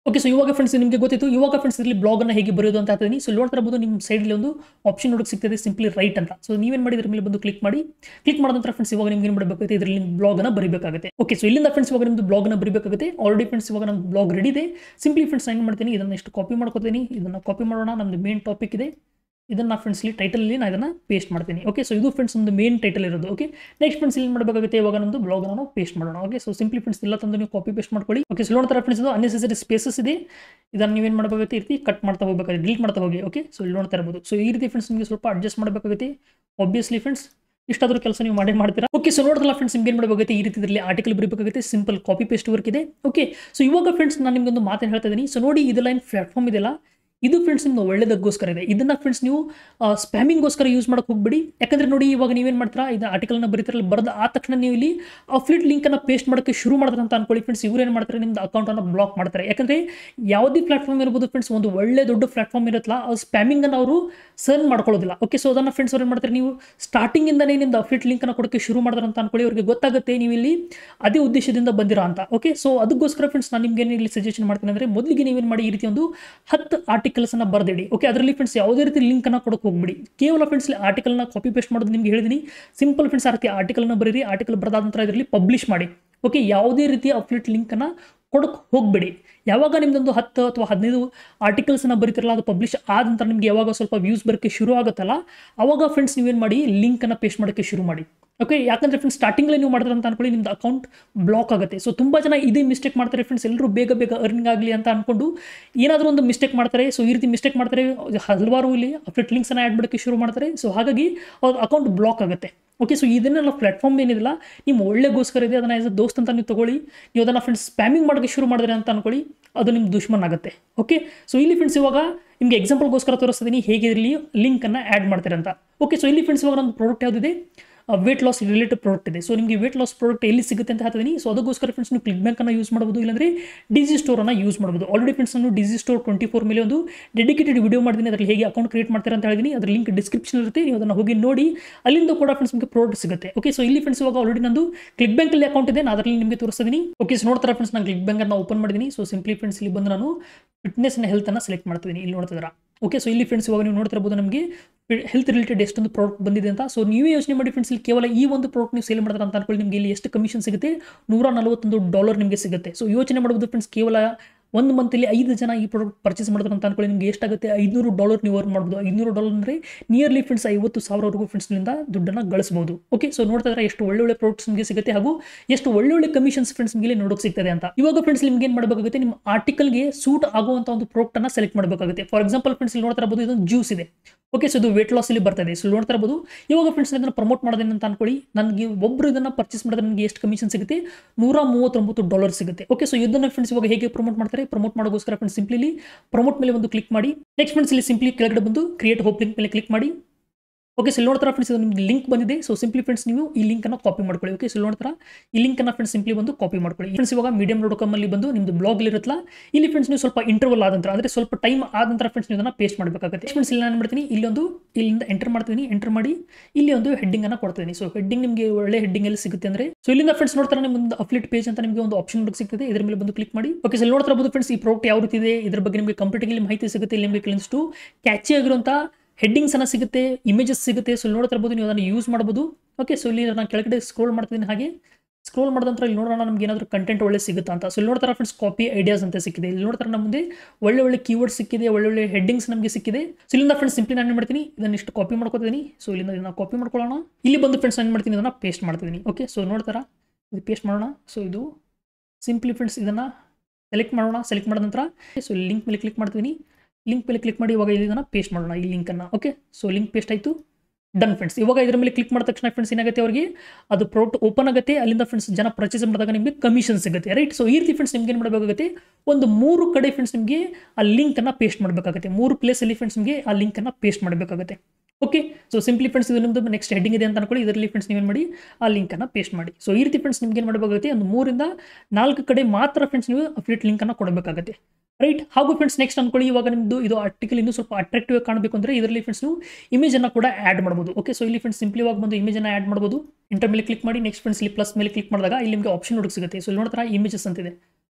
ಓಕೆ ಸೊ ಇವಾಗ ಫ್ರೆಂಡ್ಸ್ ನಿಮಗೆ ಗೊತ್ತಿತ್ತು ಇವಾಗ ಫ್ರೆಂಡ್ಸ್ ಇಲ್ಲಿ ಬ್ಲಾಗ್ ಅನ್ನ ಹೇಗೆ ಬರೆಯೋದು ಅಂತ ಹೇಳ್ತೀನಿ ಸೊ ನೋಡ್ತಾ ಇರ್ಬೋದು ನಿಮ್ಮ ಸೈಡಲ್ಲಿ ಒಂದು ಆಪ್ಷನ್ ನೋಡಕ್ಕೆ ಸಿಗ್ತದೆ ಸಿಂಪ್ಲಿ ರೈಟ್ ಅಂತ ಸೊ ನೀವೇನು ಮಾಡಿ ಇದ್ರ ಮೇಲೆ ಬಂದು ಕ್ಲಿಕ್ ಮಾಡಿ ಕ್ಲಿಕ್ ಮಾಡಿದ ನಂತರ ಫ್ರೆಂಡ್ಸ್ ಇವಾಗ ನಿಮ್ಗೆ ಏನು ಮಾಡಬೇಕಾಗುತ್ತೆ ಇದರಲ್ಲಿ ಬ್ಲಾಗ್ ಅನ್ನ ಬರೀಬೇಕಾಗುತ್ತೆ ಓಕೆ ಸೊ ಇಲ್ಲಿಂದ ಫ್ರೆಂಡ್ಸ್ ಇವಾಗ ನಿಮ್ದು ಬ್ಲಾಗ್ ಅನ್ನ ಬರೀಬೇಕಾಗುತ್ತೆ ಆಲ್ರೆಡಿ ಫ್ರೆಂಡ್ಸ್ ಇವಾಗ ನಮ್ಮ ಬ್ಲಾಗ್ ರೆಡಿ ಇದೆ ಸಿಂಪ್ಲಿ ಫ್ರೆಂಡ್ಸ್ ಏನು ಮಾಡ್ತೀನಿ ಇದನ್ನ ಎಷ್ಟು ಕಾಪಿ ಮಾಡ್ಕೋತೀನಿ ಇದನ್ನ ಕಾಪಿ ಮಾಡೋಣ ನಮ್ದು ಮೇನ್ ಟಾಪಿಕ್ ಇದೆ ಇದನ್ನ ಫ್ರೆಂಡ್ಸ್ ಇಲ್ಲಿ ಟೈಟಲಲ್ಲಿ ನಾನು ಇದನ್ನ ಪೇಸ್ಟ್ ಮಾಡ್ತೀನಿ ಓಕೆ ಸೊ ಇದು ಫ್ರೆಂಡ್ಸ್ ಒಂದು ಮೇನ್ ಟೈಟಲ್ ಇರೋದು ಓಕೆ ನೆಕ್ಸ್ಟ್ ಫ್ರೆಂಡ್ಸ್ ಇಲ್ಲಿ ಮಾಡಬೇಕಾಗುತ್ತೆ ಇವಾಗ ನಮ್ಮದು ಬ್ಲಾಗ್ ನಾವು ಪೇಸ್ಟ್ ಮಾಡೋಣ ಓಕೆ ಸೊ ಸಿಂಪ್ಲಿ ಫ್ರೆಂಡ್ಸ್ ಎಲ್ಲ ತಂದು ನೀವು ಕಾಪಿ ಪೇಸ್ಟ್ ಮಾಡ್ಕೊಳ್ಳಿ ಓಕೆ ಸೊ ನೋಡ್ತಾರೆ ಫ್ರೆಂಡ್ಸ್ ಇದು ಅನ್ನೆಸೆಸರಿ ಸ್ಪೇಸಸ್ ಇದೆ ಇದನ್ನು ನೀವೇನು ಮಾಡಬೇಕಾಗುತ್ತೆ ಈ ರೀತಿ ಕಟ್ ಮಾಡ್ತಾ ಹೋಗಬೇಕಾಗುತ್ತೆ ಡಿಲೀಟ್ ಮಾಡ್ತಾ ಹೋಗಿ ಓಕೆ ಸೊ ಇಲ್ಲಿ ನೋಡ್ತಾ ಇರ್ಬೋದು ಸೊ ಈ ರೀತಿ ಫ್ರೆಂಡ್ಸ್ ನಿಮಗೆ ಸ್ವಲ್ಪ ಅಡ್ಜಸ್ಟ್ ಮಾಡಬೇಕಾಗುತ್ತೆ ಆಬ್ವಿಯಸ್ಲಿ ಫ್ರೆಂಡ್ಸ್ ಇಷ್ಟಾದರೂ ಕೆಲಸ ನೀವು ಮಾಡೇ ಮಾಡ್ತೀರಾ ಓಕೆ ಸೊ ನೋಡಿದ್ರಲ್ಲ ಫ್ರೆಂಡ್ಸ್ ನಿಮ್ಗೆ ಏನು ಮಾಡಬೇಕಾಗುತ್ತೆ ಈ ರೀತಿ ಇದರಲ್ಲಿ ಆರ್ಟಿಕಲ್ ಬರೀಬೇಕಾಗುತ್ತೆ ಸಿಂಪಲ್ ಕಾಪಿ ಪೇಸ್ಟ್ ವರ್ಕ್ ಇದೆ ಓಕೆ ಸೊ ಇವಾಗ ಫ್ರೆಂಡ್ಸ್ ನಾನು ನಿಮ್ಗೆ ಒಂದು ಮಾತನ್ನು ಹೇಳ್ತಾ ಇದ್ದೀನಿ ಸೊ ನೋಡಿ ಇದೆಲ್ಲ ಏನು ಪ್ಲಾಟ್ಫಾರ್ಮ್ ಇದೆಲ್ಲ ಇದು ಫ್ರೆಂಡ್ಸ್ ನಿಮ್ಗೆ ಒಳ್ಳೆದಕ್ಕೋಸ್ಕರ ಇದೆ ಇದನ್ನ ಫ್ರೆಂಡ್ಸ್ ನೀವು ಸ್ಪ್ಯಾಮಿಂಗ್ಗೋಸ್ಕರ ಯೂಸ್ ಮಾಡಕ್ಕೆ ಹೋಗ್ಬೇಡಿ ಯಾಕಂದ್ರೆ ನೋಡಿ ಇವಾಗ ನೀವೇನು ಮಾಡ್ತೀರಾ ಇದು ಆರ್ಟಿಕಲ್ನ ಬರೀತಾರಲ್ಲ ಬರೆದ ಆ ತಕ್ಷಣ ನೀವು ಇಲ್ಲಿ ಅಫ್ಲಿಟ್ ಲಿಂಕನ್ನು ಪೇಸ್ಟ್ ಮಾಡೋಕ್ಕೆ ಶುರು ಮಾಡ್ತಾರೆ ಅಂತ ಅನ್ಕೊಳ್ಳಿ ಫ್ರೆಂಡ್ಸ್ ಇವ್ರು ಏನು ಮಾಡ್ತಾರೆ ನಿಮ್ದು ಅಕೌಂಟನ್ನು ಬ್ಲಾಕ್ ಮಾಡ್ತಾರೆ ಯಾಕಂದರೆ ಯಾವುದೇ ಪ್ಲಾಟ್ಫಾರ್ಮ್ ಇರ್ಬೋದು ಫ್ರೆಂಡ್ಸ್ ಒಂದು ಒಳ್ಳೆ ದೊಡ್ಡ ಪ್ಲಾಟ್ಫಾರ್ಮ್ ಇರುತ್ತಲ್ಲ ಆ ಸ್ಪ್ಯಾಮಿಂಗನ್ನು ಅವರು ಸರ್ನ್ ಮಾಡ್ಕೊಳ್ಳೋದಿಲ್ಲ ಓಕೆ ಸೊ ಅದನ್ನು ಫ್ರೆಂಡ್ಸ್ ಅವ್ರು ಏನು ಮಾಡ್ತಾರೆ ನೀವು ಸ್ಟಾರ್ಟಿಂಗಿಂದನೇ ನಿಮ್ದು ಅಫ್ಲಿಟ್ ಲಿಂಕನ್ನು ಕೊಡೋಕ್ಕೆ ಶುರು ಮಾಡಿದ್ರೆ ಅಂತ ಅನ್ಕೊಳ್ಳಿ ಅವ್ರಿಗೆ ಗೊತ್ತಾಗುತ್ತೆ ನೀವು ಇಲ್ಲಿ ಅದೇ ಉದ್ದೇಶದಿಂದ ಬಂದಿರೋ ಅಂತ ಓಕೆ ಸೊ ಅದಕ್ಕೋಸ್ಕರ ಫ್ರೆಂಡ್ಸ್ ನಾನು ನಿಮ್ಗೆ ಇಲ್ಲಿ ಸಜೆಷನ್ ಮಾಡ್ತೀನಿ ಅಂದರೆ ಮೊದಲಿಗೆ ನೀವೇನು ಮಾಡಿ ಈ ರೀತಿ ಒಂದು ಹತ್ತು ಆರ್ಟಿಕಲ್ಸನ್ನು ಬರೆದಿಡಿ ಓಕೆ ಅದರಲ್ಲಿ ಫ್ರೆಂಡ್ಸ್ ಯಾವುದೇ ರೀತಿ ಲಿಂಕನ್ನು ಕೊಡೋಕೆ ಹೋಗ್ಬಿಡಿ ಕೇವಲ ಫ್ರೆಂಡ್ಸ್ ಆರ್ಟಿಕಲ್ನ ಕಾಪಿ ಪೇಸ್ಟ್ ಮಾಡೋದು ನಿಮ್ಗೆ ಹೇಳಿದ್ದೀನಿ ಸಿಂಪಲ್ ಫ್ರೆಂಡ್ಸ್ ಆ ರೀತಿ ಆರ್ಟಿಕಲ್ನ ಬರೀರಿ ಆರ್ಟಿಕಲ್ ಬರೆದಾದ ನಂತರ ಇದರಲ್ಲಿ ಪಬ್ಲಿಷ್ ಮಾಡಿ ಓಕೆ ಯಾವುದೇ ರೀತಿಯ ಅಫ್ಲಿಟ್ ಲಿಂಕನ್ನು ಕೊಡೋಕೆ ಹೋಗಬೇಡಿ ಯಾವಾಗ ನಿಮ್ದೊಂದು ಹತ್ತು ಅಥವಾ ಹದಿನೈದು ಆರ್ಟಿಕಲ್ಸನ್ನು ಬರೀತಿರಲ್ಲ ಅದು ಪಬ್ಲಿಷ್ ಆದ ನಂತರ ನಿಮಗೆ ಯಾವಾಗ ಸ್ವಲ್ಪ ವ್ಯೂಸ್ ಬರೋಕ್ಕೆ ಶುರು ಆಗುತ್ತಲ್ಲ ಅವಾಗ ಫ್ರೆಂಡ್ಸ್ ನೀವೇನು ಮಾಡಿ ಲಿಂಕನ್ನು ಪೇಸ್ಟ್ ಮಾಡೋಕ್ಕೆ ಶುರು ಮಾಡಿ ಓಕೆ ಯಾಕಂದರೆ ಫ್ರೆಂಡ್ಸ್ ಸ್ಟಾರ್ಟಿಂಗಲ್ಲಿ ನೀವು ಮಾಡಿದ್ರೆ ಅಂತ ಅನ್ಕೊಳ್ಳಿ ನಿಮ್ದು ಅಕೌಂಟ್ ಬ್ಲಾಕ್ ಆಗುತ್ತೆ ಸೊ ತುಂಬ ಜನ ಇದೇ ಮಿಸ್ಟೇಕ್ ಮಾಡ್ತಾರೆ ಫ್ರೆಂಡ್ಸ್ ಎಲ್ಲರೂ ಬೇಗ ಬೇಗ ಅರ್ನಿಂಗ್ ಆಗಲಿ ಅಂತ ಅಂದ್ಕೊಂಡು ಏನಾದರೂ ಒಂದು ಮಿಸ್ಟೇಕ್ ಮಾಡ್ತಾರೆ ಸೊ ಈ ರೀತಿ ಮಿಸ್ಟೇಕ್ ಮಾಡ್ತಾರೆ ಹಲವಾರು ಇಲ್ಲಿ ಅಫ್ಲಿಟ್ ಲಿಂಕ್ಸನ್ನು ಆ್ಯಡ್ ಮಾಡೋಕ್ಕೆ ಶುರು ಮಾಡ್ತಾರೆ ಸೊ ಹಾಗಾಗಿ ಅವ್ರ ಅಕೌಂಟ್ ಬ್ಲಾಕ್ ಆಗುತ್ತೆ ಓಕೆ ಸೊ ಇದನ್ನೆಲ್ಲ ಪ್ಲಾಟ್ಫಾರ್ಮ್ ಏನಿದಿಲ್ಲ ನಿಮ್ಮ ಒಳ್ಳೆಗೋಸ್ಕರ ಇದೆ ಅದನ್ನು ಆಸ್ ಅ ದೋಸ್ತ್ ಅಂತ ನೀವು ತಗೊಳ್ಳಿ ನೀವು ಅದನ್ನು ಫ್ರೆಂಡ್ಸ್ ಸ್ಪ್ಯಾಮಿಂಗ್ ಮಾಡೋಕ್ಕೆ ಶುರು ಮಾಡಿದ್ರೆ ಅಂತ ಅನ್ಕೊಳ್ಳಿ ಅದು ನಿಮ್ಮ ದುಶ್ಮನ್ ಆಗುತ್ತೆ ಓಕೆ ಸೊ ಇಲ್ಲಿ ಫ್ರೆಂಡ್ಸ್ ಇವಾಗ ನಿಮಗೆ ಎಕ್ಸಾಂಪಲ್ಗೋಸ್ಕರ ತೋರಿಸ್ತಿದ್ದೀನಿ ಹೇಗೆ ಇಲ್ಲಿ ಲಿಂಕನ್ನು ಆ್ಯಡ್ ಮಾಡ್ತೀರಾ ಅಂತ ಓಕೆ ಸೊ ಇಲ್ಲಿ ಫ್ರೆಂಡ್ಸ್ ಇವಾಗ ಒಂದು ಪ್ರಾಡಕ್ಟ್ ಯಾವುದಿದೆ ವೇಟ್ ಲಾಸ್ ರಿಲೇಟೆಡ್ ಪ್ರಾಡಕ್ಟ್ ಇದೆ ಸೊ ನಿಮಗೆ ವೇಟ್ ಲಾಸ್ ಪ್ರಾಡಕ್ಟ್ ಎಲ್ಲಿ ಸಿಗುತ್ತೆ ಅಂತ ಹೇಳ್ತೀನಿ ಸೊ ಅದಕ್ಕೋಸ್ಕರ ಫ್ರೆಂಡ್ಸ್ ನೀವು ಕ್ಲಿಕ್ ಬ್ಯಾಂಕನ್ನು ಯೂಸ್ ಮಾಡ್ಬೋದು ಇಲ್ಲಾಂದರೆ ಡಿಜಿ ಸ್ಟೋರನ್ನು ಯೂಸ್ ಮಾಡ್ಬೋದು ಆಲ್ರೆಡಿ ಫ್ರೆಂಡ್ಸ್ ನಾನು ಡಿಜಿ ಸ್ಟೋರ್ ಟ್ವೆಂಟಿ ಫೋರ್ ಮೇಲೆ ಒಂದು ಡೆಡಿಕೇಟೆಡ್ ವಿಡಿಯೋ ಮಾಡಿದ್ದೀನಿ ಅದರಲ್ಲಿ ಹೇಗೆ ಅಕೌಂಟ್ ಕ್ರಿಯೇಟ್ ಮಾಡ್ತಾರೆ ಅಂತ ಹೇಳಿದ್ದೀನಿ ಅದ್ರ ಲಿಂಕ್ ಡಿಸ್ಕ್ರಿಪ್ಷನ್ ಇರುತ್ತೆ ನೀವು ಅದನ್ನು ಹೋಗಿ ನೋಡಿ ಅಲ್ಲಿಂದ ಕೂಡ ಫ್ರೆಂಡ್ಸ್ ನಿಮಗೆ ಪ್ರಾಡಕ್ಟ್ ಸಿಗುತ್ತೆ ಓಕೆ ಸೊ ಇಲ್ಲಿ ಫ್ರೆಂಡ್ಸ್ ಇವಾಗ ಆಲ್ರೆಡಿ ನಂದು ಕ್ಲಿಕ್ ಬ್ಯಾಂಕಲ್ಲಿ ಅಕೌಂಟ್ ಇದೆ ನಾನು ಅದರಲ್ಲಿ ನಿಮಗೆ ತೋರಿಸ್ತೀನಿ ಓಕೆ ಸೊ ನೋಡ್ತಾರೆ ಫ್ರೆಂಡ್ಸ್ ನಾನು ಕ್ಲಿಕ್ ಬ್ಯಾಂಕನ್ನು ಓಪನ್ ಮಾಡಿದ್ದೀನಿ ಸೊ ಸಿಂಪ್ಲಿ ಫ್ರೆಂಡ್ಸ್ ಇಲ್ಲಿ ಬಂದು ನಾನು ಫಿಟ್ನೆಸ್ ಹೆಲ್ತನ್ನು ಸೆಲೆಕ್ಟ್ ಮಾಡ್ತಿದ್ದೀನಿ ಇಲ್ಲಿ ನೋಡ್ತಿದ್ದೀರಾ ಓಕೆ ಸೊ ಇಲ್ಲಿ ಫ್ರೆಂಡ್ಸ್ ಇವಾಗ ನೀವು ನೋಡ್ತಿರ್ಬೋದು ನಮಗೆ ಹೆಲ್ತ್ ರಿಲೇಟೆಡ್ ಎಷ್ಟೊಂದು ಪ್ರಾಡಕ್ಟ್ ಬಂದಿದೆ ಅಂತ ಸೊ ನೀವೇ ಯೋಚನೆ ಮಾಡಿ ಫ್ರೆಂಡ್ಸ್ ಇಲ್ಲಿ ಕೇವಲ ಈ ಒಂದು ಪ್ರಾಡಕ್ಟ್ ನೀವು ಸೇಲ್ ಮಾಡಿದ್ರೆ ಅಂತ ಅನ್ಕೊಳ್ಳಿ ನಿಮಗೆ ಇಲ್ಲಿ ಎಷ್ಟು ಕಮಿಷನ್ ಸಿಗುತ್ತೆ ನೂರ ನಲವತ್ತೊಂದು ಡಾಲರ್ ನಿಮಗೆ ಸಿಗುತ್ತೆ ಸೊ ಯೋಚನೆ ಮಾಡ್ಬೋದು ಫ್ರೆಂಡ್ಸ್ ಕೇವಲ ಒಂದು ಮಂತಲ್ಲಿ ಐದು ಜನ ಈ ಪ್ರಾಡಕ್ಟ್ ಪರ್ಚೇಸ್ ಮಾಡಿದ್ರೆ ಅಂತ ಅನ್ಕೊಳ್ಳಿ ನಿಮಗೆ ಎಷ್ಟಾಗುತ್ತೆ ಐನೂರು ಡಾಲರ್ ನೀವು ಅರ್ನ್ ಮಾಡ್ಬೋದು ಐನೂರು ಡಾಲರ್ ಅಂದರೆ ನಿಯರ್ಲಿ ಫ್ರೆಂಡ್ಸ್ ಐವತ್ತು ಸಾವಿರವರೆಗೂ ಫ್ರೆಂಡ್ಸ್ನಿಂದ ದುಡ್ಡನ್ನು ಗಳಿಸಬಹುದು ಓಕೆ ಸೊ ನೋಡ್ತಾ ಇದ್ರೆ ಎಷ್ಟು ಒಳ್ಳೊಳ್ಳೆ ಪ್ರಾಡಕ್ಟ್ಸ್ ನಿಮಗೆ ಸಿಗುತ್ತೆ ಹಾಗೂ ಎಷ್ಟು ಒಳ್ಳೊಳ್ಳೆ ಕಮಿಷನ್ಸ್ ಫ್ರೆಂಡ್ಸ್ ನಿಮಗೆ ನೋಡೋಕೆ ಸಿಗ್ತದೆ ಅಂತ ಇವಾಗ ಫ್ರೆಂಡ್ಸ್ ನಿಮ್ಗೆ ಏನು ಮಾಡಬೇಕಾಗುತ್ತೆ ನಿಮ್ಮ ಆರ್ಟಿಕಲ್ಗೆ ಸೂಟ್ ಆಗುವಂಥ ಒಂದು ಪ್ರಾಡಕ್ಟನ್ನು ಸೆಲೆಕ್ಟ್ ಮಾಡಬೇಕಾಗುತ್ತೆ ಫಾರ್ ಎಕ್ಸಾಂಪಲ್ ಫ್ರೆಂಡ್ಸ್ ಇಲ್ಲಿ ನೋಡ್ತಾ ಇರ್ಬೋದು ಇದೊಂದು ಜ್ಯೂಸ್ ಇದೆ ಓಕೆ ಸೊ ಇದು ವೇಟ್ ಲಾಸ್ ಇಲ್ಲಿ ಬರ್ತದೆ ಸೊ ನೋಡ್ತಾ ಇರ್ಬೋದು ಇವಾಗ ಫ್ರೆಂಡ್ಸ್ ಇದನ್ನು ಪ್ರಮೋಟ್ ಮಾಡೋದೇನು ಅಂತ ಅನ್ಕೊಳ್ಳಿ ನನಗೆ ಒಬ್ಬರು ಇದನ್ನು ಪರ್ಚೇಸ್ ಮಾಡಿದ್ರೆ ನನಗೆ ಎಷ್ಟು ಕಮಿಷನ್ ಸಿಗುತ್ತೆ ನೂರ ಮೂವತ್ತೊಂಬತ್ತು ಡಾಲರ್ ಸಿಗುತ್ತೆ ಓಕೆ ಸೊ ಇದನ್ನು ಫ್ರೆಂಡ್ಸ್ ಇವಾಗ ಹೇಗೆ ಪ್ರಮೋಟ್ ಮಾಡ್ತಾರೆ ಪ್ರಮೋಟ್ ಮಾಡೋಗೋಸ್ಕರ ಫ್ರೆಂಡ್ಸ್ ಸಿಂಪ್ಲಿ ಪ್ರಮೋಟ್ ಮೇಲೆ ಒಂದು ಕ್ಲಿಕ್ ಮಾಡಿ ನೆಕ್ಸ್ಟ್ ಫ್ರೆಂಡ್ಸ್ ಇಲ್ಲಿ ಸಿಂಪ್ಲಿ ಕೆಳಗಡೆ ಬಂದು ಕ್ರಿಯೇಟ್ ಹೋಪ್ ಲಿಂಕ್ ಮೇಲೆ ಕ್ಲಿಕ್ ಮಾಡಿ ಓಕೆ ಸೊ ನೋಡ್ತಾರ ಫ್ರೆಂಡ್ಸ್ ಇದು ನಿಮ್ಗೆ ಲಿಂಕ್ ಬಂದಿದೆ ಸೊ ಸಿಂಪ್ಲಿ ಫ್ರೆಂಡ್ಸ್ ನೀವು ಈ ಲಿಂಕನ್ನು ಕಾಪಿ ಮಾಡ್ಕೊಳ್ಳಿ ಓಕೆ ಸೊ ನೋಡ್ತಾರ ಈ ಲಿಂಕನ್ನು ಫ್ರೆಂಡ್ಸ್ ಸಿಂಪ್ಲಿ ಬಂದು ಕಾಪಿ ಮಾಡ್ಕೊಳ್ಳಿ ಫ್ರೆಂಡ್ಸ್ ಇವಾಗ ಮೀಡಿಯಂ ಡಾಟ್ ಕಾಮಲ್ಲಿ ಬಂದು ನಿಮ್ದು ಬ್ಲಾಗ್ ಇರುತ್ತಲ್ಲ ಇಲ್ಲಿ ಫ್ರೆಂಡ್ಸ್ ನೀವು ಸ್ವಲ್ಪ ಇಂಟರ್ವಲ್ ಆದ ನಂತರ ಅಂದರೆ ಸ್ವಲ್ಪ ಟೈಮ್ ಆದ ನಂತರ ಫ್ರೆಂಡ್ಸ್ ನೀವು ಇದನ್ನು ಪೇಸ್ಟ್ ಮಾಡಬೇಕಾಗುತ್ತೆ ಫ್ರೆಂಡ್ಸ್ ಇಲ್ಲಿ ನಾನು ಮಾಡ್ತೀನಿ ಇಲ್ಲೊಂದು ಇಲ್ಲಿಂದ ಎಂಟರ್ ಮಾಡ್ತೀನಿ ಎಂಟರ್ ಮಾಡಿ ಇಲ್ಲಿ ಒಂದು ಹೆಡ್ಡಿಂಗ್ ಅನ್ನು ಕೊಡ್ತೀನಿ ಸೊ ಹೆಡ್ಡಿಂಗ್ ನಿಮಗೆ ಒಳ್ಳೆ ಹೆಡ್ಡಿಂಗ್ ಎಲ್ಲಿ ಸಿಗುತ್ತೆ ಅಂದರೆ ಸೊ ಇಲ್ಲಿಂದ ಫ್ರೆಂಡ್ಸ್ ನೋಡ್ತಾರೆ ನಿಮ್ಗೆ ಒಂದು ಅಫ್ಲಿಟ್ ಪೇಜ್ ಅಂತ ನಿಮಗೆ ಒಂದು ಆಪ್ಷನ್ ಹುಡುಕ್ ಸಿಗ್ತದೆ ಇದ್ರ ಮೇಲೆ ಬಂದು ಕ್ಲಿಕ್ ಮಾಡಿ ಓಕೆ ಸೊ ನೋಡ್ತಾ ಇರ್ಬೋದು ಫ್ರೆಂಡ್ಸ್ ಈ ಪ್ರಾಡಕ್ಟ್ ಯಾವ ರೀತಿ ಇದೆ ಇದ್ರ ಬಗ್ಗೆ ನಿಮಗೆ ಕಂಪ್ಲೀಟಾಗಿ ಮಾಹಿತಿ ಸಿಗುತ್ತೆ ಇಲ್ಲಿ ನಿಮಗೆ ಕೆಲವಷ್ಟು ಕ್ಯಾಚಿ ಆಗಿರುವಂಥ ಹೆಡ್ಡಿಂಗ್ಸ್ ಅನ್ನ ಸಿಗುತ್ತೆ ಇಮೇಜಸ್ ಸಿಗುತ್ತೆ ಸೊ ಇಲ್ಲಿ ನೋಡ್ತಾ ಇರ್ಬೋದು ನೀವು ಅದನ್ನು ಯೂಸ್ ಮಾಡ್ಬೋದು ಓಕೆ ಸೊ ಇಲ್ಲಿ ನಾನು ಕೆಳಗಡೆ ಸ್ಕ್ರೋಲ್ ಮಾಡ್ತಿದ್ದೀನಿ ಹಾಗೆ ಸ್ಕ್ರೋಲ್ ಮಾಡಿದ ನಂತರ ಇಲ್ಲಿ ನೋಡೋಣ ನಮ್ಗೆ ಏನಾದರೂ ಕಂಟೆಂಟ್ ಒಳ್ಳೆ ಸಿಗುತ್ತಾ ಅಂತ ಸೊ ಇಲ್ಲಿ ನೋಡ್ತಾರೆ ಫ್ರೆಂಡ್ಸ್ ಕಾಪಿ ಐಡಿಯಾಸ್ ಅಂತ ಸಿಕ್ಕಿದೆ ಇಲ್ಲಿ ನೋಡ್ತಾರೆ ನಮ್ಮ ಮುಂದೆ ಒಳ್ಳೆ ಒಳ್ಳೆ ಕೀವರ್ಡ್ ಸಿಕ್ಕಿದೆ ಒಳ್ಳೊಳ್ಳೆ ಹೆಡ್ಡಿಂಗ್ಸ್ ನಮಗೆ ಸಿಕ್ಕಿದೆ ಸೊ ಇಲ್ಲಿಂದ ಫ್ರೆಂಡ್ಸ್ ಸಿಂಪ್ಲಿ ನಾನು ಏನು ಮಾಡ್ತೀನಿ ಇದನ್ನ ಇಷ್ಟು ಕಾಪಿ ಮಾಡ್ಕೊತಿದ್ದೀನಿ ಸೊ ಇಲ್ಲಿಂದ ಇದನ್ನ ಕಾಪಿ ಮಾಡ್ಕೊಳ್ಳೋಣ ಇಲ್ಲಿ ಬಂದು ಫ್ರೆಂಡ್ಸ್ ಏನು ಮಾಡ್ತೀನಿ ಇದನ್ನು ಪೇಸ್ಟ್ ಮಾಡ್ತಿದ್ದೀನಿ ಓಕೆ ಸೊ ನೋಡ್ತಾರಾ ಇದು ಪೇಸ್ಟ್ ಮಾಡೋಣ ಸೊ ಇದು ಸಿಂಪ್ಲಿ ಫ್ರೆಂಡ್ಸ್ ಇದನ್ನು ಸೆಲೆಕ್ಟ್ ಮಾಡೋಣ ಸೆಲೆಕ್ಟ್ ಮಾಡಿದ ನಂತರ ಸೊ ಲಿಂಕ್ ಮೇಲೆ ಕ್ಲಿಕ್ ಮಾಡ್ತೀನಿ ಲಿಂಕ್ ಮೇಲೆ ಕ್ಲಿಕ್ ಮಾಡಿ ಇವಾಗ ಇದನ್ನು ಪೇಸ್ಟ್ ಮಾಡೋಣ ಈ ಲಿಂಕನ್ನು ಓಕೆ ಸೊ ಲಿಂಕ್ ಪೇಸ್ಟ್ ಆಯಿತು ಡನ್ ಫ್ರೆಂಡ್ಸ್ ಇವಾಗ ಇದ್ರ ಮೇಲೆ ಕ್ಲಿಕ್ ಮಾಡಿದ ತಕ್ಷಣ ಫ್ರೆಂಡ್ಸ್ ಏನಾಗುತ್ತೆ ಅವರಿಗೆ ಅದು ಪ್ರಾಡಕ್ಟ್ ಓಪನ್ ಆಗುತ್ತೆ ಅಲ್ಲಿಂದ ಫ್ರೆಂಡ್ಸ್ ಜನ ಪರ್ಚೇಸ್ ಮಾಡಿದಾಗ ನಿಮಗೆ ಕಮಿಷನ್ ಸಿಗುತ್ತೆ ರೈಟ್ ಸೊ ಈ ರೀತಿ ಫ್ರೆಂಡ್ಸ್ ನಿಮ್ಗೆ ಏನು ಮಾಡಬೇಕಾಗುತ್ತೆ ಒಂದು ಮೂರು ಕಡೆ ಫ್ರೆಂಡ್ಸ್ ನಿಮಗೆ ಆ ಲಿಂಕನ್ನು ಪೇಸ್ಟ್ ಮಾಡಬೇಕಾಗುತ್ತೆ ಮೂರು ಪ್ಲೇಸಲ್ಲಿ ಫ್ರೆಂಡ್ಸ್ ನಿಮಗೆ ಆ ಲಿಂಕನ್ನು ಪೇಸ್ಟ್ ಮಾಡಬೇಕಾಗುತ್ತೆ ಓಕೆ ಸೊ ಸಿಂಪ್ಲಿ ಫ್ರೆಂಡ್ಸ್ ಇದು ನಿಮ್ಮದು ನೆಕ್ಸ್ಟ್ ಹೆಡ್ಡಿಂಗ್ ಇದೆ ಅಂತ ಅನ್ಕೊಳ್ಳಿ ಇದರಲ್ಲಿ ಫ್ರೆಂಡ್ಸ್ ನೀವೇನು ಮಾಡಿ ಆ ಲಿಂಕನ್ನು ಪೇಸ್ಟ್ ಮಾಡಿ ಸೊ ಈ ರೀತಿ ಫ್ರೆಂಡ್ಸ್ ನಿಮ್ಗೆ ಏನು ಮಾಡಬೇಕಾಗುತ್ತೆ ಒಂದು ಮೂರಿಂದ ನಾಲ್ಕು ಕಡೆ ಮಾತ್ರ ಫ್ರೆಂಡ್ಸ್ ನೀವು ಅಫ್ಲಿಟ್ ಲಿಂಕನ್ನು ಕೊಡಬೇಕಾಗುತ್ತೆ ರೈಟ್ ಹಾಗೂ ಫ್ರೆಂಡ್ಸ್ ನೆಕ್ಸ್ಟ್ ಅನ್ಕೊಳ್ಳಿ ಇವಾಗ ನಿಮ್ಮದು ಇದು ಆರ್ಟಿಕಲ್ ಇನ್ನೂ ಸ್ವಲ್ಪ ಅಟ್ರಾಕ್ಟಿವ್ ಆಗಿ ಕಾಣಬೇಕು ಅಂದರೆ ಇದರಲ್ಲಿ ಫ್ರೆಂಡ್ಸ್ ನೀವು ಇಮೇಜನ್ನು ಕೂಡ ಆ್ಯಡ್ ಮಾಡ್ಬೋದು ಓಕೆ ಸೊ ಇಲ್ಲಿ ಫ್ರೆಂಡ್ಸ್ ಸಿಂಪ್ಲಿ ಆಗಿ ಬಂದು ಇಮೇಜನ್ನು ಆ್ಯಡ್ ಮಾಡ್ಬೋದು ಇಂಟರ್ ಮೇಲೆ ಕ್ಲಿಕ್ ಮಾಡಿ ನೆಕ್ಸ್ಟ್ ಫ್ರೆಂಡ್ಸ್ ಇಲ್ಲಿ ಪ್ಲಸ್ ಮೇಲೆ ಕ್ಲಿಕ್ ಮಾಡಿದಾಗ ಇಲ್ಲಿ ನಿಮಗೆ ಆಪ್ಷನ್ ಹುಡುಕ್ ಸಿಗುತ್ತೆ ಸೊ ಇಲ್ಲಿ ನೋಡ್ತಾರೆ ಇಮೇಜಸ್ ಅಂತಿದೆ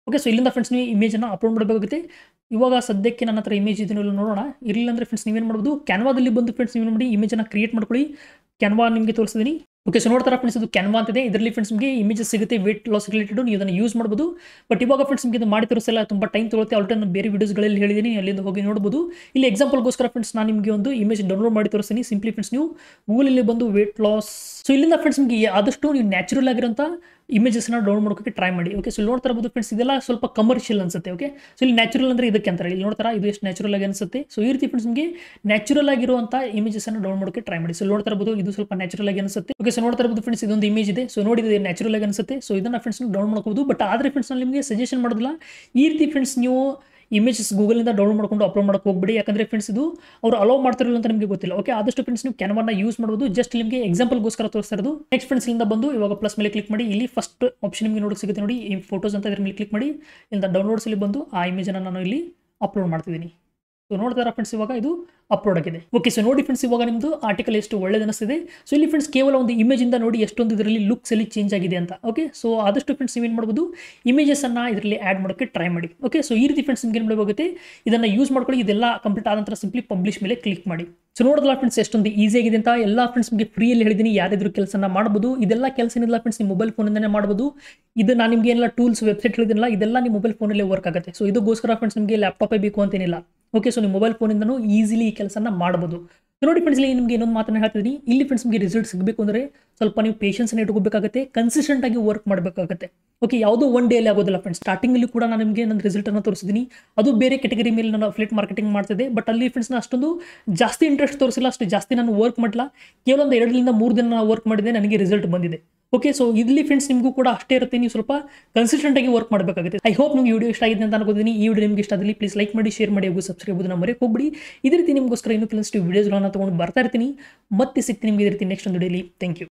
ಓಕೆ ಸೊ ಇಲ್ಲಿಂದ ಫ್ರೆಂಡ್ಸ್ ನೀವು ಇಮೇಜನ್ನು ಅಪ್ಲೋಡ್ ಮಾಡಬೇಕಾಗುತ್ತೆ ಇವಾಗ ಸದ್ಯಕ್ಕೆ ನನ್ನ ಹತ್ರ ಇಮೇಜ್ ಇದನ್ನು ನೋಡೋಣ ಇರಲಿಲ್ಲ ಅಂದರೆ ಫ್ರೆಂಡ್ಸ್ ನೀವೇನು ಮಾಡ್ಬೋದು ಕ್ಯಾನ್ವಾದಲ್ಲಿ ಬಂದು ಫ್ರೆಂಡ್ಸ್ ನೀವು ನೋಡಿ ಇಮೇಜನ್ನು ಕ್ರಿಯೇಟ್ ಮಾಡ್ಕೊಳ್ಳಿ ಕ್ಯಾನ್ವಾ ನಿಮಗೆ ತೋರಿಸ್ತೀನಿ ಓಕೆ ಸೊ ನೋಡ್ತಾರ ಫ್ರೆಂಡ್ಸ್ ಇದು ಕ್ಯಾನ್ವಾ ಅಂತಿದೆ ಇದರಲ್ಲಿ ಫ್ರೆಂಡ್ಸ್ ನಿಮಗೆ ಇಮೇಜಸ್ ಸಿಗುತ್ತೆ ವೇಟ್ ಲಾಸ್ ರಿಲೇಟೆಡ್ ನೀವು ಅದನ್ನು ಯೂಸ್ ಮಾಡ್ಬೋದು ಬಟ್ ಇವಾಗ ಫ್ರೆಂಡ್ಸ್ ನಿಮಗೆ ಇದು ಮಾಡಿ ತೋರಿಸಲ್ಲ ತುಂಬ ಟೈಮ್ ತೊಗೊಳುತ್ತೆ ಆಲ್ರೆಡಿ ನಾನು ಬೇರೆ ವೀಡಿಯೋಸ್ಗಳಲ್ಲಿ ಹೇಳಿದ್ದೀನಿ ಅಲ್ಲಿಂದ ಹೋಗಿ ನೋಡ್ಬೋದು ಇಲ್ಲಿ ಎಕ್ಸಾಂಪಲ್ಗೋಸ್ಕರ ಫ್ರೆಂಡ್ಸ್ ನಾನು ನಿಮಗೆ ಒಂದು ಇಮೇಜ್ ಡೌನ್ಲೋಡ್ ಮಾಡಿ ತೋರಿಸ್ತೀನಿ ಸಿಂಪ್ಲಿ ಫ್ರೆಂಡ್ಸ್ ನೀವು ಗೂಗಲಲ್ಲಿ ಬಂದು ವೇಟ್ ಲಾಸ್ ಸೊ ಇಲ್ಲಿಂದ ಫ್ರೆಂಡ್ಸ್ ನಿಮಗೆ ಆದಷ್ಟು ನೀವು ನ್ಯಾಚುರಲ್ ಆಗಿರೋಂಥ ಇಮೇಜಸ್ನ ಡೌನ್ಲೋಡ್ ಮಾಡೋಕ್ಕೆ ಟ್ರೈ ಮಾಡಿ ಓಕೆ ಸೊ ನೋಡ್ತಾ ಇರ್ಬೋದು ಫ್ರೆಂಡ್ಸ್ ಇದೆಲ್ಲ ಸ್ವಲ್ಪ ಕಮರ್ಷಿಯಲ್ ಅನ್ಸುತ್ತೆ ಓಕೆ ಸೊ ಇಲ್ಲಿ ನ್ಯಾಚುರಲ್ ಅಂದರೆ ಇದಕ್ಕೆ ಅಂತಾರೆ ಇಲ್ಲಿ ನೋಡ್ತಾರ ಇದು ಎಷ್ಟು ನ್ಯಾಚುರಲ್ ಆಗಿ ಅನ್ಸುತ್ತೆ ಸೊ ಈ ರೀತಿ ಫ್ರೆಂಡ್ಸ್ ನಿಮಗೆ ನ್ಯಾಚುರಲ್ ಆಗಿರುವಂಥ ಇಮೇಜಸ್ನ ಡೌನ್ ಮಾಡೋಕ್ಕೆ ಟ್ರೈ ಮಾಡಿ ಸೊ ನೋಡ್ತಾ ಇರ್ಬೋದು ಇದು ಸ್ವಲ್ಪ ನ್ಯಾಚುರಲ್ ಆಗಿ ಅನ್ಸುತ್ತೆ ಓಕೆ ಸೊ ನೋಡ್ತಾ ಇರ್ಬೋದು ಫ್ರೆಂಡ್ಸ್ ಇದೊಂದು ಇಮೇಜ್ ಇದೆ ಸೊ ನೋಡಿದ್ರೆ ನ್ಯಾಚುರಲ್ ಆಗಿ ಅನ್ಸುತ್ತೆ ಸೊ ಇದನ್ನ ಫ್ರೆಂಡ್ಸ್ ಡೌನ್ ಮಾಡ್ಕೋಬೋದು ಬಟ್ ಆದರೆ ಫ್ರೆಂಡ್ಸ್ ನಾನು ನಿಮಗೆ ಸಜೆಷನ್ ಮಾಡೋದಿಲ್ಲ ಈ ರೀತಿ ಫ್ರೆಂಡ್ಸ್ ನೀವು ಇಮೇಜಸ್ ಗೂಗಲಿಂದ ಡೌನ್ಲೋಡ್ ಮಾಡ್ಕೊಂಡು ಅಪ್ಲೋಡ್ ಮಾಡೋಕೆ ಹೋಗ್ಬೇಡಿ ಯಾಕಂದರೆ ಫ್ರೆಂಡ್ಸ್ ಇದು ಅವ್ರು ಅಲೋ ಮಾಡ್ತಿರಲ್ಲ ಅಂತ ನಿಮಗೆ ಗೊತ್ತಿಲ್ಲ ಓಕೆ ಆದಷ್ಟು ಫ್ರೆಂಡ್ಸ್ ನೀವು ಕ್ಯಾನ್ವನ್ನ ಯೂಸ್ ಮಾಡ್ಬೋದು ಜಸ್ಟ್ ನಿಮಗೆ ಎಕ್ಸಾಂಪಲ್ಗೋಸ್ಕರ ತೋರಿಸ್ತಾ ಇರೋದು ನೆಕ್ಸ್ಟ್ ಫ್ರೆಂಡ್ಸ್ ಇಲ್ಲಿಂದ ಬಂದು ಇವಾಗ ಪ್ಲಸ್ ಮೇಲೆ ಕ್ಲಿಕ್ ಮಾಡಿ ಇಲ್ಲಿ ಫಸ್ಟ್ ಆಪ್ಷನ್ ನಿಮಗೆ ನೋಡೋಕೆ ಸಿಗುತ್ತೆ ನೋಡಿ ಈ ಫೋಟೋಸ್ ಅಂತ ಇದ್ರ ಮೇಲೆ ಕ್ಲಿಕ್ ಮಾಡಿ ಇಲ್ಲಿಂದ ಡೌನ್ಲೋಡ್ಸಲ್ಲಿ ಬಂದು ಆ ಇಮೇಜನ್ನು ನಾನು ಇಲ್ಲಿ ಅಪ್ಲೋಡ್ ಮಾಡ್ತಿದ್ದೀನಿ ಸೊ ನೋಡ್ತಾರ ಫ್ರೆಂಡ್ಸ್ ಇವಾಗ ಇದು ಅಪ್ಲೋಡ್ ಆಗಿದೆ ಓಕೆ ಸೊ ನೋಡಿ ಫ್ರೆಂಡ್ಸ್ ಇವಾಗ ನಿಮ್ಮದು ಆರ್ಟಿಕಲ್ ಎಷ್ಟು ಒಳ್ಳೇದು ಅನಿಸ್ತಿದೆ ಸೊ ಇಲ್ಲಿ ಫ್ರೆಂಡ್ಸ್ ಕೇವಲ ಒಂದು ಇಮೇಜಿಂದ ನೋಡಿ ಎಷ್ಟೊಂದು ಇದರಲ್ಲಿ ಲುಕ್ಸ್ ಅಲ್ಲಿ ಚೇಂಜ್ ಆಗಿದೆ ಅಂತ ಓಕೆ ಸೊ ಆದಷ್ಟು ಫ್ರೆಂಡ್ಸ್ ನೀವೇನು ಮಾಡ್ಬೋದು ಇಮೇಜಸನ್ನು ಇದರಲ್ಲಿ ಆ್ಯಡ್ ಮಾಡೋಕ್ಕೆ ಟ್ರೈ ಮಾಡಿ ಓಕೆ ಸೊ ಈ ರೀತಿ ಫ್ರೆಂಡ್ಸ್ ನಿಮ್ಗೆ ಏನು ಮಾಡಬೇಕಾಗುತ್ತೆ ಇದನ್ನು ಯೂಸ್ ಮಾಡ್ಕೊಳ್ಳಿ ಇದೆಲ್ಲ ಕಂಪ್ಲೀಟ್ ಆದ ನಂತರ ಸಿಂಪ್ಲಿ ಪಬ್ಲಿಷ್ ಮೇಲೆ ಕ್ಲಿಕ್ ಮಾಡಿ ಸೊ ನೋಡಿದ್ರಲ್ಲ ಫ್ರೆಂಡ್ಸ್ ಎಷ್ಟೊಂದು ಈಸಿ ಆಗಿದೆ ಅಂತ ಎಲ್ಲ ಫ್ರೆಂಡ್ಸ್ ನಿಮಗೆ ಫ್ರೀಯಲ್ಲಿ ಹೇಳಿದ್ದೀನಿ ಯಾರಿದ್ರು ಕೆಲಸನ ಮಾಡ್ಬೋದು ಇದೆಲ್ಲ ಕೆಲಸ ಏನಿಲ್ಲ ಫ್ರೆಂಡ್ಸ್ ನಿಮ್ಮ ಮೊಬೈಲ್ ಫೋನಿಂದನೇ ಮಾಡ್ಬೋದು ಇದು ನಾನು ನಿಮಗೆ ಏನೆಲ್ಲ ಟೂಲ್ಸ್ ವೆಬ್ಸೈಟ್ ಹೇಳಿದಿಲ್ಲ ಇದೆಲ್ಲ ನಿಮ್ಮ ಮೊಬೈಲ್ ಫೋನಲ್ಲೇ ವರ್ಕ್ ಆಗುತ್ತೆ ಸೊ ಇದಕ್ಕೋಸ್ಕರ ಫ್ರೆಂಡ್ಸ್ ನಿಮಗೆ ಲ್ಯಾಪ್ಟಾಪೇ ಬೇಕು ಅಂತೇನಿಲ್ಲ ಓಕೆ ಸೊ ನಿಮ್ಮ ಮೊಬೈಲ್ ಫೋನಿಂದನೂ ಈಸಿಲಿ ಈ ಕೆಲಸನ ಮಾಡ್ಬೋದು ಸೊ ನೋಡಿ ಫ್ರೆಂಡ್ಸ್ ಇಲ್ಲಿ ನಿಮಗೆ ಇನ್ನೊಂದು ಮಾತನ್ನ ಹೇಳ್ತಿದ್ದೀನಿ ಇಲ್ಲಿ ಫ್ರೆಂಡ್ಸ್ ನಿಮಗೆ ರಿಸಲ್ಟ್ ಸಿಗಬೇಕು ಅಂದರೆ ಸ್ವಲ್ಪ ನೀವು ಪೇಷನ್ಸ್ನ ಇಟ್ಕೋಬೇಕಾಗುತ್ತೆ ಕನ್ಸಿಸ್ಟೆಂಟ್ ಆಗಿ ವರ್ಕ್ ಮಾಡಬೇಕಾಗುತ್ತೆ ಓಕೆ ಯಾವುದೋ ಒನ್ ಡೇಲಿ ಆಗೋದಿಲ್ಲ ಫ್ರೆಂಡ್ಸ್ ಸ್ಟಾರ್ಟಿಂಗಲ್ಲಿ ಕೂಡ ನಾನು ನಿಮಗೆ ನನ್ನ ರಿಸಲ್ಟನ್ನು ತೋರಿಸಿದ್ದೀನಿ ಅದು ಬೇರೆ ಕೆಟಗರಿ ಮೇಲೆ ನಾನು ಫ್ಲಿಟ್ ಮಾರ್ಕೆಟಿಂಗ್ ಮಾಡ್ತಿದ್ದೆ ಬಟ್ ಅಲ್ಲಿ ಫ್ರೆಂಡ್ಸ್ ನಾನು ಅಷ್ಟೊಂದು ಜಾಸ್ತಿ ಇಂಟ್ರೆಸ್ಟ್ ತೋರಿಸಿಲ್ಲ ಅಷ್ಟು ಜಾಸ್ತಿ ನಾನು ವರ್ಕ್ ಮಾಡಿಲ್ಲ ಕೇವಲ ಒಂದು ಎರಡರಿಂದ ಮೂರು ದಿನ ವರ್ಕ್ ಮಾಡಿದೆ ನನಗೆ ರಿಸಲ್ಟ್ ಬಂದಿದೆ ಓಕೆ ಸೊ ಇಲ್ಲಿ ಫ್ರೆಂಡ್ಸ್ ನಿಮಗೂ ಕೂಡ ಅಷ್ಟೇ ಇರುತ್ತೆ ನೀವು ಸ್ವಲ್ಪ ಕನ್ಸಿಸ್ಟೆಂಟ್ ಆಗಿ ವರ್ಕ್ ಮಾಡಬೇಕಾಗುತ್ತೆ ಐ ಹೋಪ್ ನಿಮ್ಗೆ ವಿಡಿಯೋ ಇಷ್ಟ ಆಗಿದೆ ಅಂತ ಅನ್ಕೋತೀನಿ ಈ ವಿಡಿಯೋ ನಿಮ್ಗೆ ಇಷ್ಟ ಆದಲ್ಲಿ ಪ್ಲೀಸ್ ಲೈಕ್ ಮಾಡಿ ಶೇರ್ ಮಾಡಿ ಹಾಗೂ ಸಬ್ಸ್ಕ್ರೈಬ್ ಆಗೋದನ್ನ ಮರೆಯೋಕೆ ಹೋಗ್ಬಿಡಿ ಇದೇ ರೀತಿ ನಿಮಗೋಸ್ಕರ ಇನ್ನೂ ಕೆಲವಷ್ಟು ವಿಡಿಯೋಸ್ಗಳನ್ನ ತೊಗೊಂಡು ಬರ್ತಾ ಇರ್ತೀನಿ ಮತ್ತೆ ಸಿಗ್ತೀನಿ ನಿಮಗೆ ಇದೇ ರೀತಿ ನೆಕ್ಸ್ಟ್ ಒಂದು ಡೈಲಿ ಥ್ಯಾಂಕ್ ಯು